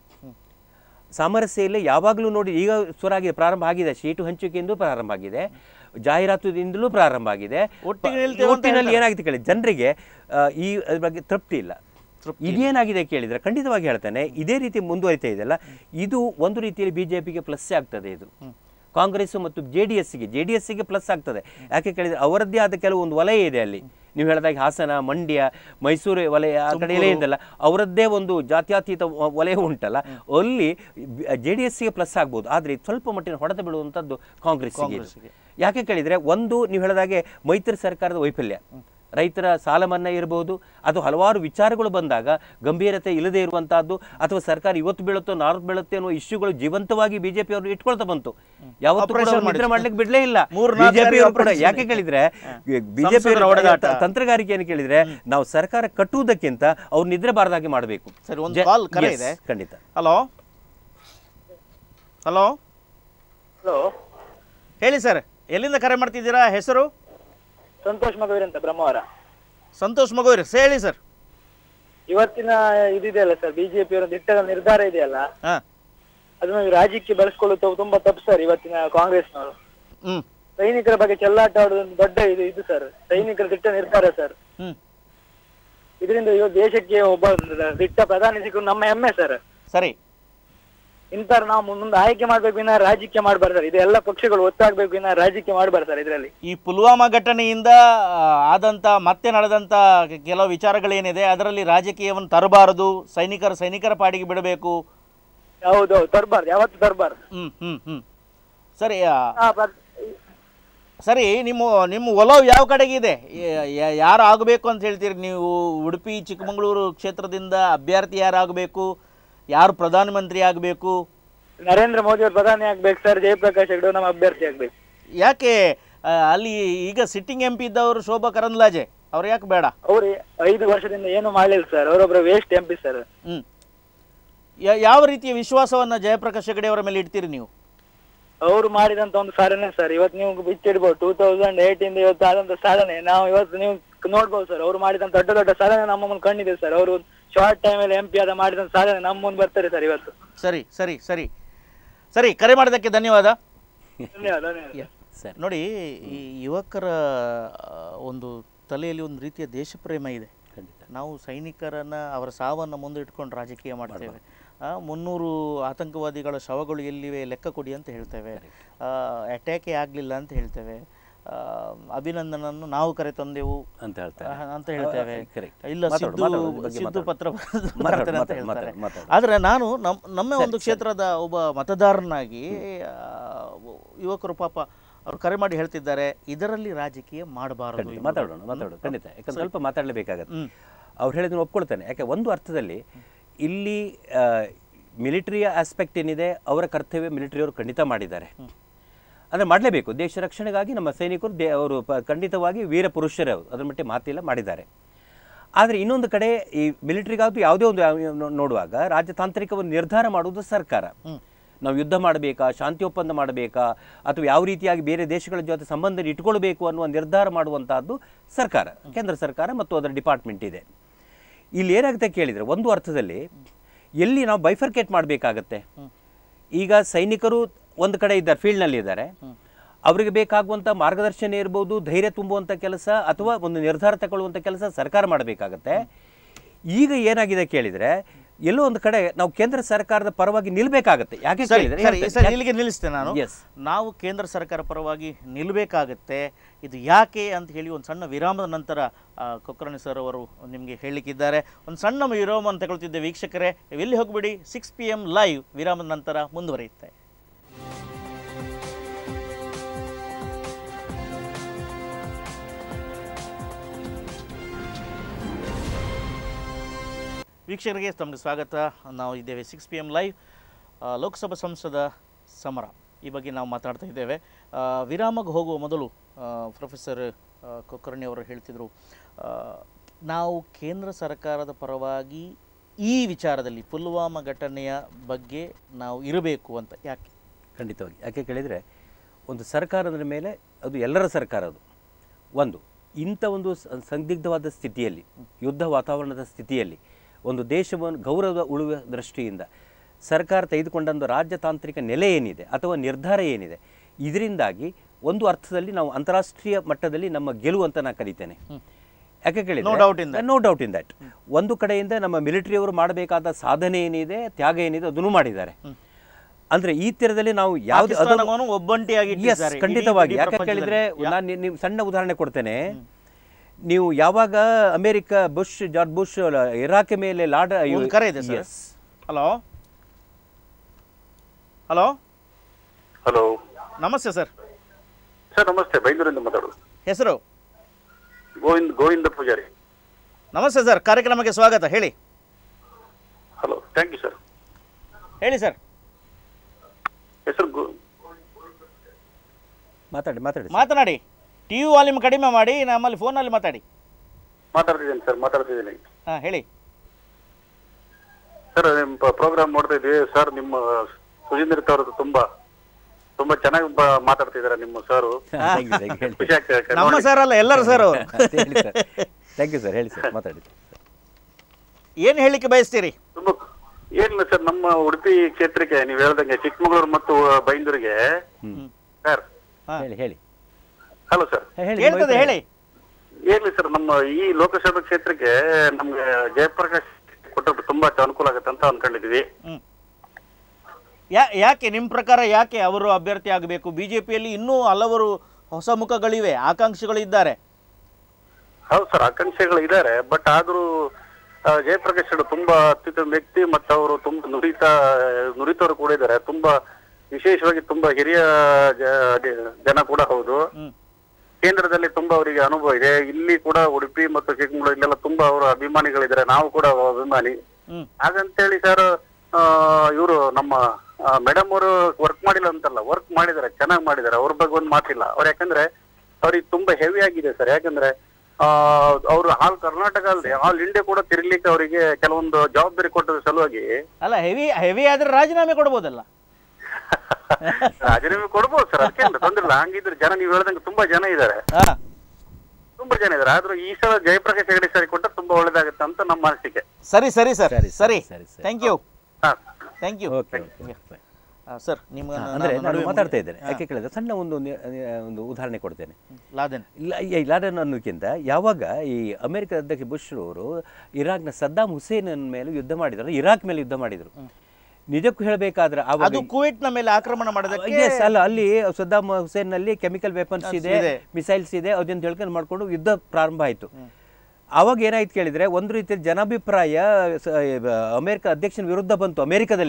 Speaker 2: ಸಾಮರಸ್ಯ ಇಲ್ಲ ಯಾವಾಗಲೂ ನೋಡಿ ಈಗ ಸುರಾಗಿದೆ ಪ್ರಾರಂಭ ಆಗಿದೆ ಸೀಟು ಹಂಚಿಕೆಯಿಂದ ಪ್ರಾರಂಭ ಆಗಿದೆ ಜಾಹೀರಾತುದಿಂದಲೂ ಪ್ರಾರಂಭ ಆಗಿದೆ
Speaker 1: ಒಟ್ಟಿಗೆ ನಿಲ್ತೇವೆ ಅಂತ
Speaker 2: ಒಟ್ಟಿನಲ್ಲಿ ಏನಾಗಿದೆ ಕೇಳಿ ಜನರಿಗೆ ಆ, ಈ ಅದ್ರ ಬಗ್ಗೆ ತೃಪ್ತಿ ಇಲ್ಲ ಇದೇನಾಗಿದೆ ಕೇಳಿದ್ರೆ ಖಂಡಿತವಾಗಿ ಹೇಳ್ತಾನೆ ಇದೇ ರೀತಿ ಮುಂದುವರಿತಾ ಇದೆಯಲ್ಲ ಇದು ಒಂದು ರೀತಿಯಲ್ಲಿ ಬಿಜೆಪಿಗೆ ಪ್ಲಸ್ ಆಗ್ತದೆ ಇದು ಕಾಂಗ್ರೆಸ್ ಮತ್ತು ಜೆ ಡಿ ಎಸ್ಗೆ ಜೆ ಡಿ ಎಸ್ಗೆ ಪ್ಲಸ್ ಆಗ್ತದೆ ಯಾಕೆ ಕೇಳಿದ್ರೆ ಅವರದ್ದೇ ಆದ ಕೆಲವು ಒಂದು ವಲಯ ಇದೆ ಅಲ್ಲಿ ನೀವು ಹೇಳಿದಾಗ ಹಾಸನ ಮಂಡ್ಯ ಮೈಸೂರು ವಲಯ ಆ ಕಡೆ ಎಲ್ಲ ಇದೆಲ್ಲ ಅವರದ್ದೇ ಒಂದು ಜಾತ್ಯತೀತ ವ- ವಲಯ ಉಂಟಲ್ಲ ಅಲ್ಲಿ ಜೆ ಡಿ ಎಸ್ಗೆ ಪ್ಲಸ್ ಆಗ್ಬೋದು ಆದರೆ ಸ್ವಲ್ಪ ಮಟ್ಟಿನ ಹೊಡೆತ ಬೀಳುವಂಥದ್ದು ಕಾಂಗ್ರೆಸ್ಸಿಗೆ ಇದು. ಯಾಕೆ ಕೇಳಿದ್ರೆ ಒಂದು ನೀವು ಹೇಳಿದಾಗೆ ಮೈತ್ರಿ ಸರ್ಕಾರದ ವೈಫಲ್ಯ ರೈತರ ಸಾಲ ಮನ್ನಾ ಇರಬಹುದು ಅದು ಹಲವಾರು ವಿಚಾರಗಳು ಬಂದಾಗ ಗಂಭೀರತೆ ಇಲ್ಲದೆ ಇರುವಂತಹದ್ದು ಅಥವಾ ಸರ್ಕಾರ ಇವತ್ತು ಬೀಳುತ್ತೋ ನಾಲ್ಕು ಬೀಳುತ್ತೆ ಅನ್ನೋ ಇಶ್ಯೂಗಳು ಜೀವಂತವಾಗಿ ಬಿಜೆಪಿ ಅವರು ಇಟ್ಕೊಳ್ತಾ ಬಂತು ಯಾವತ್ತೂ ಕೂಡ ಅವ್ರು ನಿದ್ರೆ ಮಾಡ್ಲಿಕ್ಕೆ ಬಿಡ್ಲೇ ಇಲ್ಲ
Speaker 1: ಮೂರ್ ನಾಲ್ಕು
Speaker 2: ಬಿಜೆಪಿ
Speaker 1: ಸಾರಿ
Speaker 2: ಅವರು ಕೂಡ
Speaker 1: operation
Speaker 2: ಯಾಕೆ ಕೇಳಿದ್ರೆ ಬಿಜೆಪಿ
Speaker 1: ಸಂಸದರ ಹೊಡೆದಾಟ.
Speaker 2: ತಂತ್ರಗಾರಿಕೆ ಏನು ಕೇಳಿದ್ರೆ ನಾವು ಸರ್ಕಾರ ಕಟ್ಟುವುದಕ್ಕಿಂತ ಅವ್ರು ನಿದ್ರೆ ಬಾರದಾಗಿ ಮಾಡಬೇಕು
Speaker 1: ಸರಿ ಒಂದು ಕಾಲ್ ಕರೆ ಇದೆ
Speaker 2: ಖಂಡಿತ
Speaker 1: ಹಲೋ ಹಲೋ
Speaker 3: ಹಲೋ
Speaker 1: ಹೇಳಿ ಸರ್ ಎಲ್ಲಿಂದ ಕರೆ ಮಾಡ್ತಿದ್ದೀರಾ ಹೆಸರು
Speaker 3: ಸಂತೋಷ್ ಮಗವೀರ್ ಅಂತ ಬ್ರಹ್ಮವರ
Speaker 1: ಸಂತೋಷ್ ಮಗುವೀರ್ ಹೇಳಿ ಸರ್
Speaker 3: ಇವತ್ತಿನ ಇದಿದೆಯಲ್ಲ ಸರ್ ಬಿಜೆಪಿ ಅವರ ದಿಟ್ಟದ ನಿರ್ಧಾರ ಇದೆಯಲ್ಲ
Speaker 1: ಹಾ
Speaker 3: ಅದನ್ನು ರಾಜ್ಯಕ್ಕೆ ಬಳಸ್ಕೊಳ್ಳುತ್ತ ತುಂಬಾ ತಪ್ಪು ಸರ್ ಇವತ್ತಿನ ಕಾಂಗ್ರೆಸ್ನವರು
Speaker 1: ಹ್ಮ್
Speaker 3: ಸೈನಿಕರ ಬಗ್ಗೆ ಚೆಲ್ಲಾಟ ಆಡೋದು ಒಂದು ದೊಡ್ಡ ಇದು ಇದು ಸರ್ ಸೈನಿಕರ ದಿಟ್ಟ ನಿರ್ಧಾರ ಸರ್
Speaker 1: ಹ್ಮ್
Speaker 3: ಇದರಿಂದ ಇವತ್ತು ದೇಶಕ್ಕೆ ಒಬ್ಬ ದಿಟ್ಟ ಪ್ರಧಾನಿ ಸಿಕ್ಕು ನಮ್ಮ ಹೆಮ್ಮೆ ಸರ್
Speaker 1: ಸರಿ
Speaker 3: ಇಂಥವ್ರು ನಾವು ಮುಂದೆ ಆಯ್ಕೆ ಮಾಡ್ಬೇಕು ವಿನ ರಾಜ್ಯಕ್ಕೆ ಮಾಡಬಾರ್ದು ಸರ್ ಇದು ಎಲ್ಲ ಪಕ್ಷಗಳು ಒತ್ತಾಗಬೇಕು ವಿನ ರಾಜ್ಯಕ್ಕೆ ಮಾಡಬಾರ್ದು ಸರ್ ಇದರಲ್ಲಿ
Speaker 1: ಈ ಪುಲ್ವಾಮಾ ಘಟನೆಯಿಂದ ಆ, ಆದಂತ ಮತ್ತೆ ನಡೆದಂತ ಕೆ- ಕೆಲವು ವಿಚಾರಗಳೇನಿದೆ ಅದರಲ್ಲಿ ರಾಜಕೀಯವನ್ನು ತರಬಾರದು ಸೈನಿಕರ ಸೈನಿಕರ ಪಾಡಿಗೆ ಬಿಡಬೇಕು
Speaker 3: ಹೌದೌದು ತರಬಾರ್ದು ಯಾವತ್ತು ತರಬಾರ್ದು
Speaker 1: ಹ್ಮ್ ಹ್ಮ್ ಹ್ಮ್ ಸರಿ ಆ, ಸರಿ ನಿಮ್ಮ ನಿಮ್ಮ ಒಲವು ಯಾವ ಕಡೆಗೆ ಇದೆ ಯ- ಯ- ಯಾರು ಆಗಬೇಕು ಅಂತ ಹೇಳ್ತೀರಿ ನೀವು ಉಡುಪಿ ಚಿಕ್ಕಮಗಳೂರು ಕ್ಷೇತ್ರದಿಂದ ಅಭ್ಯರ್ಥಿ ಯಾರು ಆಗಬೇಕು ಯಾರು ಪ್ರಧಾನಮಂತ್ರಿ ಆಗಬೇಕು
Speaker 3: ನರೇಂದ್ರ ಮೋದಿ ಅವರು ಪ್ರಧಾನಿ ಆಗ್ಬೇಕು ಸರ್ ಜಯಪ್ರಕಾಶ್ ಹೆಗಡೆ ನಮ್ಮ ಅಭ್ಯರ್ಥಿ ಆಗ್ಬೇಕು
Speaker 1: ಯಾಕೆ ಆ, ಅಲ್ಲಿ ಈಗ ಸಿಟ್ಟಿಂಗ್ ಎಂ ಪಿ ಇದ್ದವರು ಶೋಭಾ ಕರಂದ್ಲಾಜೆ ಅವ್ರು ಯಾಕೆ ಬೇಡ
Speaker 3: ಅವ್ರು ಐದು ವರ್ಷದಿಂದ ಏನು ಮಾಡ್ಲಿಲ್ಲ ಸರ್ ಅವರೊಬ್ಬರ waste M P sir
Speaker 1: hmm ಯಾ- ಯಾವ ರೀತಿಯ ವಿಶ್ವಾಸವನ್ನ ಜಯಪ್ರಕಾಶ್ ಹೆಗಡೆ ಅವರ ಮೇಲೆ ಇಡ್ತೀರಿ ನೀವು
Speaker 3: ಅವರು ಮಾಡಿದಂತ ಒಂದು ಸಾಧನೆ ಸರ್ ಇವತ್ತು ನೀವು ಬಿಚ್ಚಿಡ್ಬೋದು ಟೂ ತೌಸಂಡ್ ಏಯ್ಟಿಂದ ಇವತ್ತು ಆದಂತ ಸಾಧನೆ ನಾವು ಇವತ್ತು ನೀವು ನೋಡ್ಬೋದು ಸರ್ ಅವ್ರು ಮಾಡಿದಂತ ದೊಡ್ಡ ದೊಡ್ಡ ಸಾಧನೆ ನಮ್ಮ ಮುಂದೆ ಕಂಡಿದೆ ಸರ್ ಅವರು ಶಾರ್ಟ್ ಟೈಮಲ್ಲಿ ಎಂ ಪಿ ಆದ ಮಾಡಿದಂತ ಸಾಧನೆ ನಮ್ಮ ಮುಂದೆ ಬರ್ತಾರೆ ಸರ್ ಇವತ್ತು
Speaker 1: ಸರಿ ಸರಿ ಸರಿ ಸರಿ ಕರೆ ಮಾಡಿದ್ದಕ್ಕೆ ಧನ್ಯವಾದ
Speaker 3: ಧನ್ಯವಾದ ಧನ್ಯವಾದ
Speaker 2: ಸರಿ
Speaker 1: ನೋಡಿ ಈ ಯುವಕರ ಆ, ಒಂದು ತಲೆಯಲ್ಲಿ ಒಂದು ರೀತಿಯ ದೇಶಪ್ರೇಮ ಇದೆ
Speaker 2: ಖಂಡಿತ
Speaker 1: ನಾವು ಸೈನಿಕರನ್ನ ಅವರ ಸಾವನ್ನು ಮುಂದೆ ಇಟ್ಕೊಂಡು ರಾಜಕೀಯ ಮಾಡ್ತೇವೆ ಆ, ಮುನ್ನೂರು ಆತಂಕವಾದಿಗಳ ಶವಗಳು ಎಲ್ಲಿವೆ ಲೆಕ್ಕ ಕೊಡಿ ಅಂತ ಹೇಳ್ತೇವೆ ಅಟ್ಯಾಕೇ ಆಗಲಿಲ್ಲ ಅಂತ ಹೇಳ್ತೇವೆ ಆ, ಅಭಿನಂದನನ್ನು ನಾವು ಕರೆ ತಂದೆವು
Speaker 2: ಅಂತ ಹೇಳ್ತಾರೆ
Speaker 1: ಆ, ಅಂತ ಹೇಳ್ತೇವೆ
Speaker 2: ಆ, correct.
Speaker 1: ಇಲ್ಲ
Speaker 2: ಮಾತಾಡು,
Speaker 1: ಸಿದ್ದು
Speaker 2: ಮಾತಾಡು, ಇದ್ರ ಬಗ್ಗೆ
Speaker 1: ಸಿದ್ದು
Speaker 2: ಮಾತಾಡು.
Speaker 1: ಪತ್ರ ಬರೆದು
Speaker 2: ಮಾತಾಡು,
Speaker 1: ಬರ್ತಾರೆ ಅಂತ
Speaker 2: ಮಾತಾಡು,
Speaker 1: ಹೇಳ್ತಾರೆ
Speaker 2: ಮಾತಾಡು, ಮಾತಾಡು.
Speaker 1: ಆದರೆ ನಾನು ನಮ್ಮ ನಮ್ಮ ಒಂದು ಕ್ಷೇತ್ರದ ಒಬ್ಬ ಮತದಾರನಾಗಿ ಆ, ಯುವಕರು ಪಾಪ ಅವರು ಕರೆ ಮಾಡಿ ಹೇಳ್ತಿದ್ದಾರೆ ಇದರಲ್ಲಿ ರಾಜಕೀಯ ಮಾಡಬಾರದು
Speaker 2: ಖಂಡಿತ ಮಾತಾಡೋಣ ಮಾತಾಡೋಣ ಖಂಡಿತ ಯಾಕಂದ್ರೆ ಸ್ವಲ್ಪ ಮಾತಾಡಲೇಬೇಕಾಗತ್ತೆ
Speaker 1: ಹ್ಮ್.
Speaker 2: ಅವ್ರು ಹೇಳಿದ್ರೆ ಒಪ್ಕೊಳ್ತಾನೆ ಯಾಕೆ ಒಂದು ಅರ್ಥದಲ್ಲಿ ಇಲ್ಲಿ ಮಿಲಿಟರಿಯ ಆಸ್ಪೆಕ್ಟ್ ಏನಿದೆ ಅವರ ಕರ್ತವ್ಯ ಮಿಲಿಟರಿಯವರು ಖಂಡಿತ ಮಾಡಿದ್ದಾರೆ ಅಂದರೆ ಮಾಡಲೇಬೇಕು ದೇಶ ರಕ್ಷಣೆಗಾಗಿ ನಮ್ಮ ಸೈನಿಕರು ದೇ ಅವರು ಪ- ಖಂಡಿತವಾಗಿ ವೀರ ಪುರುಷರೇ ಅವರು ಅದ್ರ ಮಟ್ಟಿಗೆ ಮಾತಿಲ್ಲ ಮಾಡಿದ್ದಾರೆ ಆದರೆ ಇನ್ನೊಂದು ಕಡೆ ಈ ಮಿಲಿಟರಿಗಾದ್ರು ಯಾವುದೇ ಒಂದು ಯಾವ- ನೋ- ನೋಡುವಾಗ ರಾಜತಾಂತ್ರಿಕವನ್ನು ನಿರ್ಧಾರ ಮಾಡುವುದು ಸರ್ಕಾರ ನಾವು ಯುದ್ಧ ಮಾಡಬೇಕಾ ಶಾಂತಿ ಒಪ್ಪಂದ ಮಾಡಬೇಕಾ ಅಥವಾ ಯಾವ ರೀತಿಯಾಗಿ ಬೇರೆ ದೇಶಗಳ ಜೊತೆ ಸಂಬಂಧ ಇಟ್ಕೊಳ್ಬೇಕು ಅನ್ನುವ ನಿರ್ಧಾರ ಮಾಡುವಂತಹದ್ದು ಸರ್ಕಾರ ಕೇಂದ್ರ ಸರ್ಕಾರ ಮತ್ತು ಅದರ ಡಿಪಾರ್ಟ್ಮೆಂಟ್ ಇದೆ ಇಲ್ಲಿ ಏನಾಗುತ್ತೆ ಕೇಳಿದರೆ ಒಂದು ಅರ್ಥದಲ್ಲಿ ಎಲ್ಲಿ ನಾವು ಬೈಫರ್ಕೇಟ್ ಮಾಡಬೇಕಾಗತ್ತೆ ಈಗ ಸೈನಿಕರು ಒಂದು ಕಡೆ ಇದ್ದಾರೆ ಫೀಲ್ಡ್ನಲ್ಲಿ ಇದ್ದಾರೆ ಅವರಿಗೆ ಬೇಕಾಗುವಂಥ ಮಾರ್ಗದರ್ಶನ ಇರ್ಬೋದು ಧೈರ್ಯ ತುಂಬುವಂಥ ಕೆಲಸ ಅಥವಾ ಒಂದು ನಿರ್ಧಾರ ತಗೊಳ್ಳುವಂಥ ಕೆಲಸ ಸರ್ಕಾರ ಮಾಡಬೇಕಾಗತ್ತೆ ಈಗ ಏನಾಗಿದೆ ಕೇಳಿದರೆ ಎಲ್ಲೋ ಒಂದು ಕಡೆ ನಾವು ಕೇಂದ್ರ ಸರ್ಕಾರದ ಪರವಾಗಿ ನಿಲ್ಬೇಕಾಗತ್ತೆ ಯಾಕೆ
Speaker 1: ಸರಿ
Speaker 2: ಕೇಳಿದ್ರೆ
Speaker 1: ಸರಿ
Speaker 2: ಹೇಳ್ತೇನೆ.
Speaker 1: ಸರಿ
Speaker 2: ಯಾಕೆ-
Speaker 1: ಇಲ್ಲಿಗೆ ನಿಲ್ಲಿಸ್ತೇನೆ ನಾನು
Speaker 2: Yes.
Speaker 1: ನಾವು ಕೇಂದ್ರ ಸರ್ಕಾರ ಪರವಾಗಿ ನಿಲ್ಲಬೇಕಾಗತ್ತೆ ಇದು ಯಾಕೆ ಅಂತ ಹೇಳಿ ಒಂದು ಸಣ್ಣ ವಿರಾಮದ ನಂತರ ಆ, ಕೊಕ್ಕರಣಿ ಸರ್ ಅವರು ನಿಮಗೆ ಹೇಳಲಿಕ್ಕಿದ್ದಾರೆ ಒಂದು ಸಣ್ಣ ವಿರಾಮವನ್ನು ತಗೊಳ್ತಿದ್ದೆ ವೀಕ್ಷಕರೇ ಎಲ್ಲಿ ಹೋಗ್ಬಿಡಿ ಸಿಕ್ಸ್ ಪಿ ಎಮ್ ಲೈವ್ ವಿರಾಮದ ನಂತರ ಮುಂದುವರಿಯುತ್ತೆ ವೀಕ್ಷಕರಿಗೆ ತಮಗೆ ಸ್ವಾಗತ ನಾವು ಇದ್ದೇವೆ ಸಿಕ್ಸ್ ಪಿ ಎಮ್ ಲೈವ್ ಆ, ಲೋಕಸಭಾ ಸಂಸದ ಸಮರ ಈ ಬಗ್ಗೆ ನಾವು ಮಾತಾಡ್ತಾ ಇದ್ದೇವೆ ಆ, ವಿರಾಮಕ್ಕೆ ಹೋಗುವ ಮೊದಲು ಆ, ಪ್ರೊಫೆಸರ್ ಆ, ಕುಲಕರ್ಣಿ ಅವರು ಹೇಳ್ತಿದ್ರು ಆ, ನಾವು ಕೇಂದ್ರ ಸರ್ಕಾರದ ಪರವಾಗಿ ಈ ವಿಚಾರದಲ್ಲಿ ಪುಲ್ವಾಮಾ ಘಟನೆಯ ಬಗ್ಗೆ ನಾವು ಇರಬೇಕು ಅಂತ ಯಾಕೆ
Speaker 2: ಖಂಡಿತವಾಗಿ ಯಾಕೆ ಕೇಳಿದರೆ ಒಂದು ಸರ್ಕಾರದ ಮೇಲೆ ಅದು ಎಲ್ಲರ ಸರ್ಕಾರ ಅದು ಒಂದು ಇಂಥ ಒಂದು ಸ- ಸಂದಿಗ್ಧವಾದ ಸ್ಥಿತಿಯಲ್ಲಿ ಯುದ್ಧ ವಾತಾವರಣದ ಸ್ಥಿತಿಯಲ್ಲಿ ಒಂದು ದೇಶವನ್ನು ಗೌರವ ಉಳುವ ದೃಷ್ಟಿಯಿಂದ ಸರ್ಕಾರ ತೆಗೆದುಕೊಂಡೊಂದು ರಾಜ್ಯತಾಂತ್ರಿಕ ನೆಲೆ ಏನಿದೆ ಅಥವಾ ನಿರ್ಧಾರ ಏನಿದೆ ಇದರಿಂದಾಗಿ ಒಂದು ಅರ್ಥದಲ್ಲಿ ನಾವು ಅಂತಾರಾಷ್ಟ್ರೀಯ ಮಟ್ಟದಲ್ಲಿ ನಮ್ಮ ಗೆಲುವು ಅಂತ ನಾನು ಕರಿತೇನೆ ಯಾಕೆ ಕೇಳಿದ್ರೆ
Speaker 1: No doubt in that.
Speaker 2: No doubt in that ಒಂದು ಕಡೆಯಿಂದ ನಮ್ಮ ಮಿಲಿಟರಿಯವರು ಮಾಡಬೇಕಾದ ಸಾಧನೆ ಏನಿದೆ ತ್ಯಾಗ ಏನಿದೆ ಅದನ್ನು ಮಾಡಿದ್ದಾರೆ ಅಂದ್ರೆ ಈ ತೀರದಲ್ಲಿ ನಾವು ಯಾವುದೇ ಅದನ್ನು-
Speaker 1: ಪಾಕಿಸ್ತಾನವನ್ನು ಒಬ್ಬಂಟಿಯಾಗಿ
Speaker 2: Yes,
Speaker 1: ಇಟ್ಟಿದ್ದಾರೆ ಇಡೀ-
Speaker 2: ಖಂಡಿತವಾಗಿ
Speaker 1: ಇಡೀ
Speaker 2: ಯಾಕೆ
Speaker 1: ಪ್ರಪಂಚದಲ್ಲಿ.
Speaker 2: ಕೇಳಿದ್ರೆ
Speaker 1: ಯಾ-
Speaker 2: ನಾನು ನೀವು ಸಣ್ಣ ಉದಾಹರಣೆ ಕೊಡ್ತೇನೆ ನೀವು ಯಾವಾಗ America Bush George Bush Iraq ಮೇಲೆ ಲಾಡ
Speaker 1: ಒಂದು ಕರೆ ಇದೆ sir
Speaker 2: Yes.
Speaker 1: Hello hello
Speaker 4: hello
Speaker 1: ನಮಸ್ತೆ ಸರ್
Speaker 4: ಸರ್ ನಮಸ್ತೆ ಬೈಂದೂರಿಂದ ಮಾತಾಡೋದು
Speaker 1: ಹೆಸರು
Speaker 4: ಗೋವಿಂದ್ ಗೋವಿಂದ ಪೂಜಾರಿ
Speaker 1: ನಮಸ್ತೆ ಸರ್ ಕಾರ್ಯಕ್ರಮಕ್ಕೆ ಸ್ವಾಗತ ಹೇಳಿ
Speaker 4: ಹಲೋ ಥ್ಯಾಂಕ್ ಯು ಸರ್
Speaker 1: ಹೇಳಿ ಸರ್
Speaker 4: ಹೆಸರು ಗೋ
Speaker 2: ಮಾತಾಡಿ ಮಾತಾಡಿ
Speaker 1: ಮಾತನಾಡಿ ಟಿ ವಿ ವಾಲ್ಯೂಮ್ ಕಡಿಮೆ ಮಾಡಿ ನಮ್ಮಲ್ಲಿ ಫೋನಲ್ಲಿ ಮಾತಾಡಿ
Speaker 4: ಮಾತಾಡ್ತಿದ್ದೇನೆ ಸರ್ ಮಾತಾಡ್ತಿದ್ದೀನಿ
Speaker 1: ಹಾಂ ಹೇಳಿ
Speaker 4: ಸರ್ ನಿಮ್ಮ ಪ್ರೋಗ್ರಾಮ್ ನೋಡ್ತಾ ಇದ್ದೀವಿ ಸರ್ ನಿಮ್ಮ ಸುಜೀಂದ್ರ ಅವ್ರದ್ದು ತುಂಬಾ ತುಂಬಾ ಚೆನ್ನಾಗಿ ಬ- ಮಾತಾಡ್ತಿದ್ದಾರೆ ನಿಮ್ಮ ಸರು
Speaker 2: Thank you, thank you, ಹೇಳಿ.
Speaker 4: ಖುಷಿ ಆಗ್ತದೆ
Speaker 1: ನಮ್ಮ ಸರ್ ಅಲ್ಲ ಎಲ್ಲರೂ ಸರ್ ಅವರು
Speaker 2: ಹೇಳಿ ಸರ್ ಥ್ಯಾಂಕ್ ಯು ಸರ್ ಹೇಳಿ ಸರ್ ಮಾತಾಡಿ
Speaker 1: ಏನು ಹೇಳಲಿಕ್ಕೆ ಬಯಸ್ತೀರಿ
Speaker 4: ತುಂಬಾ ಏನಿಲ್ಲ ಸರ್ ನಮ್ಮ ಉಡುಪಿ ಕ್ಷೇತ್ರಕ್ಕೆ ನೀವು ಹೇಳ್ದಂಗೆ ಚಿಕ್ಕಮಗಳೂರು ಮತ್ತು ಬೈಂದೂರಿಗೆ ಸರ್
Speaker 1: ಹಾ.
Speaker 2: ಹೇಳಿ ಹೇಳಿ
Speaker 4: ಹಲೋ ಸರ್
Speaker 2: ಹೇ, ಹೇಳಿ
Speaker 1: ಹೇಳ್ತದೆ
Speaker 2: ನಿಮ್ಮ
Speaker 1: ಹೇಳಿ
Speaker 4: ಏನಿಲ್ಲ ಸರ್ ನಮ್ಮ ಈ ಲೋಕಸಭಾ ಕ್ಷೇತ್ರಕ್ಕೆ ನಮ್ಗೆ ಜಯಪ್ರಕಾಶ್ ಕೊಟ್ಟರೆ ತುಂಬಾ ಅನುಕೂಲ ಆಗುತ್ತೆ ಅಂತ ಅನ್ಕೊಂಡಿದೀವಿ
Speaker 1: ಹ್ಮ್. ಯಾ ಯಾಕೆ ನಿಮ್ಮ ಪ್ರಕಾರ ಯಾಕೆ ಅವರು ಅಭ್ಯರ್ಥಿ ಆಗಬೇಕು ಬಿ ಜೆ ಪಿಯಲ್ಲಿ ಇನ್ನೂ ಹಲವರು ಹೊಸ ಮುಖಗಳಿವೆ ಆಕಾಂಕ್ಷಿಗಳು ಇದ್ದಾರೆ
Speaker 4: ಹೌದು ಸರ್ ಆಕಾಂಕ್ಷೆಗಳು ಇದ್ದಾರೆ ಬಟ್ ಆದ್ರೂ ಆ, ಜಯಪ್ರಕಾಶ್ ಅವರು ತುಂಬಾ ಅತ್ಯುತ್ತಮ ವ್ಯಕ್ತಿ ಮತ್ತು ಅವರು ತುಂಬಾ ನುರಿತ ನುರಿತವರು ಕೂಡ ಇದ್ದಾರೆ ತುಂಬಾ ವಿಶೇಷವಾಗಿ ತುಂಬಾ ಹಿರಿಯ ಜ- ಜನ ಕೂಡ ಹೌದು
Speaker 1: ಹ್ಮ್.
Speaker 4: ಕೇಂದ್ರದಲ್ಲಿ ತುಂಬಾ ಅವರಿಗೆ ಅನುಭವ ಇದೆ ಇಲ್ಲಿ ಕೂಡ ಉಡುಪಿ ಮತ್ತು ಚಿಕ್ಕಮಗಳೂರು ಇಲ್ಲೆಲ್ಲ ತುಂಬಾ ಅವರ ಅಭಿಮಾನಿಗಳಿದ್ದಾರೆ ನಾವು ಕೂಡ ಅಭಿಮಾನಿ
Speaker 1: ಹ್ಮ್
Speaker 4: ಹಾಗಂತೇಳಿ ಸರ್ ಇವರು ನಮ್ಮ ಮೇಡಮ್ ಅವರು ವರ್ಕ್ ಮಾಡಿಲ್ಲ ಅಂತಲ್ಲ ವರ್ಕ್ ಮಾಡಿದ್ದಾರೆ ಚೆನ್ನಾಗಿ ಮಾಡಿದ್ದಾರೆ ಅವ್ರ ಬಗ್ಗೆ ಒಂದು ಮಾತಿಲ್ಲ ಅವ್ರು ಯಾಕಂದ್ರೆ ಅವ್ರಿಗೆ ತುಂಬಾ ಹೆವಿ ಆಗಿದೆ ಸರ್ ಯಾಕಂದ್ರೆ ಅವರು ಆಲ್ ಕರ್ನಾಟಕ ಅಲ್ಲದೆ ಆಲ್ ಇಂಡಿಯಾ ಕೂಡ ತಿರ್ಲಿಕ್ಕೆ ಅವರಿಗೆ ಕೆಲವೊಂದು ಜವಾಬ್ದಾರಿ ಕೊಟ್ಟದ ಸಲುವಾಗಿ
Speaker 1: ಅಲ್ಲ ಹೆವಿ ಹೆವಿ ಆದ್ರೆ ರಾಜೀನಾಮೆ ಕೊಡ್ಬೋದಲ್ಲ
Speaker 4: ರಾಜೀನಾಮೆ ಕೊಡ್ಬೋದು ಸರ್ ಅದಕ್ಕೆ ತೊಂದ್ರೆ ಇಲ್ಲ ಹಂಗಿದ್ರೆ ಜನ ನೀವು ಹೇಳ್ದಂಗೆ ತುಂಬಾ ಜನ ಇದ್ದಾರೆ
Speaker 1: ಹಾ
Speaker 4: ತುಂಬಾ ಜನ ಇದ್ದಾರೆ ಆದ್ರೂ ಈ ಸಲ ಜಯಪ್ರಕಾಶ್ ಹೆಗಡೆ ಸರಿ ಕೊಟ್ಟರೆ ತುಂಬಾ ಒಳ್ಳೇದಾಗುತ್ತೆ ಅಂತ ನಮ್ಮ ಅನಿಸಿಕೆ
Speaker 1: ಸರಿ ಸರಿ ಸರ್
Speaker 2: ಸರಿ,
Speaker 1: ಸರಿ
Speaker 2: ಸರಿ, ಸರಿ.
Speaker 1: ಥ್ಯಾಂಕ್ ಯು
Speaker 4: ಹಾ
Speaker 1: thank you
Speaker 2: okay okay
Speaker 1: sir ನಿಮ್ಮ
Speaker 2: ಅಂದ್ರೆ ನಾನು ಮಾತಾಡ್ತಾ ಇದ್ದೇನೆ ಯಾಕೆ ಕೇಳಿದ್ರೆ ಸಣ್ಣ ಒಂದು ನಿ- ಒಂದು ಉದಾಹರಣೆ ಕೊಡ್ತೇನೆ
Speaker 1: ಲಾದೆನ್
Speaker 2: ಇಲ್ಲ ಈ ಲಾಡೆನ್ ಅನ್ನೋಕ್ಕಿಂತ ಯಾವಾಗ ಈ ಅಮೆರಿಕ ಅಧ್ಯಕ್ಷ ಬುಷ್ ಅವರು ಇರಾಕ್ನ ಸದ್ದಾಂ ಹುಸೇನ್ ಮೇಲೆ ಯುದ್ಧ ಮಾಡಿದ್ರು ಇರಾಕ್ ಮೇಲೆ ಯುದ್ಧ ಮಾಡಿದ್ರು ನಿಜಕ್ಕೂ ಹೇಳಬೇಕಾದ್ರೆ
Speaker 1: ಅದು
Speaker 2: ಆವಾಗ
Speaker 1: ಕುವೈಟ್ ನ ಮೇಲೆ ಆಕ್ರಮಣ ಮಾಡೋದಕ್ಕೆ
Speaker 2: Yes, ಅಲ್ಲ ಅಲ್ಲಿ ಸದ್ದಾಂ ಹುಸೇನ್ ನಲ್ಲಿ ಕೆಮಿಕಲ್ ವೆಪನ್ಸ್ ಇದೆ
Speaker 1: ಇದೆ.
Speaker 2: ಮಿಸೈಲ್ಸ್ ಇದೆ ಅದನ್ನ ತಿಳ್ಕೊಂಡು ಮಾಡ್ಕೊಂಡು ಯುದ್ಧ ಪ್ರಾರಂಭ ಆಯ್ತು ಆವಾಗ ಏನಾಯ್ತು ಕೇಳಿದ್ರೆ ಒಂದು ರೀತಿಯ ಜನಾಭಿಪ್ರಾಯ ಸ- ಅಮೆರಿಕ ಅಧ್ಯಕ್ಷನ ವಿರುದ್ಧ ಬಂತು ಅಮೆರಿಕದಲ್ಲಿ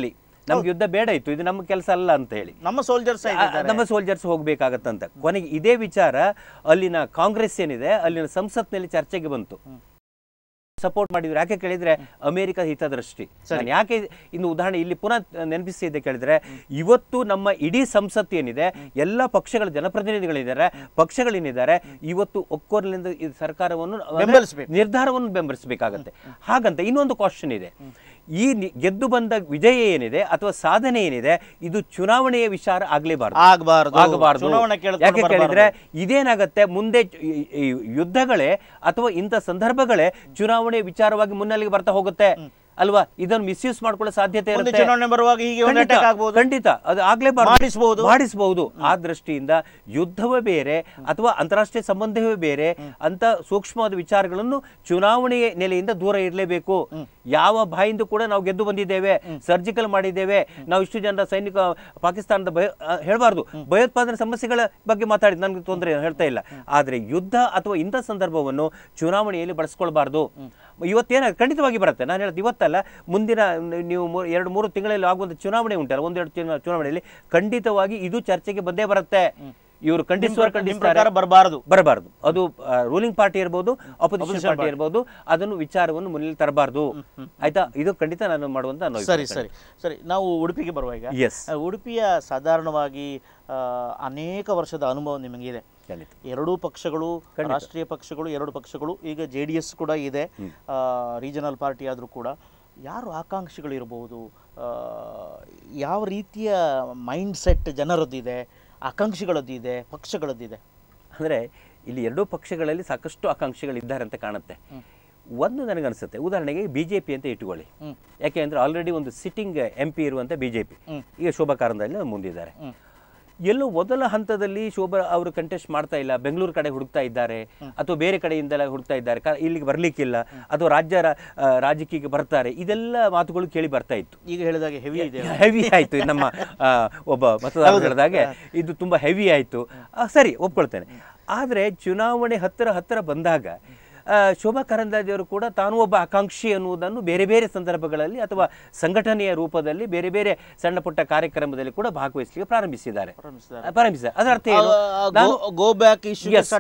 Speaker 2: ನಮ್ಗೆ ಯುದ್ಧ ಬೇಡ ಇತ್ತು ಇದು ನಮ್ಮ ಕೆಲಸ ಅಲ್ಲ ಅಂತ ಹೇಳಿ
Speaker 1: ನಮ್ಮ ಸೋಲ್ಜರ್ಸ್
Speaker 2: ಆ, ನಮ್ಮ ಸೋಲ್ಜರ್ಸ್ ಹೋಗ್ಬೇಕಾಗತ್ತಂತ ಕೊನೆಗೆ ಇದೇ ವಿಚಾರ ಅಲ್ಲಿನ ಕಾಂಗ್ರೆಸ್ ಏನಿದೆ ಅಲ್ಲಿನ ಸಂಸತ್ನಲ್ಲಿ ಚರ್ಚೆಗೆ ಬಂತು ಸಪೋರ್ಟ್ ಮಾಡಿದ್ರು ಯಾಕೆ ಕೇಳಿದ್ರೆ ಅಮೆರಿಕ ಹಿತದೃಷ್ಟಿ ನಾನು ಯಾಕೆ ಇನ್ನು ಉದಾಹರಣೆ ಇಲ್ಲಿ ಪುನಃ ನೆನಪಿಸಿದ್ದೆ ಕೇಳಿದ್ರೆ ಇವತ್ತು ನಮ್ಮ ಇಡೀ ಸಂಸತ್ತು ಏನಿದೆ ಎಲ್ಲ ಪಕ್ಷಗಳ ಜನಪ್ರತಿನಿಧಿಗಳಿದ್ದಾರೆ ಪಕ್ಷಗಳೇನಿದ್ದಾರೆ ಇವತ್ತು ಒಕ್ಕೊರಲಿಂದ ಈ ಸರ್ಕಾರವನ್ನು ಅಂದ್ರೆ
Speaker 1: ಬೆಂಬಲಿಸ್ಬೇಕು.
Speaker 2: ನಿರ್ಧಾರವನ್ನು ಬೆಂಬಲಿಸಬೇಕಾಗತ್ತೆ ಹಾಗಂತ ಇನ್ನೊಂದು ಕ್ವಶನ್ ಇದೆ ಈ ನಿ- ಗೆದ್ದು ಬಂದ ವಿಜಯ ಏನಿದೆ ಅಥವಾ ಸಾಧನೆ ಏನಿದೆ ಇದು ಚುನಾವಣೆಯ ವಿಚಾರ ಆಗ್ಲೇಬಾರ್ದು
Speaker 1: ಆಗ್ಬಾರ್ದು.
Speaker 2: ಆಗಬಾರ್ದು
Speaker 1: ಚುನಾವಣೆ ಕೇಳ್ಕೊಂಡು
Speaker 2: ಯಾಕೆ
Speaker 1: ಬರ್ಬಾರ್ದು.
Speaker 2: ಕೇಳಿದ್ರೆ ಇದೇನಾಗತ್ತೆ ಮುಂದೆ ಚು- ಈ- ಈ ಯುದ್ಧಗಳೇ ಅಥವಾ ಇಂಥ ಸಂದರ್ಭಗಳೇ ಚುನಾವಣೆ ವಿಚಾರವಾಗಿ ಮುನ್ನೆಲೆಗೆ ಬರ್ತಾ ಹೋಗುತ್ತೆ ಅಲ್ವಾ ಇದನ್ನು ಮಿಸ್ಯೂಸ್ ಮಾಡ್ಕೊಳ್ಳೋ ಸಾಧ್ಯತೆ
Speaker 1: ಮುಂದೆ
Speaker 2: ಇರುತ್ತೆ
Speaker 1: ಚುನಾವಣೆ ಬರುವಾಗ ಹೀಗೆ ಒಂದು
Speaker 2: ಖಂಡಿತ,
Speaker 1: attack ಆಗ್ಬೋದು
Speaker 2: ಖಂಡಿತ ಅದು ಆಗ್ಲೇಬಾರ್ದು
Speaker 1: ಮಾಡಿಸ್ಬೋದು.
Speaker 2: ಮಾಡಿಸಬಹುದು ಆ ದೃಷ್ಟಿಯಿಂದ ಯುದ್ಧವೇ ಬೇರೆ ಅಥವಾ ಅಂತಾರಾಷ್ಟ್ರೀಯ ಸಂಬಂಧವೇ ಬೇರೆ ಅಂತ ಸೂಕ್ಷ್ಮವಾದ ವಿಚಾರಗಳನ್ನು ಚುನಾವಣೆಯ ನೆಲೆಯಿಂದ ದೂರ ಇರಲೇಬೇಕು ಯಾವ ಬಾಯಿಂದ ಕೂಡ ನಾವು ಗೆದ್ದು ಬಂದಿದ್ದೇವೆ ಸರ್ಜಿಕಲ್ ಮಾಡಿದ್ದೇವೆ ನಾವು ಇಷ್ಟು ಜನ ಸೈನಿಕ ಪಾಕಿಸ್ತಾನದ ಭಯ ಹೇಳಬಾರ್ದು ಭಯೋತ್ಪಾದನೆ ಸಮಸ್ಯೆಗಳ ಬಗ್ಗೆ ಮಾತಾಡಿದ್ ನನಗೆ ತೊಂದರೆ ಹೇಳ್ತಾ ಇಲ್ಲ ಆದ್ರೆ ಯುದ್ಧ ಅಥವಾ ಇಂಥ ಸಂದರ್ಭವನ್ನು ಚುನಾವಣೆಯಲ್ಲಿ ಬಳಸ್ಕೊಳ್ಬಾರ್ದು ಇವತ್ತೇನ ಖಂಡಿತವಾಗಿ ಬರುತ್ತೆ ನಾನು ಹೇಳೋದು ಇವತ್ತಲ್ಲ ಮುಂದಿನ ನೀವು ಮೂ- ಎರಡು ಮೂರು ತಿಂಗಳಲ್ಲಿ ಆಗುವಂಥ ಚುನಾವಣೆ ಉಂಟಲ್ಲ ಒಂದೆರಡು ತಿಂಗಳ ಚುನಾವಣೆಯಲ್ಲಿ ಖಂಡಿತವಾಗಿ ಇದು ಚರ್ಚೆಗೆ ಬಂದೇ ಬರುತ್ತೆ ಇವರು ಖಂಡಿಸುವ
Speaker 1: ನಿಮ್
Speaker 2: ಖಂಡಿಸ್ತಾರೆ
Speaker 1: ಪ್ರಕಾರ ಬರಬಾರದು
Speaker 2: ಬರಬಾರದು ಅದು ರೂಲಿಂಗ್ ಪಾರ್ಟಿ ಇರ್ಬೋದು ಅಪೋಸಿಷನ್ ಪಾರ್ಟಿ ಇರ್ಬೋದು ಅದನ್ನು ವಿಚಾರವನ್ನು ಮುನ್ನೆಲೆ ತರಬಾರ್ದು ಆಯ್ತಾ ಇದು ಖಂಡಿತ ನಾನು ಮಾಡುವಂತ ಅನ್ನೋ
Speaker 1: ಸರಿ ಸರಿ ಸರಿ ನಾವು ಉಡುಪಿಗೆ ಬರುವ ಈಗ
Speaker 2: ಎಸ್
Speaker 1: ಆ, ಉಡುಪಿಯ ಸಾಧಾರಣವಾಗಿ ಆ, ಅನೇಕ ವರ್ಷದ ಅನುಭವ ನಿಮಗಿದೆ
Speaker 2: ಖಂಡಿತ
Speaker 1: ಎರಡೂ ಪಕ್ಷಗಳು ರಾಷ್ಟ್ರೀಯ ಪಕ್ಷಗಳು ಎರಡು ಪಕ್ಷಗಳು ಈಗ ಜೆ ಡಿ ಎಸ್ ಕೂಡ ಇದೆ ರೀಜನಲ್ ಪಾರ್ಟಿ ಆದರೂ ಕೂಡ ಯಾರು ಆಕಾಂಕ್ಷಿಗಳು ಇರಬಹುದು ಯಾವ ರೀತಿಯ ಮೈಂಡ್ ಸೆಟ್ ಜನರದ್ದಿದೆ ಆಕಾಂಕ್ಷಿಗಳದ್ದಿದೆ ಪಕ್ಷಗಳದ್ದಿದೆ
Speaker 2: ಅಂದ್ರೆ ಇಲ್ಲಿ ಎರಡೂ ಪಕ್ಷಗಳಲ್ಲಿ ಸಾಕಷ್ಟು ಆಕಾಂಕ್ಷಿಗಳಿದ್ದಾರೆ ಅಂತ ಕಾಣುತ್ತೆ ಒಂದು ನನಗನ್ಸುತ್ತೆ ಉದಾಹರಣೆಗೆ ಬಿಜೆಪಿ ಅಂತ ಇಟ್ಕೊಳ್ಳಿ
Speaker 1: ಹ್ಮ್.
Speaker 2: ಯಾಕೆ ಅಂದ್ರೆ ಆಲ್ರೆಡಿ ಒಂದು ಸಿಟ್ಟಿಂಗ್ ಎಂ ಪಿ ಇರುವಂತ ಬಿಜೆಪಿ
Speaker 1: ಹ್ಮ್.
Speaker 2: ಈಗ ಶೋಭಾ ಕಾರಂದಲ್ಲಿ ಮುಂದಿದ್ದಾರೆ
Speaker 1: ಹ್ಮ್.
Speaker 2: ಎಲ್ಲೋ ಮೊದಲ ಹಂತದಲ್ಲಿ ಶೋಭಾ ಅವರು ಕಂಟೆಸ್ಟ್ ಮಾಡ್ತಾ ಇಲ್ಲ ಬೆಂಗಳೂರು ಕಡೆ ಹುಡುಕ್ತಾ ಇದ್ದಾರೆ ಅಥವಾ ಬೇರೆ ಕಡೆಯಿಂದೆಲ್ಲ ಹುಡುಕ್ತಾ ಇದ್ದಾರೆ ಕಾ- ಇಲ್ಲಿಗೆ ಬರ್ಲಿಕ್ಕಿಲ್ಲ ಅಥವಾ ರಾಜ್ಯ ರಾ- ಆ, ರಾಜಕೀಯಕ್ಕೆ ಬರ್ತಾರೆ ಇದೆಲ್ಲ ಮಾತುಗಳು ಕೇಳಿ ಬರ್ತಾ ಇತ್ತು
Speaker 1: ಈಗ ಹೇಳಿದಾಗೆ ಹೆವಿ ಇದೆ
Speaker 2: ಹೆವಿ ಆಯ್ತು ನಮ್ಮ ಆ, ಒಬ್ಬ ಮತದಾರ ಹೇಳಿದಾಗೆ ಇದು ತುಂಬಾ ಹೆವಿ ಆಯ್ತು ಆ, ಸರಿ ಒಪ್ಕೊಳ್ತೇನೆ ಆದ್ರೆ ಚುನಾವಣೆ ಹತ್ತಿರ ಹತ್ತಿರ ಬಂದಾಗ ಆ, ಶೋಭಾ ಕರಂದ್ಲಾಜೆಯವರು ಕೂಡ ತಾನು ಒಬ್ಬ ಆಕಾಂಕ್ಷಿ ಅನ್ನುವುದನ್ನು ಬೇರೆ ಬೇರೆ ಸಂದರ್ಭಗಳಲ್ಲಿ ಅಥವಾ ಸಂಘಟನೆಯ ರೂಪದಲ್ಲಿ ಬೇರೆ ಬೇರೆ ಸಣ್ಣ ಪುಟ್ಟ ಕಾರ್ಯಕ್ರಮದಲ್ಲಿ ಕೂಡ ಭಾಗವಹಿಸಲಿಕ್ಕೆ ಪ್ರಾರಂಭಿಸಿದ್ದಾರೆ
Speaker 1: ಪ್ರಾರಂಭಿಸಿದ್ದಾರೆ.
Speaker 2: ಆ, ಪ್ರಾರಂಭಿಸಿದ್ದಾರೆ ಅದರ ಅರ್ಥ ಏನು ನಾನು
Speaker 1: ಗೋ ಬ್ಯಾಕ್ ಇಶ್ಯೂ
Speaker 2: Yes.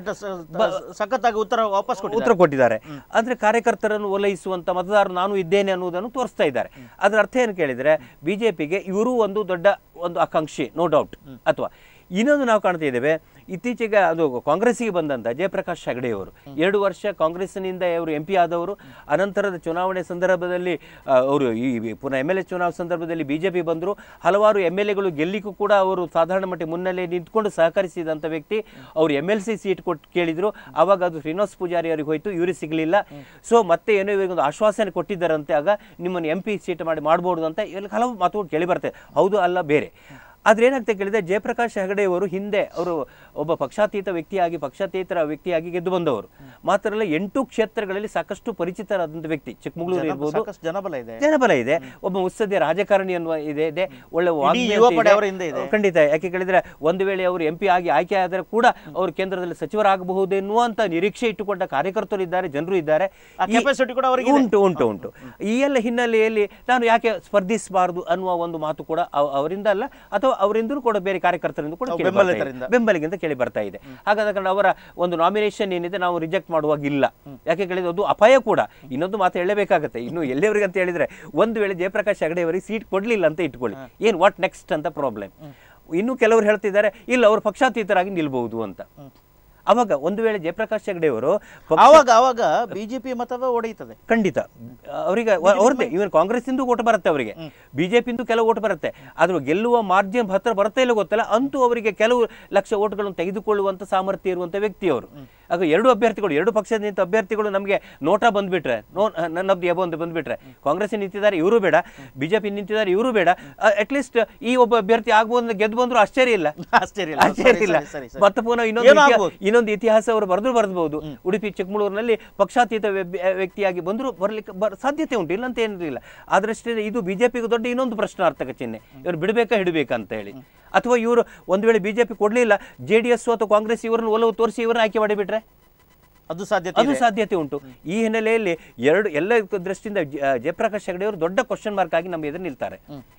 Speaker 1: ಸಖತ್ತಾಗಿ ಉತ್ತರ ವಾಪಸ್ ಕೊಟ್ಟಿದ್ದಾರೆ
Speaker 2: ಉತ್ತರ ಕೊಟ್ಟಿದ್ದಾರೆ ಅಂದ್ರೆ ಕಾರ್ಯಕರ್ತರನ್ನು ಓಲೈಸುವಂತ ಮತದಾರರು ನಾನು ಇದ್ದೇನೆ ಅನ್ನುವುದನ್ನು ತೋರಿಸ್ತಾ ಇದ್ದಾರೆ ಅದರ ಅರ್ಥ ಏನು ಕೇಳಿದ್ರೆ ಬಿಜೆಪಿಗೆ ಇವರು ಒಂದು ದೊಡ್ಡ ಒಂದು ಆಕಾಂಕ್ಷಿ ನೋ ಡೌಟ್ ಅಥವಾ ಇನ್ನೊಂದು ನಾವು ಕಾಣ್ತಾ ಇದ್ದೇವೆ ಇತ್ತೀಚೆಗೆ ಅದು ಕಾಂಗ್ರೆಸ್ಸಿಗೆ ಬಂದಂತ ಜಯಪ್ರಕಾಶ್ ಹೆಗಡೆ ಅವರು ಎರಡು ವರ್ಷ ಕಾಂಗ್ರೆಸ್ನಿಂದ ಅವರು ಎಂ ಪಿ ಆದವರು ಅನಂತರದ ಚುನಾವಣೆ ಸಂದರ್ಭದಲ್ಲಿ ಆ, ಅವರು ಈ ಪುನಃ ಎಮ್ ಎಲ್ ಎ ಚುನಾವಣೆ ಸಂದರ್ಭದಲ್ಲಿ ಬಿಜೆಪಿ ಬಂದರು ಹಲವಾರು ಎಮ್ ಎಲ್ ಎಗಳು ಗೆಲ್ಲಿಗೂ ಕೂಡ ಅವರು ಸಾಧಾರಣ ಮಟ್ಟಿಗೆ ಮುನ್ನೆಲೆ ನಿಂತ್ಕೊಂಡು ಸಹಕರಿಸಿದಂಥ ವ್ಯಕ್ತಿ ಅವರು ಎಮ್ ಎಲ್ ಸಿ ಸೀಟ್ ಕೊಟ್ಟು ಕೇಳಿದ್ರು ಅವಾಗ ಅದು ಶ್ರೀನಿವಾಸ್ ಪೂಜಾರಿ ಅವರಿಗೆ ಹೋಯ್ತು ಇವ್ರಿಗೆ ಸಿಗಲಿಲ್ಲ ಸೊ ಮತ್ತೆ ಏನೋ ಇವರಿಗೆ ಒಂದು ಆಶ್ವಾಸನೆ ಕೊಟ್ಟಿದ್ದಾರಂತೆ ಆಗ ನಿಮ್ಮನ್ನು ಎಂ ಪಿ ಸೀಟ್ ಮಾಡಿ ಮಾಡ್ಬೋದು ಅಂತ ಇಲ್ಲಿ ಹಲವು ಮಾತುಗಳು ಕೇಳಿ ಬರ್ತದೆ ಹೌದು ಅಲ್ಲ ಬೇರೆ ಆದ್ರೆ ಏನಾಗ್ತಾ ಕೇಳಿದ್ರೆ ಜಯಪ್ರಕಾಶ್ ಹೆಗಡೆ ಅವರು ಹಿಂದೆ ಅವರು ಒಬ್ಬ ಪಕ್ಷಾತೀತ ವ್ಯಕ್ತಿಯಾಗಿ ಪಕ್ಷಾತೀತರ ವ್ಯಕ್ತಿಯಾಗಿ ಗೆದ್ದು ಬಂದವರು ಮಾತ್ರ ಅಲ್ಲ ಎಂಟು ಕ್ಷೇತ್ರಗಳಲ್ಲಿ ಸಾಕಷ್ಟು ಪರಿಚಿತರಾದಂಥ ವ್ಯಕ್ತಿ ಚಿಕ್ಕಮಗಳೂರು ಇರ್ಬೋದು
Speaker 1: ಸಾಕಷ್ಟು ಜನಬಲ ಇದೆ
Speaker 2: ಜನಬಲ ಇದೆ ಒಬ್ಬ ಮುತ್ಸದ್ಯ ರಾಜಕಾರಣಿ ಅನ್ನುವ ಇದೆ ಇದೆ ಒಳ್ಳೆ ವಾಗ್ಮಿ
Speaker 1: ಯುವ
Speaker 2: ಅಂತ
Speaker 1: ಪಡೆ
Speaker 2: ಇದೆ.
Speaker 1: ಅವರ ಹಿಂದೆ ಇದೆ.
Speaker 2: ಖಂಡಿತ ಯಾಕೆ ಕೇಳಿದ್ರೆ ಒಂದು ವೇಳೆ ಅವರು ಎಂ ಪಿ ಆಗಿ ಆಯ್ಕೆ ಆದರೆ ಕೂಡ ಅವರು ಕೇಂದ್ರದಲ್ಲಿ ಸಚಿವರಾಗಬಹುದೆನ್ನುವಂತ ನಿರೀಕ್ಷೆ ಇಟ್ಟುಕೊಂಡ ಕಾರ್ಯಕರ್ತರು ಇದ್ದಾರೆ ಜನರು ಇದ್ದಾರೆ
Speaker 1: ಆ
Speaker 2: ಈ-
Speaker 1: capacity ಕೂಡ ಅವರಿಗೆ ಇದೆ.
Speaker 2: ಉಂಟು ಉಂಟು ಉಂಟು ಈ ಎಲ್ಲ ಹಿನ್ನೆಲೆಯಲ್ಲಿ ನಾನು ಯಾಕೆ ಸ್ಪರ್ಧಿಸಬಾರದು ಅನ್ನುವ ಒಂದು ಮಾತು ಕೂಡ ಅವ- ಅವರಿಂದ ಅಲ್ಲ ಅಥವಾ ಅವರಿಂದಲೂ ಕೂಡ ಬೇರೆ ಕಾರ್ಯಕರ್ತರಿಂದ ಕೂಡ ಕೇಳಿ ಬರ್ತಾ ಇದೆ.
Speaker 1: ಬೆಂಬಲಿತರಿಂದ.
Speaker 2: ಬೆಂಬಲಿಗಿಂತ ಕೇಳಿ ಬರ್ತಾ ಇದೆ ಹಾಗಾದ ಕಾರಣ ಅವರ ಒಂದು ನಾಮಿನೇಷನ್ ಏನಿದೆ ನಾವು ರಿಜೆಕ್ಟ್ ಮಾಡುವಾಗಿಲ್ಲ ಯಾಕೆ ಕೇಳಿದ್ರೆ ಅದು ಅಪಾಯ ಕೂಡ ಇನ್ನೊಂದು ಮಾತು ಹೇಳಬೇಕಾಗತ್ತೆ ಇನ್ನು ಎಲ್ಲಿವರೆಗೆ ಅಂತ ಹೇಳಿದ್ರೆ ಒಂದು ವೇಳೆ ಜಯಪ್ರಕಾಶ್ ಹೆಗಡೆ ಅವರಿಗೆ ಸೀಟ್ ಕೊಡ್ಲಿಲ್ಲ ಅಂತ ಇಟ್ಕೊಳ್ಳಿ ಏನ್ ವಾಟ್ ನೆಕ್ಸ್ಟ್ ಅಂತ ಪ್ರಾಬ್ಲಮ್ ಇನ್ನು ಕೆಲವರು ಹೇಳ್ತಿದ್ದಾರೆ ಇಲ್ಲ ಅವರು ಪಕ್ಷಾತೀತರಾಗಿ ನಿಲ್ಬಹುದು ಅಂತ ಅವಾಗ ಒಂದು ವೇಳೆ ಜಯಪ್ರಕಾಶ್ ಹೆಗಡೆ ಅವರು ಪಕ್ಷ-
Speaker 1: ಅವಾಗ ಅವಾಗ ಬಿಜೆಪಿ ಮತವೇ ಒಡೆಯುತ್ತದೆ
Speaker 2: ಖಂಡಿತ ಅವರಿಗೆ ಅವ್ರದ್ದೇ ಇವನ್ ಕಾಂಗ್ರೆಸ್ ಇಂದು ಓಟ್ ಬರುತ್ತೆ ಅವರಿಗೆ ಬಿಜೆಪಿ ಇಂದು ಕೆಲವು ಓಟ್ ಬರುತ್ತೆ ಆದ್ರೂ ಗೆಲ್ಲುವ ಮಾರ್ಜಿನ್ ಹತ್ರ ಬರುತ್ತೆ ಇಲ್ಲ ಗೊತ್ತಲ್ಲ ಅಂತೂ ಅವರಿಗೆ ಕೆಲವು ಲಕ್ಷ ಓಟ್ಗಳನ್ನು ತೆಗೆದುಕೊಳ್ಳುವಂತ ಸಾಮರ್ಥ್ಯ ಇರುವಂತ ವ್ಯಕ್ತಿ ಅವರು ಆಗ ಎರಡು ಅಭ್ಯರ್ಥಿಗಳು ಎರಡು ಪಕ್ಷದ ನಿಂತ ಅಭ್ಯರ್ಥಿಗಳು ನಮಗೆ ನೋಟಾ ಬಂದ್ಬಿಟ್ರೆ ನೋ ನನ್ನಬ್ದು ಎಬೋ ಅಂತ ಬಂದ್ಬಿಟ್ರೆ ಕಾಂಗ್ರೆಸ್ ನಿಂತಿದ್ದಾರೆ ಇವರು ಬೇಡ ಬಿಜೆಪಿ ನಿಂತಿದ್ದಾರೆ ಇವರು ಬೇಡ ಅಟ್ಲೀಸ್ಟ್ ಈ ಒಬ್ಬ ಅಭ್ಯರ್ಥಿ ಆಗ್ಬೋದು ಅಂತ ಗೆದ್ದು ಬಂದ್ರು ಆಶ್ಚರ್ಯ ಇಲ್ಲ
Speaker 1: ಆಶ್ಚರ್ಯ ಇಲ್ಲ.
Speaker 2: ಆಶ್ಚರ್ಯ
Speaker 1: ಸರಿ,
Speaker 2: ಇಲ್ಲ
Speaker 1: ಸರಿ, ಸರಿ, ಸರಿ.
Speaker 2: ಮತ್ತೆ ಪುನಃ ಇನ್ನೊಂದು
Speaker 1: ಏನೋ
Speaker 2: ಇತಿಹಾ-
Speaker 1: ಆಗ್ಬೋದು.
Speaker 2: ಇನ್ನೊಂದು ಇತಿಹಾಸ ಅವರು ಬರೆದು ಬರೆದಬಹುದು ಉಡುಪಿ ಚಿಕ್ಕಮಗಳೂರಿನಲ್ಲಿ ಪಕ್ಷಾತೀತ ವ್ಯ- ವ್ಯಕ್ತಿಯಾಗಿ ಬಂದರೂ ಬರ್ಲಿಕ್ಕೆ ಬರ್ ಸಾಧ್ಯತೆ ಉಂಟು ಇಲ್ಲ ಅಂತ ಏನಿಲ್ಲ ಆದ್ರಷ್ಟೇ ಇದು ಬಿಜೆಪಿಗೆ ದೊಡ್ಡ ಇನ್ನೊಂದು ಪ್ರಶ್ನಾರ್ಥಕ ಚಿಹ್ನೆ ಇವರು ಬಿಡಬೇಕಾ ಹಿಡಬೇಕಾ ಅಂತ ಹೇಳಿ ಅಥವಾ ಇವರು ಒಂದು ವೇಳೆ ಬಿಜೆಪಿ ಕೊಡ್ಲಿಲ್ಲ ಜೆ ಡಿ ಎಸ್ ಅಥವಾ ಕಾಂಗ್ರೆಸ್ ಇವರನ್ನು ಒಲವು ತೋರಿಸಿ ಇವರನ್ನ ಆಯ್ಕೆ ಮಾಡಿಬಿಟ್ರೆ
Speaker 1: ಅದು ಸಾಧ್ಯತೆ
Speaker 2: ಅದು
Speaker 1: ಇದೆ.
Speaker 2: ಸಾಧ್ಯತೆ ಉಂಟು ಈ ಹಿನ್ನೆಲೆಯಲ್ಲಿ ಎರಡು ಎಲ್ಲ ದೃಷ್ಟಿಯಿಂದ ಜ- ಜಯಪ್ರಕಾಶ್ ಹೆಗಡೆ ಅವರು ದೊಡ್ಡ ಕ್ವಶನ್ ಮಾರ್ಕ್ ಆಗಿ ನಮ್ಮ ಎದುರು ನಿಲ್ತಾರೆ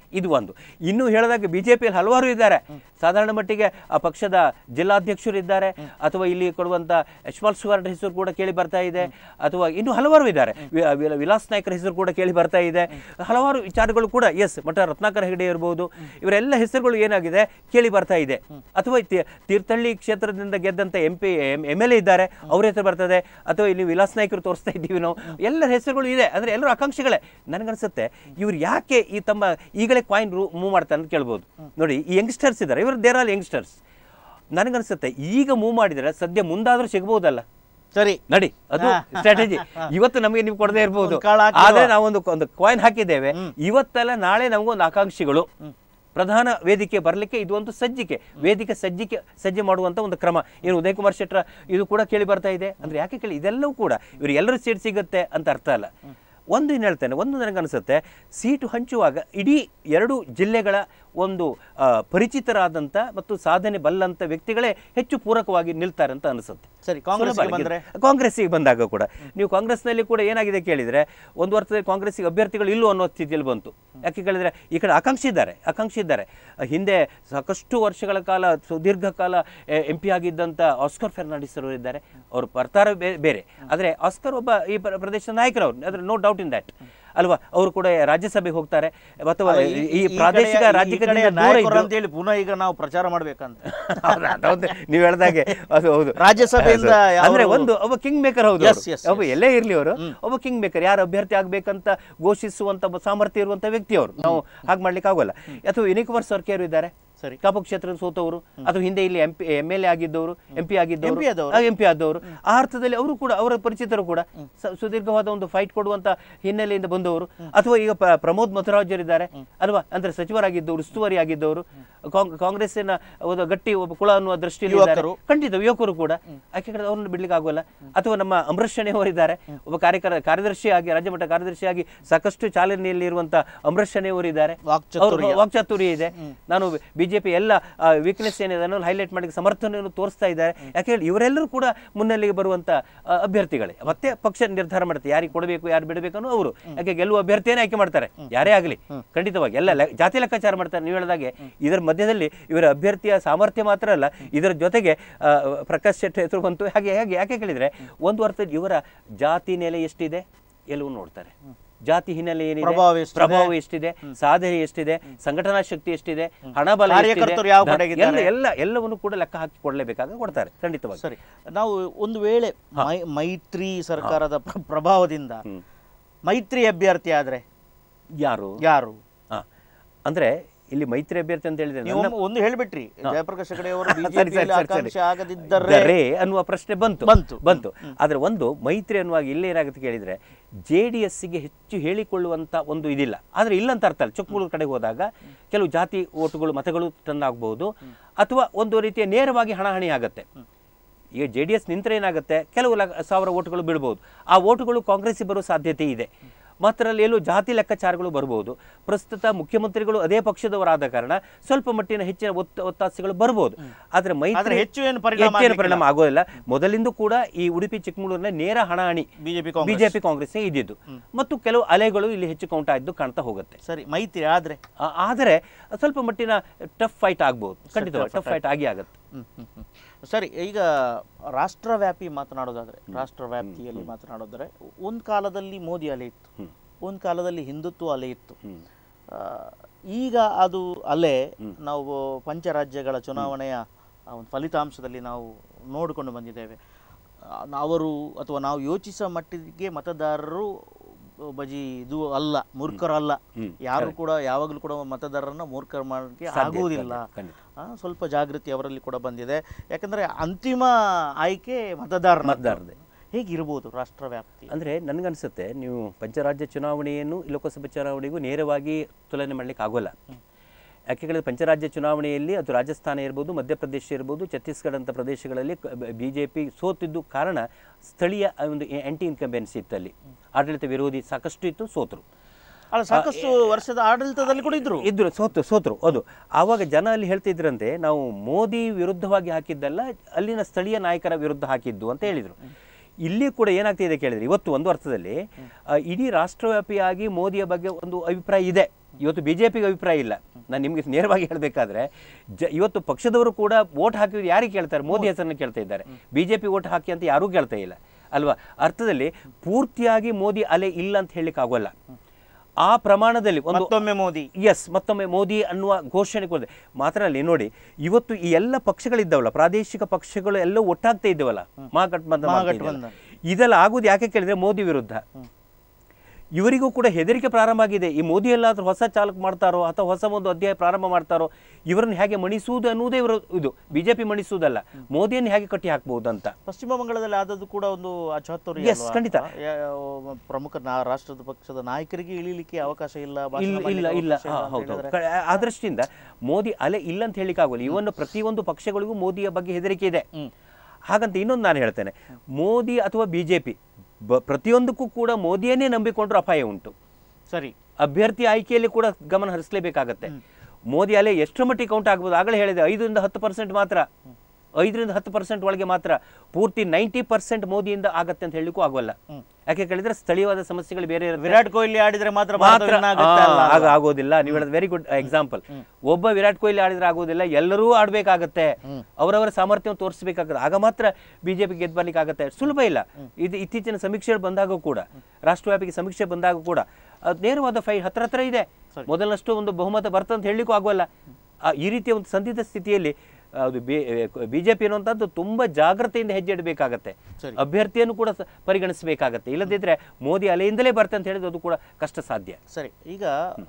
Speaker 2: ಇದು ಒಂದು ಇನ್ನು ಹೇಳಿದಾಗ ಬಿ ಜೆ ಪಿಯಲ್ಲಿ ಹಲವಾರು ಇದ್ದಾರೆ ಸಾಧಾರಣ ಮಟ್ಟಿಗೆ ಆ ಪಕ್ಷದ ಜಿಲ್ಲಾಧ್ಯಕ್ಷರು ಇದ್ದಾರೆ ಅಥವಾ ಇಲ್ಲಿ ಕೊಡುವಂಥ ಯಶ್ಪಾಲ್ ಸುವರ್ಣ ಹೆಸರು ಕೂಡ ಕೇಳಿ ಬರ್ತಾ ಇದೆ ಅಥವಾ ಇನ್ನು ಹಲವಾರು ಇದ್ದಾರೆ ವಿ- ವಿ- ವಿಲಾಸ್ ನಾಯ್ಕರ ಹೆಸರು ಕೂಡ ಕೇಳಿ ಬರ್ತಾ ಇದೆ ಹಲವಾರು ವಿಚಾರಗಳು ಕೂಡ ಎಸ್ ಮಠ ರತ್ನಾಕರ ಹೆಗಡೆ ಇರ್ಬೋದು ಇವರೆಲ್ಲ ಹೆಸರುಗಳು ಏನಾಗಿದೆ ಕೇಳಿ ಬರ್ತಾ ಇದೆ ಅಥವಾ ತಿ- ತೀರ್ಥಹಳ್ಳಿ ಕ್ಷೇತ್ರದಿಂದ ಗೆದ್ದಂಥ M P M L A ಇದ್ದಾರೆ ಅವ್ರ ಹೆಸರು ಬರ್ತದೆ ಅಥವಾ ಇಲ್ಲಿ ವಿಲಾಸ್ ನಾಯ್ಕರು ತೋರಿಸ್ತಾ ಇದ್ದೀವಿ ನಾವು ಎಲ್ಲರ ಹೆಸರುಗಳು ಇದೆ ಅಂದರೆ ಎಲ್ಲರೂ ಆಕಾಂಕ್ಷಿಗಳೇ ನನಗನ್ಸುತ್ತೆ ಇವ್ರು ಯಾಕೆ ಈ ತಮ್ಮ ಈಗಲೇ ಕಾಯಿನ್ ರೂ ಮೂವ್ ಮಾಡ್ತಾರೆ ಅಂತ ಕೇಳ್ಬೋದು ನೋಡಿ ಈ ಯಂಗ್ಸ್ಟರ್ಸ್ ಇದ್ದಾರೆ ಇವರು ದೇರ್ ಆಲ್ ಯಂಗ್ಸ್ಟರ್ಸ್ ನನಗನ್ಸುತ್ತೆ ಈಗ ಮೂವ್ ಮಾಡಿದರೆ ಸದ್ಯ ಮುಂದಾದರೂ ಸಿಗ್ಬೋದಲ್ಲ
Speaker 1: ಸರಿ
Speaker 2: ನಡಿ ಅದು ಸ್ಟ್ರಾಟಜಿ ಇವತ್ತು ನಮಗೆ ನೀವು ಕೊಡದೇ ಇರ್ಬೋದು
Speaker 1: ಒಂದು ಕಾಳು ಹಾಕಿಲ್ವಾ?
Speaker 2: ಆದ್ರೆ ನಾವೊಂದು ಒಂದು ಕಾಯಿನ್ ಹಾಕಿದ್ದೇವೆ ಇವತ್ತೆಲ್ಲ ನಾಳೆ ನಮಗೊಂದು ಆಕಾಂಕ್ಷಿಗಳು ಪ್ರಧಾನ ವೇದಿಕೆ ಬರಲಿಕ್ಕೆ ಇದು ಒಂದು ಸಜ್ಜಿಕೆ ವೇದಿಕೆ ಸಜ್ಜಿಕೆ ಸಜ್ಜೆ ಮಾಡುವಂತ ಒಂದು ಕ್ರಮ ಏನು ಉದಯ್ ಕುಮಾರ್ ಶೆಟ್ರ ಇದು ಕೂಡ ಕೇಳಿ ಬರ್ತಾ ಇದೆ ಅಂದ್ರೆ ಯಾಕೆ ಕೇಳಿ ಇದೆಲ್ಲವೂ ಕೂಡ ಇವರು ಎಲ್ಲರೂ ಸೀಟ್ ಸಿಗುತ್ತೆ ಅಂತ ಅರ್ಥ ಅಲ್ಲ ಒಂದು ಏನು ಹೇಳ್ತೇನೆ ಒಂದು ನನಗನ್ಸುತ್ತೆ ಸೀಟು ಹಂಚುವಾಗ ಇಡೀ ಎರಡು ಜಿಲ್ಲೆಗಳ ಒಂದು ಆ, ಪರಿಚಿತರಾದಂಥ ಮತ್ತು ಸಾಧನೆ ಬಲ್ಲಂಥ ವ್ಯಕ್ತಿಗಳೇ ಹೆಚ್ಚು ಪೂರಕವಾಗಿ ನಿಲ್ತಾರೆ ಅಂತ ಅನಿಸುತ್ತೆ
Speaker 1: ಸರಿ ಕಾಂಗ್ರೆಸ್ಗೆ
Speaker 2: ಸುಲಭ
Speaker 1: ಬಂದ್ರೆ
Speaker 2: ಕಾಂಗ್ರೆಸ್ಸಿಗೆ ಬಂದಾಗ ಕೂಡ ನೀವು ಕಾಂಗ್ರೆಸ್ನಲ್ಲಿ ಕೂಡ ಏನಾಗಿದೆ ಕೇಳಿದ್ರೆ ಒಂದು ಅರ್ಥದಲ್ಲಿ ಕಾಂಗ್ರೆಸ್ಸಿಗೆ ಅಭ್ಯರ್ಥಿಗಳು ಇಲ್ಲೋ ಅನ್ನೋ ಸ್ಥಿತಿಯಲ್ಲಿ ಬಂತು ಯಾಕೆ ಕೇಳಿದ್ರೆ ಈ ಕಡೆ ಆಕಾಂಕ್ಷಿ ಇದ್ದಾರೆ ಆಕಾಂಕ್ಷಿ ಇದ್ದಾರೆ ಅಹ್, ಹಿಂದೆ ಸಾಕಷ್ಟು ವರ್ಷಗಳ ಕಾಲ ಸುದೀರ್ಘ ಕಾಲ ಎಂ ಪಿ ಆಗಿದ್ದಂಥ ಆಸ್ಕರ್ ಫೆರ್ನಾಂಡಿಸ್ ಅವರು ಇದ್ದಾರೆ ಅವರು ಬರ್ತಾರೆ ಬೇ- ಬೇರೆ ಆದರೆ ಆಸ್ಕರ್ ಒಬ್ಬ ಈ ಪ್ರ- ಪ್ರದೇಶದ ನಾಯಕರವರು ಅದ್ರ ನೋ ಡೌಟ್ ಇನ್ ದ್ಯಾಟ್ ಅಲ್ವಾ ಅವರು ಕೂಡ ರಾಜ್ಯಸಭೆಗೆ ಹೋಗ್ತಾರೆ ಅಥವಾ
Speaker 1: ಈ-
Speaker 2: ಈ
Speaker 1: ಈ
Speaker 2: ಪ್ರಾದೇಶಿಕ
Speaker 1: ಕಡೆಯ- ಈ
Speaker 2: ರಾಜಕೀಯದಿಂದ
Speaker 1: ಕಡೆಯ
Speaker 2: ದೂರ
Speaker 1: ನಾಯಕರು
Speaker 2: ಇದ್ದು-
Speaker 1: ಅಂತೇಳಿ ಪುನಃ ಈಗ ನಾವು ಪ್ರಚಾರ ಮಾಡ್ಬೇಕಂತ
Speaker 2: ಹೌದು, ಅದೊಂದು ನೀವು ಹೇಳ್ದಾಗೆ ಅದು ಹೌದು
Speaker 1: ರಾಜ್ಯಸಭೆಯಿಂದ
Speaker 2: ಹೌದು. ಅಂದ್ರೆ
Speaker 1: ಅವರು-
Speaker 2: ಒಂದು ಒಬ್ಬ ಕಿಂಗ್ ಮೇಕರ್ ಹೌದು
Speaker 1: Yes,
Speaker 2: ಅವರು.
Speaker 1: yes,
Speaker 2: ಒಬ್ಬ ಎಲ್ಲೇ ಇರ್ಲಿ ಅವರು ಒಬ್ಬ ಕಿಂಗ್ ಮೇಕರ್ ಯಾರು ಅಭ್ಯರ್ಥಿ ಆಗ್ಬೇಕಂತ ಘೋಷಿಸುವಂತ ಒಬ್ಬ ಸಾಮರ್ಥ್ಯ ಇರುವಂತ ವ್ಯಕ್ತಿ ಅವರು ನಾವು ಹಾಗೆ ಮಾಡ್ಲಿಕ್ಕೆ ಆಗೋಲ್ಲ ಅಥವಾ ವಿನಯಕುಮಾರ್ ಸರ್ಕೇರು ಇದ್ದಾರೆ
Speaker 1: ಸರಿ.
Speaker 2: ಕಾಪು ಕ್ಷೇತ್ರದ ಸೋತವರು ಅಥವಾ ಹಿಂದೆ ಇಲ್ಲಿ M P M L A ಆಗಿದ್ದವರು ಎಂ ಪಿ ಆಗಿದ್ದವರು
Speaker 1: MP ಆದವರು.
Speaker 2: ಎಂ ಪಿ ಆದವರು ಆ ಅರ್ಥದಲ್ಲಿ ಅವರು ಕೂಡ ಅವರ ಪರಿಚಿತರು ಕೂಡ ಸ- ಸುದೀರ್ಘವಾದ ಒಂದು ಫೈಟ್ ಕೊಡುವಂತ ಹಿನ್ನೆಲೆಯಿಂದ ಬಂದವರು ಅಥವಾ ಈಗ ಪ- ಪ್ರಮೋದ್ ಮಥುರಾಜರಿದ್ದಾರೆ ಅಲ್ವಾ ಅಂದ್ರೆ ಸಚಿವರಾಗಿದ್ದವರು ಉಸ್ತುವಾರಿ ಆಗಿದ್ದವರು ಕಾಂಗ್- ಕಾಂಗ್ರೆಸ್ಸಿನ ಒಂದು ಗಟ್ಟಿ ಒಬ್ಬ ಕುಳ ಅನ್ನುವ ದೃಷ್ಟಿಯಲ್ಲಿ ಇದ್ದಾರೆ.
Speaker 1: ಯುವಕರು.
Speaker 2: ಖಂಡಿತ ಯುವಕರು ಕೂಡ ಆಕೆ ಕಡೆ ಅವ್ರನ್ನ ಬಿಡ್ಲಿಕ್ಕೆ ಆಗೋಲ್ಲ ಅಥವಾ ನಮ್ಮ ಅಮೃತ್ ಶೆಣಿ ಅವರಿದ್ದಾರೆ ಒಬ್ಬ ಕಾರ್ಯಕರ ಕಾರ್ಯದರ್ಶಿಯಾಗಿ ರಾಜ್ಯ ಮಟ್ಟ ಕಾರ್ಯದರ್ಶಿಯಾಗಿ ಸಾಕಷ್ಟು ಚಾಲನೆಯಲ್ಲಿ ಇರುವಂತ ಅಮೃತ್ ಶೆಣಿ ಅವರಿದ್ದಾರೆ
Speaker 1: ವಾಕ್ಚಾತುರ್ಯ.
Speaker 2: ಅವ್ರು ವಾಕ್ಚಾತುರ್ಯ ಇದೆ ನಾನು ಬಿಜೆಪಿ ಎಲ್ಲ ವೀಕ್ನೆಸ್ ಏನಿದೆ ಅನ್ನೋದು ಹೈಲೈಟ್ ಮಾಡಿ ಸಮರ್ಥನೆಯನ್ನು ತೋರಿಸ್ತಾ ಇದ್ದಾರೆ ಯಾಕೆ ಹೇಳಿ ಇವರೆಲ್ಲರೂ ಕೂಡ ಮುನ್ನೆಲೆಗೆ ಬರುವಂತ ಆ, ಅಭ್ಯರ್ಥಿಗಳೇ ಮತ್ತೆ ಪಕ್ಷ ನಿರ್ಧಾರ ಮಾಡುತ್ತೆ ಯಾರಿಗೆ ಕೊಡಬೇಕು ಯಾರು ಬಿಡಬೇಕು ಅನ್ನೋ ಅವರು ಯಾಕೆ ಗೆಲ್ಲುವ ಅಭ್ಯರ್ಥಿಯನ್ನೇ ಆಯ್ಕೆ ಮಾಡ್ತಾರೆ ಯಾರೇ ಆಗಲಿ ಖಂಡಿತವಾಗಿ ಎಲ್ಲ ಲೆ- ಜಾತಿ ಲೆಕ್ಕಾಚಾರ ಮಾಡ್ತಾರೆ ನೀವು ಹೇಳಿದಾಗೆ ಇದರ ಮಧ್ಯದಲ್ಲಿ ಇವರ ಅಭ್ಯರ್ಥಿಯ ಸಾಮರ್ಥ್ಯ ಮಾತ್ರ ಅಲ್ಲ ಇದರ ಜೊತೆಗೆ ಆ, ಪ್ರಕಾಶ್ ಶೆಟ್ಟಿ ಹೆಸರು ಬಂತು ಹಾಗೆ ಹಾಗೆ ಯಾಕೆ ಕೇಳಿದ್ರೆ ಒಂದು ಅರ್ಥದಲ್ಲಿ ಇವರ ಜಾತಿ ನೆಲೆ ಎಷ್ಟಿದೆ ಎಲ್ಲವೂ ನೋಡ್ತಾರೆ ಜಾತಿ ಹಿನ್ನೆಲೆ ಏನಿದೆ
Speaker 1: ಪ್ರಭಾವ ಎಷ್ಟಿದೆ?
Speaker 2: ಪ್ರಭಾವ ಎಷ್ಟಿದೆ ಸಾಧನೆ ಎಷ್ಟಿದೆ ಸಂಘಟನಾ ಶಕ್ತಿ ಎಷ್ಟಿದೆ ಹಣ ಬಲ ಎಷ್ಟಿದೆ,
Speaker 1: ಕಾರ್ಯಕರ್ತರು ಯಾವ
Speaker 2: ದ-
Speaker 1: ಕಡೆಗಿದ್ದಾರೆ?
Speaker 2: ಎಲ್ಲ ಎಲ್ಲ ಎಲ್ಲವನ್ನು ಕೂಡ ಲೆಕ್ಕ ಹಾಕಿ ಕೊಡಲೇಬೇಕಾಗ ಕೊಡ್ತಾರೆ ಖಂಡಿತವಾಗಿ
Speaker 1: ಸರಿ ನಾವು ಒಂದು ವೇಳೆ ಮೈ- ಮೈತ್ರಿ ಸರ್ಕಾರದ ಪ್ರ- ಪ್ರಭಾವದಿಂದ ಮೈತ್ರಿ ಅಭ್ಯರ್ಥಿ ಆದ್ರೆ
Speaker 2: ಯಾರು
Speaker 1: ಯಾರು
Speaker 2: ಹಾ. ಅಂದ್ರೆ ಇಲ್ಲಿ ಮೈತ್ರಿ ಅಭ್ಯರ್ಥಿ ಅಂತ ಹೇಳಿದ್ರೆ
Speaker 1: ನೀವು
Speaker 2: ನನ್ನ-
Speaker 1: ಒಂದು ಹೇಳ್ಬಿಟ್ರಿ ಜಯಪ್ರಕಾಶ್ ಹೆಗಡೆ ಅವರು
Speaker 2: ಸರಿ, ಸರಿ,
Speaker 1: ಬಿಜೆಪಿಯಲ್ಲಿ
Speaker 2: ಸರಿ, ಸರಿ.
Speaker 1: ಆಕಾಂಕ್ಷಿ ಆಗದಿದ್ದರೆ
Speaker 2: ದರೇ ಅನ್ನುವ ಪ್ರಶ್ನೆ ಬಂತು
Speaker 1: ಬಂತು.
Speaker 2: ಬಂತು ಆದ್ರೆ ಒಂದು ಮೈತ್ರಿ ಅನ್ನುವಾಗ ಇಲ್ಲೇನಾಗುತ್ತೆ ಕೇಳಿದ್ರೆ ಜೆ ಡಿ ಎಸ್ಸಿಗೆ ಹೆಚ್ಚು ಹೇಳಿಕೊಳ್ಳುವಂತ ಒಂದು ಇದಿಲ್ಲ ಆದ್ರೆ ಇಲ್ಲ ಅಂತ ಅರ್ಥ ಅಲ್ಲ ಚಿಕ್ಕಮಗಳೂರು ಕಡೆಗೆ ಹೋದಾಗ ಕೆಲವು ಜಾತಿ ಓಟುಗಳು ಮತಗಳು ಟನ್ ಆಗ್ಬಹುದು ಅಥವಾ ಒಂದು ರೀತಿಯ ನೇರವಾಗಿ ಹಣಾಹಣಿ ಆಗತ್ತೆ ಈಗ ಜೆ ಡಿ ಎಸ್ ನಿಂತರೆ ಏನಾಗುತ್ತೆ ಕೆಲವು ಲ ಸಾವಿರ ಓಟುಗಳು ಬೀಳ್ಬೋದು ಆ ಓಟುಗಳು ಕಾಂಗ್ರೆಸ್ಸಿಗೆ ಬರೋ ಸಾಧ್ಯತೆ ಇದೆ ಮಾತ್ರ ಅಲ್ಲಿ ಎಲ್ಲೂ ಜಾತಿ ಲೆಕ್ಕಾಚಾರಗಳು ಬರ್ಬೋದು ಪ್ರಸ್ತುತ ಮುಖ್ಯಮಂತ್ರಿಗಳು ಅದೇ ಪಕ್ಷದವರಾದ ಕಾರಣ ಸ್ವಲ್ಪ ಮಟ್ಟಿನ ಹೆಚ್ಚಿನ ಒತ್ತ ಒತ್ತಾಸೆಗಳು ಬರ್ಬೋದು ಆದ್ರೆ
Speaker 1: ಆದ್ರೆ
Speaker 2: ಮೈತ್ರಿ
Speaker 1: ಹೆಚ್ಚು ಏನು ಪರಿಣಾಮ
Speaker 2: ಹೆಚ್ಚೇನು
Speaker 1: ಆಗ್ಲಿಕ್ಕಿಲ್ಲ.
Speaker 2: ಪರಿಣಾಮ ಆಗೋದಿಲ್ಲ ಮೊದಲಿಂದ ಕೂಡ ಈ ಉಡುಪಿ ಚಿಕ್ಕಮಗಳೂರಿನ ನೇರ ಹಣಾಹಣಿ
Speaker 1: ಬಿಜೆಪಿ ಕಾಂಗ್ರೆಸ್
Speaker 2: ಬಿಜೆಪಿ ಕಾಂಗ್ರೆಸ್ ಇದ್ದಿದ್ದು ಮತ್ತು ಕೆಲವು ಅಲೆಗಳು ಇಲ್ಲಿ ಹೆಚ್ಚು ಕೌಂಟ್ ಆಗಿದ್ದು ಕಾಣ್ತಾ ಹೋಗುತ್ತೆ
Speaker 1: ಸರಿ ಮೈತ್ರಿ ಆದ್ರೆ
Speaker 2: ಆ- ಆದರೆ ಸ್ವಲ್ಪ ಮಟ್ಟಿನ ಟಫ್ ಫೈಟ್ ಆಗ್ಬೋದು ಖಂಡಿತವಾಗಿ ಟಫ್ ಫೈಟ್ ಆಗಿ ಆಗುತ್ತೆ
Speaker 1: ಹ್ಮ್, ಹ್ಮ್, ಹ್ಮ್. ಸರಿ ಈಗ ರಾಷ್ಟ್ರವ್ಯಾಪಿ ಮಾತನಾಡೋದಾದ್ರೆ ರಾಷ್ಟ್ರವ್ಯಾಪ್ತಿಯಲ್ಲಿ ಮಾತನಾಡೋದಾದ್ರೆ ಒಂದು ಕಾಲದಲ್ಲಿ ಮೋದಿ ಅಲೆ ಇತ್ತು ಒಂದು ಕಾಲದಲ್ಲಿ ಹಿಂದುತ್ವ ಅಲೆ ಇತ್ತು ಆ, ಈಗ ಅದು ಅಲೆ ನಾವು ಪಂಚರಾಜ್ಯಗಳ ಚುನಾವಣೆಯ ಆ ಒಂದು ಫಲಿತಾಂಶದಲ್ಲಿ ನಾವು ನೋಡಿಕೊಂಡು ಬಂದಿದ್ದೇವೆ ಆ, ಅವರು ಅಥವಾ ನಾವು ಯೋಚಿಸೋ ಮಟ್ಟಿಗೆ ಮತದಾರರು ಬಜಿ ಇದು ಅಲ್ಲ ಮೂರ್ಖರಲ್ಲ ಯಾರು ಕೂಡ ಯಾವಾಗಲೂ ಕೂಡ ಮತದಾರರನ್ನ ಮೂರ್ಖರ ಮಾಡೋಕ್ಕೆ ಆಗುವುದಿಲ್ಲ
Speaker 2: ಖಂಡಿತ.
Speaker 1: ಆ, ಸ್ವಲ್ಪ ಜಾಗೃತಿ ಅವರಲ್ಲಿ ಕೂಡ ಬಂದಿದೆ ಯಾಕಂದ್ರೆ ಅಂತಿಮ ಆಯ್ಕೆ ಮತದಾರ
Speaker 2: ಮತದಾರರದೇ.
Speaker 1: ಹೇಗಿರ್ಬೋದು ರಾಷ್ಟ್ರವ್ಯಾಪ್ತಿ
Speaker 2: ಅಂದರೆ ನನಗನ್ಸುತ್ತೆ ನೀವು ಪಂಚರಾಜ್ಯ ಚುನಾವಣೆಯನ್ನು ಈ ಲೋಕಸಭೆ ಚುನಾವಣೆಗೂ ನೇರವಾಗಿ ತುಲನೆ ಮಾಡಲಿಕ್ಕೆ ಆಗೋಲ್ಲ ಯಾಕೆ ಹೇಳಿದ್ರೆ ಪಂಚರಾಜ್ಯ ಚುನಾವಣೆಯಲ್ಲಿ ಅದು ರಾಜಸ್ಥಾನ ಇರ್ಬೋದು ಮಧ್ಯಪ್ರದೇಶ ಇರ್ಬೋದು ಛತ್ತೀಸ್ಗಢ ಅಂತ ಪ್ರದೇಶಗಳಲ್ಲಿ ಬಿ ಜೆ ಪಿ ಸೋತಿದ್ದು ಕಾರಣ ಸ್ಥಳೀಯ ಒಂದು ಆಂಟಿ ಇನ್ಕಂಬೆನ್ಸಿ ಇತ್ತು ಅಲ್ಲಿ ಆಡಳಿತ ವಿರೋಧಿ ಸಾಕಷ್ಟು ಇತ್ತು ಸೋತರು
Speaker 1: ಅಲ್ಲ ಸಾಕಷ್ಟು ವರ್ಷದ ಆಡಳಿತದಲ್ಲಿ ಕೂಡ ಇದ್ರು
Speaker 2: ಇದ್ರು ಸೋತು ಸೋತರು ಅದು ಆವಾಗ ಜನ ಅಲ್ಲಿ ಹೇಳ್ತಿದ್ರಂತೆ ನಾವು ಮೋದಿ ವಿರುದ್ಧವಾಗಿ ಹಾಕಿದ್ದಲ್ಲ ಅಲ್ಲಿನ ಸ್ಥಳೀಯ ನಾಯಕರ ವಿರುದ್ಧ ಹಾಕಿದ್ದು ಅಂತ ಹೇಳಿದರು ಇಲ್ಲಿ ಕೂಡ ಏನಾಗ್ತಿದೆ ಕೇಳಿದ್ರೆ ಇವತ್ತು ಒಂದು ಅರ್ಥದಲ್ಲಿ ಆ, ಇಡೀ ರಾಷ್ಟ್ರವ್ಯಾಪಿಯಾಗಿ ಮೋದಿಯ ಬಗ್ಗೆ ಒಂದು ಅಭಿಪ್ರಾಯ ಇದೆ ಇವತ್ತು ಬಿ ಜೆ ಪಿಗೆ ಅಭಿಪ್ರಾಯ ಇಲ್ಲ ನಾನು ನಿಮಗೆ ನೇರವಾಗಿ ಹೇಳಬೇಕಾದ್ರೆ ಜ ಇವತ್ತು ಪಕ್ಷದವರು ಕೂಡ ವೋಟ್ ಹಾಕಿದ್ರು ಯಾರಿಗೆ ಕೇಳ್ತಾರೆ ಮೋದಿ ಹೆಸರನ್ನು ಕೇಳ್ತಾ ಇದ್ದಾರೆ ಬಿ ಜೆ ಪಿ ವೋಟ್ ಹಾಕಿ ಅಂತ ಯಾರೂ ಕೇಳ್ತಾ ಇಲ್ಲ ಅಲ್ವಾ ಅರ್ಥದಲ್ಲಿ ಪೂರ್ತಿಯಾಗಿ ಮೋದಿ ಅಲೆ ಇಲ್ಲ ಅಂತ ಹೇಳಲಿಕ್ಕೆ ಆಗೋಲ್ಲ ಆ ಪ್ರಮಾಣದಲ್ಲಿ ಒಂದು
Speaker 1: ಮತ್ತೊಮ್ಮೆ ಮೋದಿ
Speaker 2: ಎಸ್ ಮತ್ತೊಮ್ಮೆ ಮೋದಿ ಅನ್ನುವ ಘೋಷಣೆ ಕೊಡಿದೆ ಮಾತ್ರ ಅಲ್ಲಿ ನೋಡಿ ಇವತ್ತು ಈ ಎಲ್ಲ ಪಕ್ಷಗಳಿದ್ದಾವಲ್ಲ ಪ್ರಾದೇಶಿಕ ಪಕ್ಷಗಳು ಎಲ್ಲ ಒಟ್ಟಾಗ್ತಾ ಇದ್ದಾವಲ್ಲ ಮಹಾಗಠಬಂಧನ ಮಾಡ್ತಾ ಇದೆಯಲ್ಲ. ಇದೆಲ್ಲ ಆಗುದು ಯಾಕೆ ಕೇಳಿದ್ರೆ ಮೋದಿ ವಿರುದ್ಧ ಇವರಿಗೂ ಕೂಡ ಹೆದರಿಕೆ ಪ್ರಾರಂಭ ಆಗಿದೆ ಈ ಮೋದಿ ಎಲ್ಲಾದ್ರೂ ಹೊಸ ಚಾಲಕ ಮಾಡ್ತಾರೋ ಅಥವಾ ಹೊಸ ಒಂದು ಅಧ್ಯಾಯ ಪ್ರಾರಂಭ ಮಾಡ್ತಾರೋ ಇವರನ್ನು ಹೇಗೆ ಮಣಿಸುವುದು ಅನ್ನುವುದೇ ಇವರು ಇದು ಬಿಜೆಪಿ ಮಣಿಸುವುದಲ್ಲ ಮೋದಿಯನ್ನು ಹೇಗೆ ಕಟ್ಟಿ ಹಾಕ್ಬಹುದು ಅಂತ
Speaker 1: ಪಶ್ಚಿಮ ಬಂಗಾಳದಲ್ಲಿ ಆದದ್ದು ಕೂಡ ಒಂದು ಅಚಾತುರ್ಯ
Speaker 2: Yes,
Speaker 1: ಅಲ್ವಾ?
Speaker 2: ಖಂಡಿತ.
Speaker 1: ಯಾ- ಯಾವ ಪ್ರಮುಖ ನಾ- ರಾಷ್ಟ್ರದ ಪಕ್ಷದ ನಾಯಕರಿಗೆ ಇಳಿಲಿಕ್ಕೆ ಅವಕಾಶ ಇಲ್ಲ ಭಾಷಣ
Speaker 2: ಇಲ್ಲ ಇಲ್ಲ
Speaker 1: ಮಾಡ್ಲಿಕ್ಕೆ
Speaker 2: ಇಲ್ಲ
Speaker 1: ಅವಕಾಶ
Speaker 2: ಹಾ,
Speaker 1: ಅಂತ
Speaker 2: ಹೌದು
Speaker 1: ಹೇಳಿದ್ರೆ.
Speaker 2: ಕ- ಆ ದೃಷ್ಟಿಯಿಂದ ಮೋದಿ ಅಲೆ ಇಲ್ಲ ಅಂತ ಹೇಳಿಕ್ಕೆ ಆಗೋಲ್ಲ ಇವನ್ನ ಪ್ರತಿಯೊಂದು ಪಕ್ಷಗಳಿಗೂ ಮೋದಿಯ ಬಗ್ಗೆ ಹೆದರಿಕೆ ಇದೆ ಹಾಗಂತ ಇನ್ನೊಂದು ನಾನು ಹೇಳ್ತೇನೆ ಮೋದಿ ಅಥವಾ ಬಿಜೆಪಿ ಪ್ರತಿಯೊಂದಕ್ಕೂ ಕೂಡ ಮೋದಿಯನ್ನೇ ನಂಬಿಕೊಂಡ್ರು ಅಪಾಯ ಉಂಟು
Speaker 1: ಸರಿ
Speaker 2: ಅಭ್ಯರ್ಥಿ ಆಯ್ಕೆಯಲ್ಲಿ ಕೂಡ ಗಮನ ಹರಿಸಲೇಬೇಕಾಗತ್ತೆ ಮೋದಿ ಅಲೆ ಎಷ್ಟರ ಮಟ್ಟಿಗೆ ಕೌಂಟ್ ಆಗ್ಬೋದು ಆಗಲೇ ಹೇಳಿದೆ ಐದರಿಂದ ಹತ್ತು ಪರ್ಸೆಂಟ್ ಮಾತ್ರ ಐದರಿಂದ ಹತ್ತು ಪರ್ಸೆಂಟ್ ಒಳಗೆ ಮಾತ್ರ ಪೂರ್ತಿ ನೈಂಟಿ ಪರ್ಸೆಂಟ್ ಮೋದಿಯಿಂದ ಆಗತ್ತೆ ಅಂತ ಹೇಳಲಿಕ್ಕೂ ಆಗೋಲ್ಲ ಯಾಕೆ ಕೇಳಿದ್ರೆ ಸ್ಥಳೀಯವಾದ ಸಮಸ್ಯೆಗಳು ಬೇರೆ ಇರುತ್ತೆ
Speaker 1: ವಿರಾಟ್ ಕೊಹ್ಲಿ ಆಡಿದ್ರೆ ಮಾತ್ರ ಭಾರತ
Speaker 2: ಮಾತ್ರ
Speaker 1: win ಆಗುತ್ತೆ ಅಲ್ಲ
Speaker 2: ಆ, ಆಗ ಆಗೋದಿಲ್ಲ ನೀವು ಹೇಳೋದು ವೆರಿ ಗುಡ್ ಎಕ್ಸಾಂಪಲ್ ಒಬ್ಬ ವಿರಾಟ್ ಕೊಹ್ಲಿ ಆಡಿದ್ರೆ ಆಗೋದಿಲ್ಲ ಎಲ್ಲರೂ ಆಡ್ಬೇಕಾಗತ್ತೆ ಅವರವರ ಸಾಮರ್ಥ್ಯವನ್ನು ತೋರಿಸಬೇಕಾಗತ್ತೆ ಆಗ ಮಾತ್ರ ಬಿಜೆಪಿ ಗೆದ್ದು ಬರ್ಲಿಕ್ಕೆ ಆಗತ್ತೆ ಸುಲಭ ಇಲ್ಲ ಇದು ಇತ್ತೀಚಿನ ಸಮೀಕ್ಷೆಗಳು ಬಂದಾಗ ಕೂಡ ರಾಷ್ಟ್ರವ್ಯಾಪಿ ಸಮೀಕ್ಷೆ ಬಂದಾಗ ಕೂಡ ಅದ್ ನೇರವಾದ ಫೈ ಹತ್ರ ಹತ್ರ ಇದೆ ಮೊದಲನಷ್ಟು ಒಂದು ಬಹುಮತ ಬರ್ತಂತ ಹೇಳಲಿಕ್ಕೂ ಆಗೋಲ್ಲ ಆ, ಈ ರೀತಿಯ ಒಂದು ಸಂದಿಗ್ಧ ಸ್ಥಿತಿಯಲ್ಲಿ ಅದು ಬಿಜೆಪಿ ಅನ್ನುವಂಥದ್ದು ತುಂಬಾ ಜಾಗ್ರತೆಯಿಂದ ಹೆಜ್ಜೆ ಇಡಬೇಕಾಗತ್ತೆ
Speaker 1: ಸರಿ.
Speaker 2: ಅಭ್ಯರ್ಥಿಯನ್ನು ಕೂಡ ಸ- ಪರಿಗಣಿಸಬೇಕಾಗತ್ತೆ ಇಲ್ಲದಿದ್ರೆ ಮೋದಿ ಅಲೆಯಿಂದಲೇ ಬರ್ತಂತ ಅಂತ ಹೇಳಿದ್ರೆ ಅದು ಕೂಡ ಕಷ್ಟ ಸಾಧ್ಯ
Speaker 1: ಸರಿ ಈಗ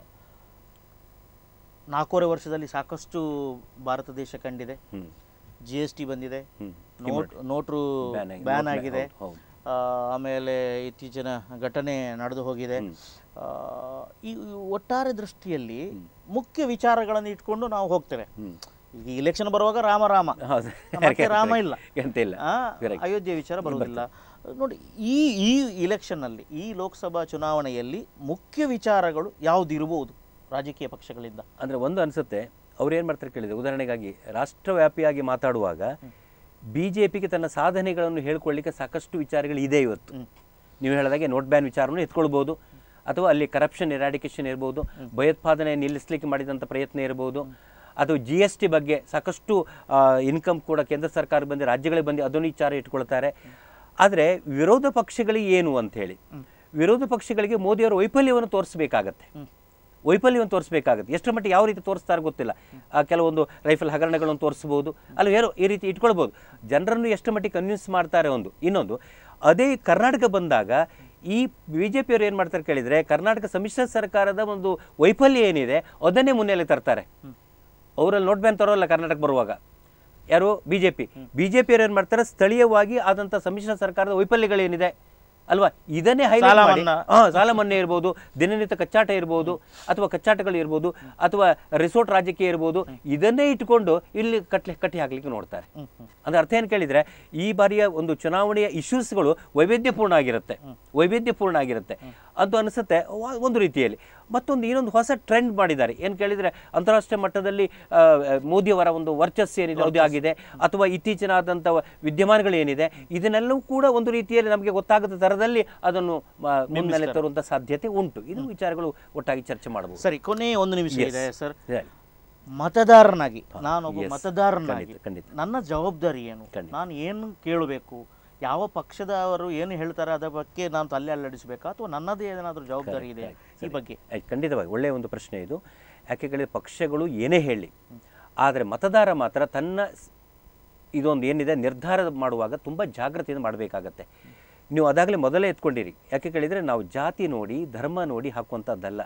Speaker 1: ನಾಲ್ಕೂವರೆ ವರ್ಷದಲ್ಲಿ ಸಾಕಷ್ಟು ಭಾರತ ದೇಶ ಕಂಡಿದೆ
Speaker 2: ಹ್ಮ್.
Speaker 1: ಜಿ ಎಸ್ ಟಿ ಬಂದಿದೆ
Speaker 2: ಹ್ಮ್.
Speaker 1: ನೋಟ್ ನೋಟ್ರು
Speaker 2: Ban ಆಗಿದೆ.
Speaker 1: ಬ್ಯಾನ್
Speaker 2: ನೋಟ್
Speaker 1: ಆಗಿದೆ
Speaker 2: ಹೌದು, ಹೌದು.
Speaker 1: ಆ, ಆಮೇಲೆ ಇತ್ತೀಚಿನ ಘಟನೆ ನಡೆದು ಹೋಗಿದೆ ಆ, ಈ ಒಟ್ಟಾರೆ ದೃಷ್ಟಿಯಲ್ಲಿ ಮುಖ್ಯ ವಿಚಾರಗಳನ್ನು ಇಟ್ಕೊಂಡು ನಾವು ಹೋಗ್ತೇವೆ
Speaker 2: ಹ್ಮ್.
Speaker 1: ಈಗ ಇಲೆಕ್ಷನ್ ಬರುವಾಗ ರಾಮ ರಾಮ
Speaker 2: ಹೌದು.
Speaker 1: ಮತ್ತೆ ರಾಮ ಇಲ್ಲ
Speaker 2: ಎಂತ ಇಲ್ಲ
Speaker 1: ಆ,
Speaker 2: Correct.
Speaker 1: ಅಯೋಧ್ಯೆ ವಿಚಾರ ಬರುವುದಿಲ್ಲ ನೋಡಿ ಈ ಈ ಇಲೆಕ್ಷನ್ನಲ್ಲಿ ಈ ಲೋಕಸಭಾ ಚುನಾವಣೆಯಲ್ಲಿ ಮುಖ್ಯ ವಿಚಾರಗಳು ಯಾವುದಿರಬಹುದು ರಾಜಕೀಯ ಪಕ್ಷಗಳಿಂದ
Speaker 2: ಅಂದ್ರೆ ಒಂದು ಅನ್ಸುತ್ತೆ ಅವ್ರು ಏನ್ ಮಾಡ್ತಾರೆ ಕೇಳಿದ್ರೆ ಉದಾಹರಣೆಗಾಗಿ ರಾಷ್ಟ್ರವ್ಯಾಪಿಯಾಗಿ ಮಾತಾಡುವಾಗ ಬಿಜೆಪಿಗೆ ತನ್ನ ಸಾಧನೆಗಳನ್ನು ಹೇಳ್ಕೊಳ್ಳಿಕ್ಕೆ ಸಾಕಷ್ಟು ವಿಚಾರಗಳು ಇದೆ ಇವತ್ತು ನೀವು ಹೇಳಿದಾಗೆ ನೋಟ್ ಬ್ಯಾನ್ ವಿಚಾರವನ್ನು ಎತ್ಕೊಳ್ಬೋದು ಅಥವಾ ಅಲ್ಲಿ ಕರಪ್ಷನ್ ಎರಾಡಿಕೇಶನ್ ಇರ್ಬೋದು ಭಯೋತ್ಪಾದನೆ ನಿಲ್ಲಿಸಲಿಕ್ಕೆ ಮಾಡಿದಂಥ ಪ್ರಯತ್ನ ಇರ್ಬೋದು ಅಥವಾ ಜಿ ಎಸ್ ಟಿ ಬಗ್ಗೆ ಸಾಕಷ್ಟು ಇನ್ಕಮ್ ಕೂಡ ಕೇಂದ್ರ ಸರ್ಕಾರ ಬಂದು ರಾಜ್ಯಗಳಿಗೆ ಬಂದು ಅದನ್ನು ವಿಚಾರ ಇಟ್ಕೊಳ್ತಾರೆ ಆದರೆ ವಿರೋಧ ಪಕ್ಷಗಳಿಗೆ ಏನು ಅಂತ ಹೇಳಿ ವಿರೋಧ ಪಕ್ಷಗಳಿಗೆ ಮೋದಿಯವರ ವೈಫಲ್ಯವನ್ನು ತೋರಿಸಬೇಕಾಗತ್ತೆ ವೈಫಲ್ಯವನ್ನು ತೋರಿಸಬೇಕಾಗುತ್ತೆ ಎಷ್ಟರ ಮಟ್ಟಿಗೆ ಯಾವ ರೀತಿ ತೋರಿಸ್ತಾರೆ ಗೊತ್ತಿಲ್ಲ ಆ ಕೆಲವೊಂದು ರೈಫಲ್ ಹಗರಣಗಳನ್ನು ತೋರಿಸ್ಬೋದು ಅಲ್ಲಿ ಏನೋ ಈ ರೀತಿ ಇಟ್ಕೊಳ್ಬೋದು ಜನರನ್ನು ಎಷ್ಟು ಮಟ್ಟಿಗೆ ಕನ್ವಿನ್ಸ್ ಮಾಡ್ತಾರೆ ಒಂದು ಇನ್ನೊಂದು ಅದೇ ಕರ್ನಾಟಕ ಬಂದಾಗ ಈ ಬಿ ಜೆ ಪಿಯವರು ಏನು ಮಾಡ್ತಾರೆ ಕೇಳಿದರೆ ಕರ್ನಾಟಕ ಸಮ್ಮಿಶ್ರ ಸರ್ಕಾರದ ಒಂದು ವೈಫಲ್ಯ ಏನಿದೆ ಅದನ್ನೇ ಮುನ್ನೆಲೆ ತರ್ತಾರೆ ಅವರಲ್ಲಿ ನೋಟ್ ಬ್ಯಾನ್ ತರೋಲ್ಲ ಕರ್ನಾಟಕ ಬರುವಾಗ ಯಾರು B J P B J ಪಿಯವರು ಏನು ಮಾಡ್ತಾರೆ ಸ್ಥಳೀಯವಾಗಿ ಆದಂಥ ಸಮ್ಮಿಶ್ರ ಸರ್ಕಾರದ ವೈಫಲ್ಯಗಳೇನಿದೆ ಅಲ್ವಾ ಇದನ್ನೇ
Speaker 1: ಸಾಲ
Speaker 2: ಹೈಲೈಟ್ ಮಾಡಿ
Speaker 1: ಮನ್ನಾ.
Speaker 2: ಹಾ ಸಾಲ ಮನ್ನಾ ಇರ್ಬೋದು ದಿನನಿತ್ಯ ಕಚ್ಚಾಟ ಇರ್ಬೋದು ಅಥವಾ ಕಚ್ಚಾಟಗಳು ಇರ್ಬೋದು ಅಥವಾ ರಿಸೋರ್ಟ್ ರಾಜಕೀಯ ಇರ್ಬೋದು ಇದನ್ನೇ ಇಟ್ಕೊಂಡು ಇಲ್ಲಿ ಕಟ್ಲಿ ಕಟ್ಟಿ ಹಾಕ್ಲಿಕ್ಕೆ ನೋಡ್ತಾರೆ ಅಂದ್ರೆ ಅರ್ಥ ಏನು ಕೇಳಿದ್ರೆ ಈ ಬಾರಿಯ ಒಂದು ಚುನಾವಣೆಯ ಇಶ್ಯೂಸ್ಗಳು ವೈವಿಧ್ಯಪೂರ್ಣ ಆಗಿರುತ್ತೆ ವೈವಿಧ್ಯಪೂರ್ಣ ಆಗಿರುತ್ತೆ ಅದು ಅನಿಸುತ್ತೆ ವ- ಒಂದು ರೀತಿಯಲ್ಲಿ ಮತ್ತೊಂದು ಇನ್ನೊಂದು ಹೊಸ ಟ್ರೆಂಡ್ ಮಾಡಿದ್ದಾರೆ ಏನು ಕೇಳಿದ್ರೆ ಅಂತಾರಾಷ್ಟ್ರೀಯ ಮಟ್ಟದಲ್ಲಿ ಆ, ಮೋದಿಯವರ ಒಂದು ವರ್ಚಸ್ಸು ಏನಿದೆ ಅದು ಆಗಿದೆ ಅಥವಾ ಇತ್ತೀಚಿನಾದಂಥ ವಿದ್ಯಮಾನಗಳು ಏನಿದೆ ಇದನ್ನೆಲ್ಲವೂ ಕೂಡ ಒಂದು ರೀತಿಯಲ್ಲಿ ನಮಗೆ ಗೊತ್ತಾಗದ ಥರದಲ್ಲಿ ಅದನ್ನು ಆ, ಮುನ್ನೆಲೆ ತರುವಂಥ ಸಾಧ್ಯತೆ ಉಂಟು ಇದು ವಿಚಾರಗಳು ಒಟ್ಟಾಗಿ ಚರ್ಚೆ ಮಾಡಬಹುದು
Speaker 1: ಸರಿ ಕೊನೆ ಒಂದು ನಿಮಿಷ ಇದೆ ಸರ್
Speaker 2: ಹೇಳಿ.
Speaker 1: ಮತದಾರನಾಗಿ ನಾನೊಬ್ಬ
Speaker 2: yes.
Speaker 1: ಮತದಾರನಾಗಿ
Speaker 2: ಖಂಡಿತ, ಖಂಡಿತ.
Speaker 1: ನನ್ನ ಜವಾಬ್ದಾರಿ ಏನು
Speaker 2: ಖಂಡಿತ.
Speaker 1: ನಾನು ಏನು ಕೇಳಬೇಕು ಯಾವ ಪಕ್ಷದವರು ಏನು ಹೇಳ್ತಾರೆ ಅದರ ಬಗ್ಗೆ ನಾನು ತಲೆ ಅಲ್ಲಾಡಿಸಬೇಕಾ ಅಥವಾ ನನ್ನದೇ ಏನಾದರೂ ಜವಾಬ್ದಾರಿ ಇದೆ ಈ ಬಗ್ಗೆ
Speaker 2: ಆಯ್ತು, ಖಂಡಿತವಾಗಿ ಒಳ್ಳೆಯ ಒಂದು ಪ್ರಶ್ನೆ ಇದು ಯಾಕೆ ಕೇಳಿದ್ರೆ ಪಕ್ಷಗಳು ಏನೇ ಹೇಳಿ ಆದರೆ ಮತದಾರ ಮಾತ್ರ ತನ್ನ ಸ್- ಇದೊಂದು ಏನಿದೆ ನಿರ್ಧಾರ ಮಾಡುವಾಗ ತುಂಬ ಜಾಗ್ರತೆಯಿಂದ ಮಾಡಬೇಕಾಗತ್ತೆ ನೀವು ಅದಾಗಲೇ ಮೊದಲೇ ಎತ್ಕೊಂಡಿರಿ ಯಾಕೆ ಕೇಳಿದರೆ ನಾವು ಜಾತಿ ನೋಡಿ ಧರ್ಮ ನೋಡಿ ಹಾಕುವಂಥದ್ದಲ್ಲ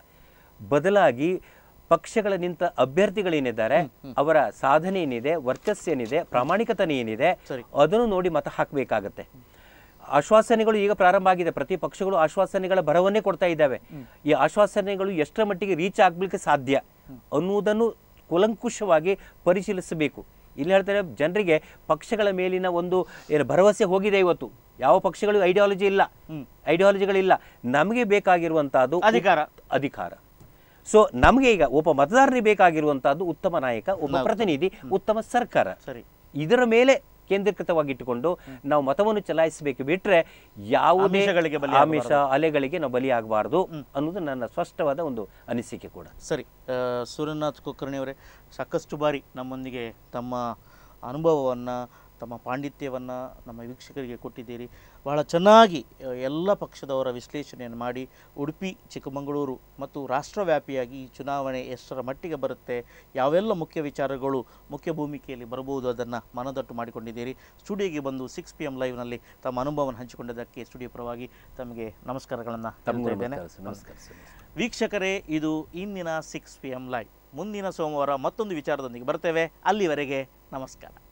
Speaker 2: ಬದಲಾಗಿ ಪಕ್ಷಗಳ ನಿಂತ ಅಭ್ಯರ್ಥಿಗಳೇನಿದ್ದಾರೆ ಅವರ ಸಾಧನೆ ಏನಿದೆ ವರ್ಚಸ್ಸೇನಿದೆ ಪ್ರಾಮಾಣಿಕತನ ಏನಿದೆ
Speaker 1: ಸರಿ.
Speaker 2: ಅದನ್ನು ನೋಡಿ ಮತ ಹಾಕಬೇಕಾಗತ್ತೆ ಆಶ್ವಾಸನೆಗಳು ಈಗ ಪ್ರಾರಂಭ ಆಗಿದೆ ಪ್ರತಿ ಪಕ್ಷಗಳು ಆಶ್ವಾಸನೆಗಳ ಭರವನ್ನೇ ಕೊಡ್ತಾ ಇದ್ದಾವೆ ಈ ಆಶ್ವಾಸನೆಗಳು ಎಷ್ಟರ ಮಟ್ಟಿಗೆ ರೀಚ್ ಆಗ್ಲಿಕ್ಕೆ ಸಾಧ್ಯ ಅನ್ನುವುದನ್ನು ಕುಲಂಕುಷವಾಗಿ ಪರಿಶೀಲಿಸಬೇಕು ಇಲ್ಲಿ ಹೇಳ್ತಾರೆ ಜನರಿಗೆ ಪಕ್ಷಗಳ ಮೇಲಿನ ಒಂದು ಏನು ಭರವಸೆ ಹೋಗಿದೆ ಇವತ್ತು ಯಾವ ಪಕ್ಷಗಳು ಐಡಿಯಾಲಜಿ ಇಲ್ಲ ಐಡಿಯಾಲಜಿಗಳಿಲ್ಲ ನಮಗೆ ಬೇಕಾಗಿರುವಂತಹದ್ದು
Speaker 1: ಅಧಿಕಾರ.
Speaker 2: ಅಧಿಕಾರ ಸೊ ನಮಗೆ ಈಗ ಒಬ್ಬ ಮತದಾರನಿಗೆ ಬೇಕಾಗಿರುವಂತಹದ್ದು ಉತ್ತಮ ನಾಯಕ ಒಬ್ಬ ಪ್ರತಿನಿಧಿ ಉತ್ತಮ ಸರ್ಕಾರ
Speaker 1: ಸರಿ
Speaker 2: ಇದರ ಮೇಲೆ ಕೇಂದ್ರೀಕೃತವಾಗಿಟ್ಟುಕೊಂಡು ನಾವು ಮತವನ್ನು ಚಲಾಯಿಸಬೇಕು ಬಿಟ್ರೆ ಯಾವುದೇ
Speaker 1: ಆಮಿಷಗಳಿಗೆ ಬಲಿ
Speaker 2: ಆಮಿಷ ಅಲೆಗಳಿಗೆ ನಾವು ಬಲಿಯಾಗಬಾರದು ಅನ್ನೋದು ನನ್ನ ಸ್ಪಷ್ಟವಾದ ಒಂದು ಅನಿಸಿಕೆ ಕೂಡ
Speaker 1: ಸರಿ ಆ, ಸೂರ್ಯನಾಥ್ ಕುಲಕರ್ಣಿ ಅವರೇ ಸಾಕಷ್ಟು ಬಾರಿ ನಮ್ಮೊಂದಿಗೆ ತಮ್ಮ ಅನುಭವವನ್ನು ತಮ್ಮ ಪಾಂಡಿತ್ಯವನ್ನು ನಮ್ಮ ವೀಕ್ಷಕರಿಗೆ ಕೊಟ್ಟಿದ್ದೀರಿ ಬಹಳ ಚೆನ್ನಾಗಿ ಆ, ಎಲ್ಲ ಪಕ್ಷದವರ ವಿಶ್ಲೇಷಣೆಯನ್ನು ಮಾಡಿ ಉಡುಪಿ ಚಿಕ್ಕಮಗಳೂರು ಮತ್ತು ರಾಷ್ಟ್ರವ್ಯಾಪಿಯಾಗಿ ಈ ಚುನಾವಣೆ ಎಷ್ಟರ ಮಟ್ಟಿಗೆ ಬರುತ್ತೆ ಯಾವೆಲ್ಲ ಮುಖ್ಯ ವಿಚಾರಗಳು ಮುಖ್ಯ ಭೂಮಿಕೆಯಲ್ಲಿ ಬರಬಹುದು ಅದನ್ನು ಮನದಟ್ಟು ಮಾಡಿಕೊಂಡಿದ್ದೀರಿ ಸ್ಟುಡಿಯೋಗೆ ಬಂದು ಸಿಕ್ಸ್ ಪಿ ಎಮ್ ಲೈವ್ನಲ್ಲಿ ತಮ್ಮ ಅನುಭವವನ್ನು ಹಂಚಿಕೊಂಡಿದ್ದಕ್ಕೆ ಸ್ಟುಡಿಯೋ ಪರವಾಗಿ ತಮಗೆ ನಮಸ್ಕಾರಗಳನ್ನು
Speaker 2: ತಮಗೂ
Speaker 1: ಹೇಳ್ತಾ ಇದ್ದೇನೆ
Speaker 2: ನಮಸ್ಕಾರ, ನಮಸ್ಕಾರ ಸರ್.
Speaker 1: ವೀಕ್ಷಕರೇ ಇದು ಇಂದಿನ ಸಿಕ್ಸ್ ಪಿ ಎಮ್ ಲೈವ್ ಮುಂದಿನ ಸೋಮವಾರ ಮತ್ತೊಂದು ವಿಚಾರದೊಂದಿಗೆ ಬರ್ತೇವೆ ಅಲ್ಲಿವರೆಗೆ ನಮಸ್ಕಾರ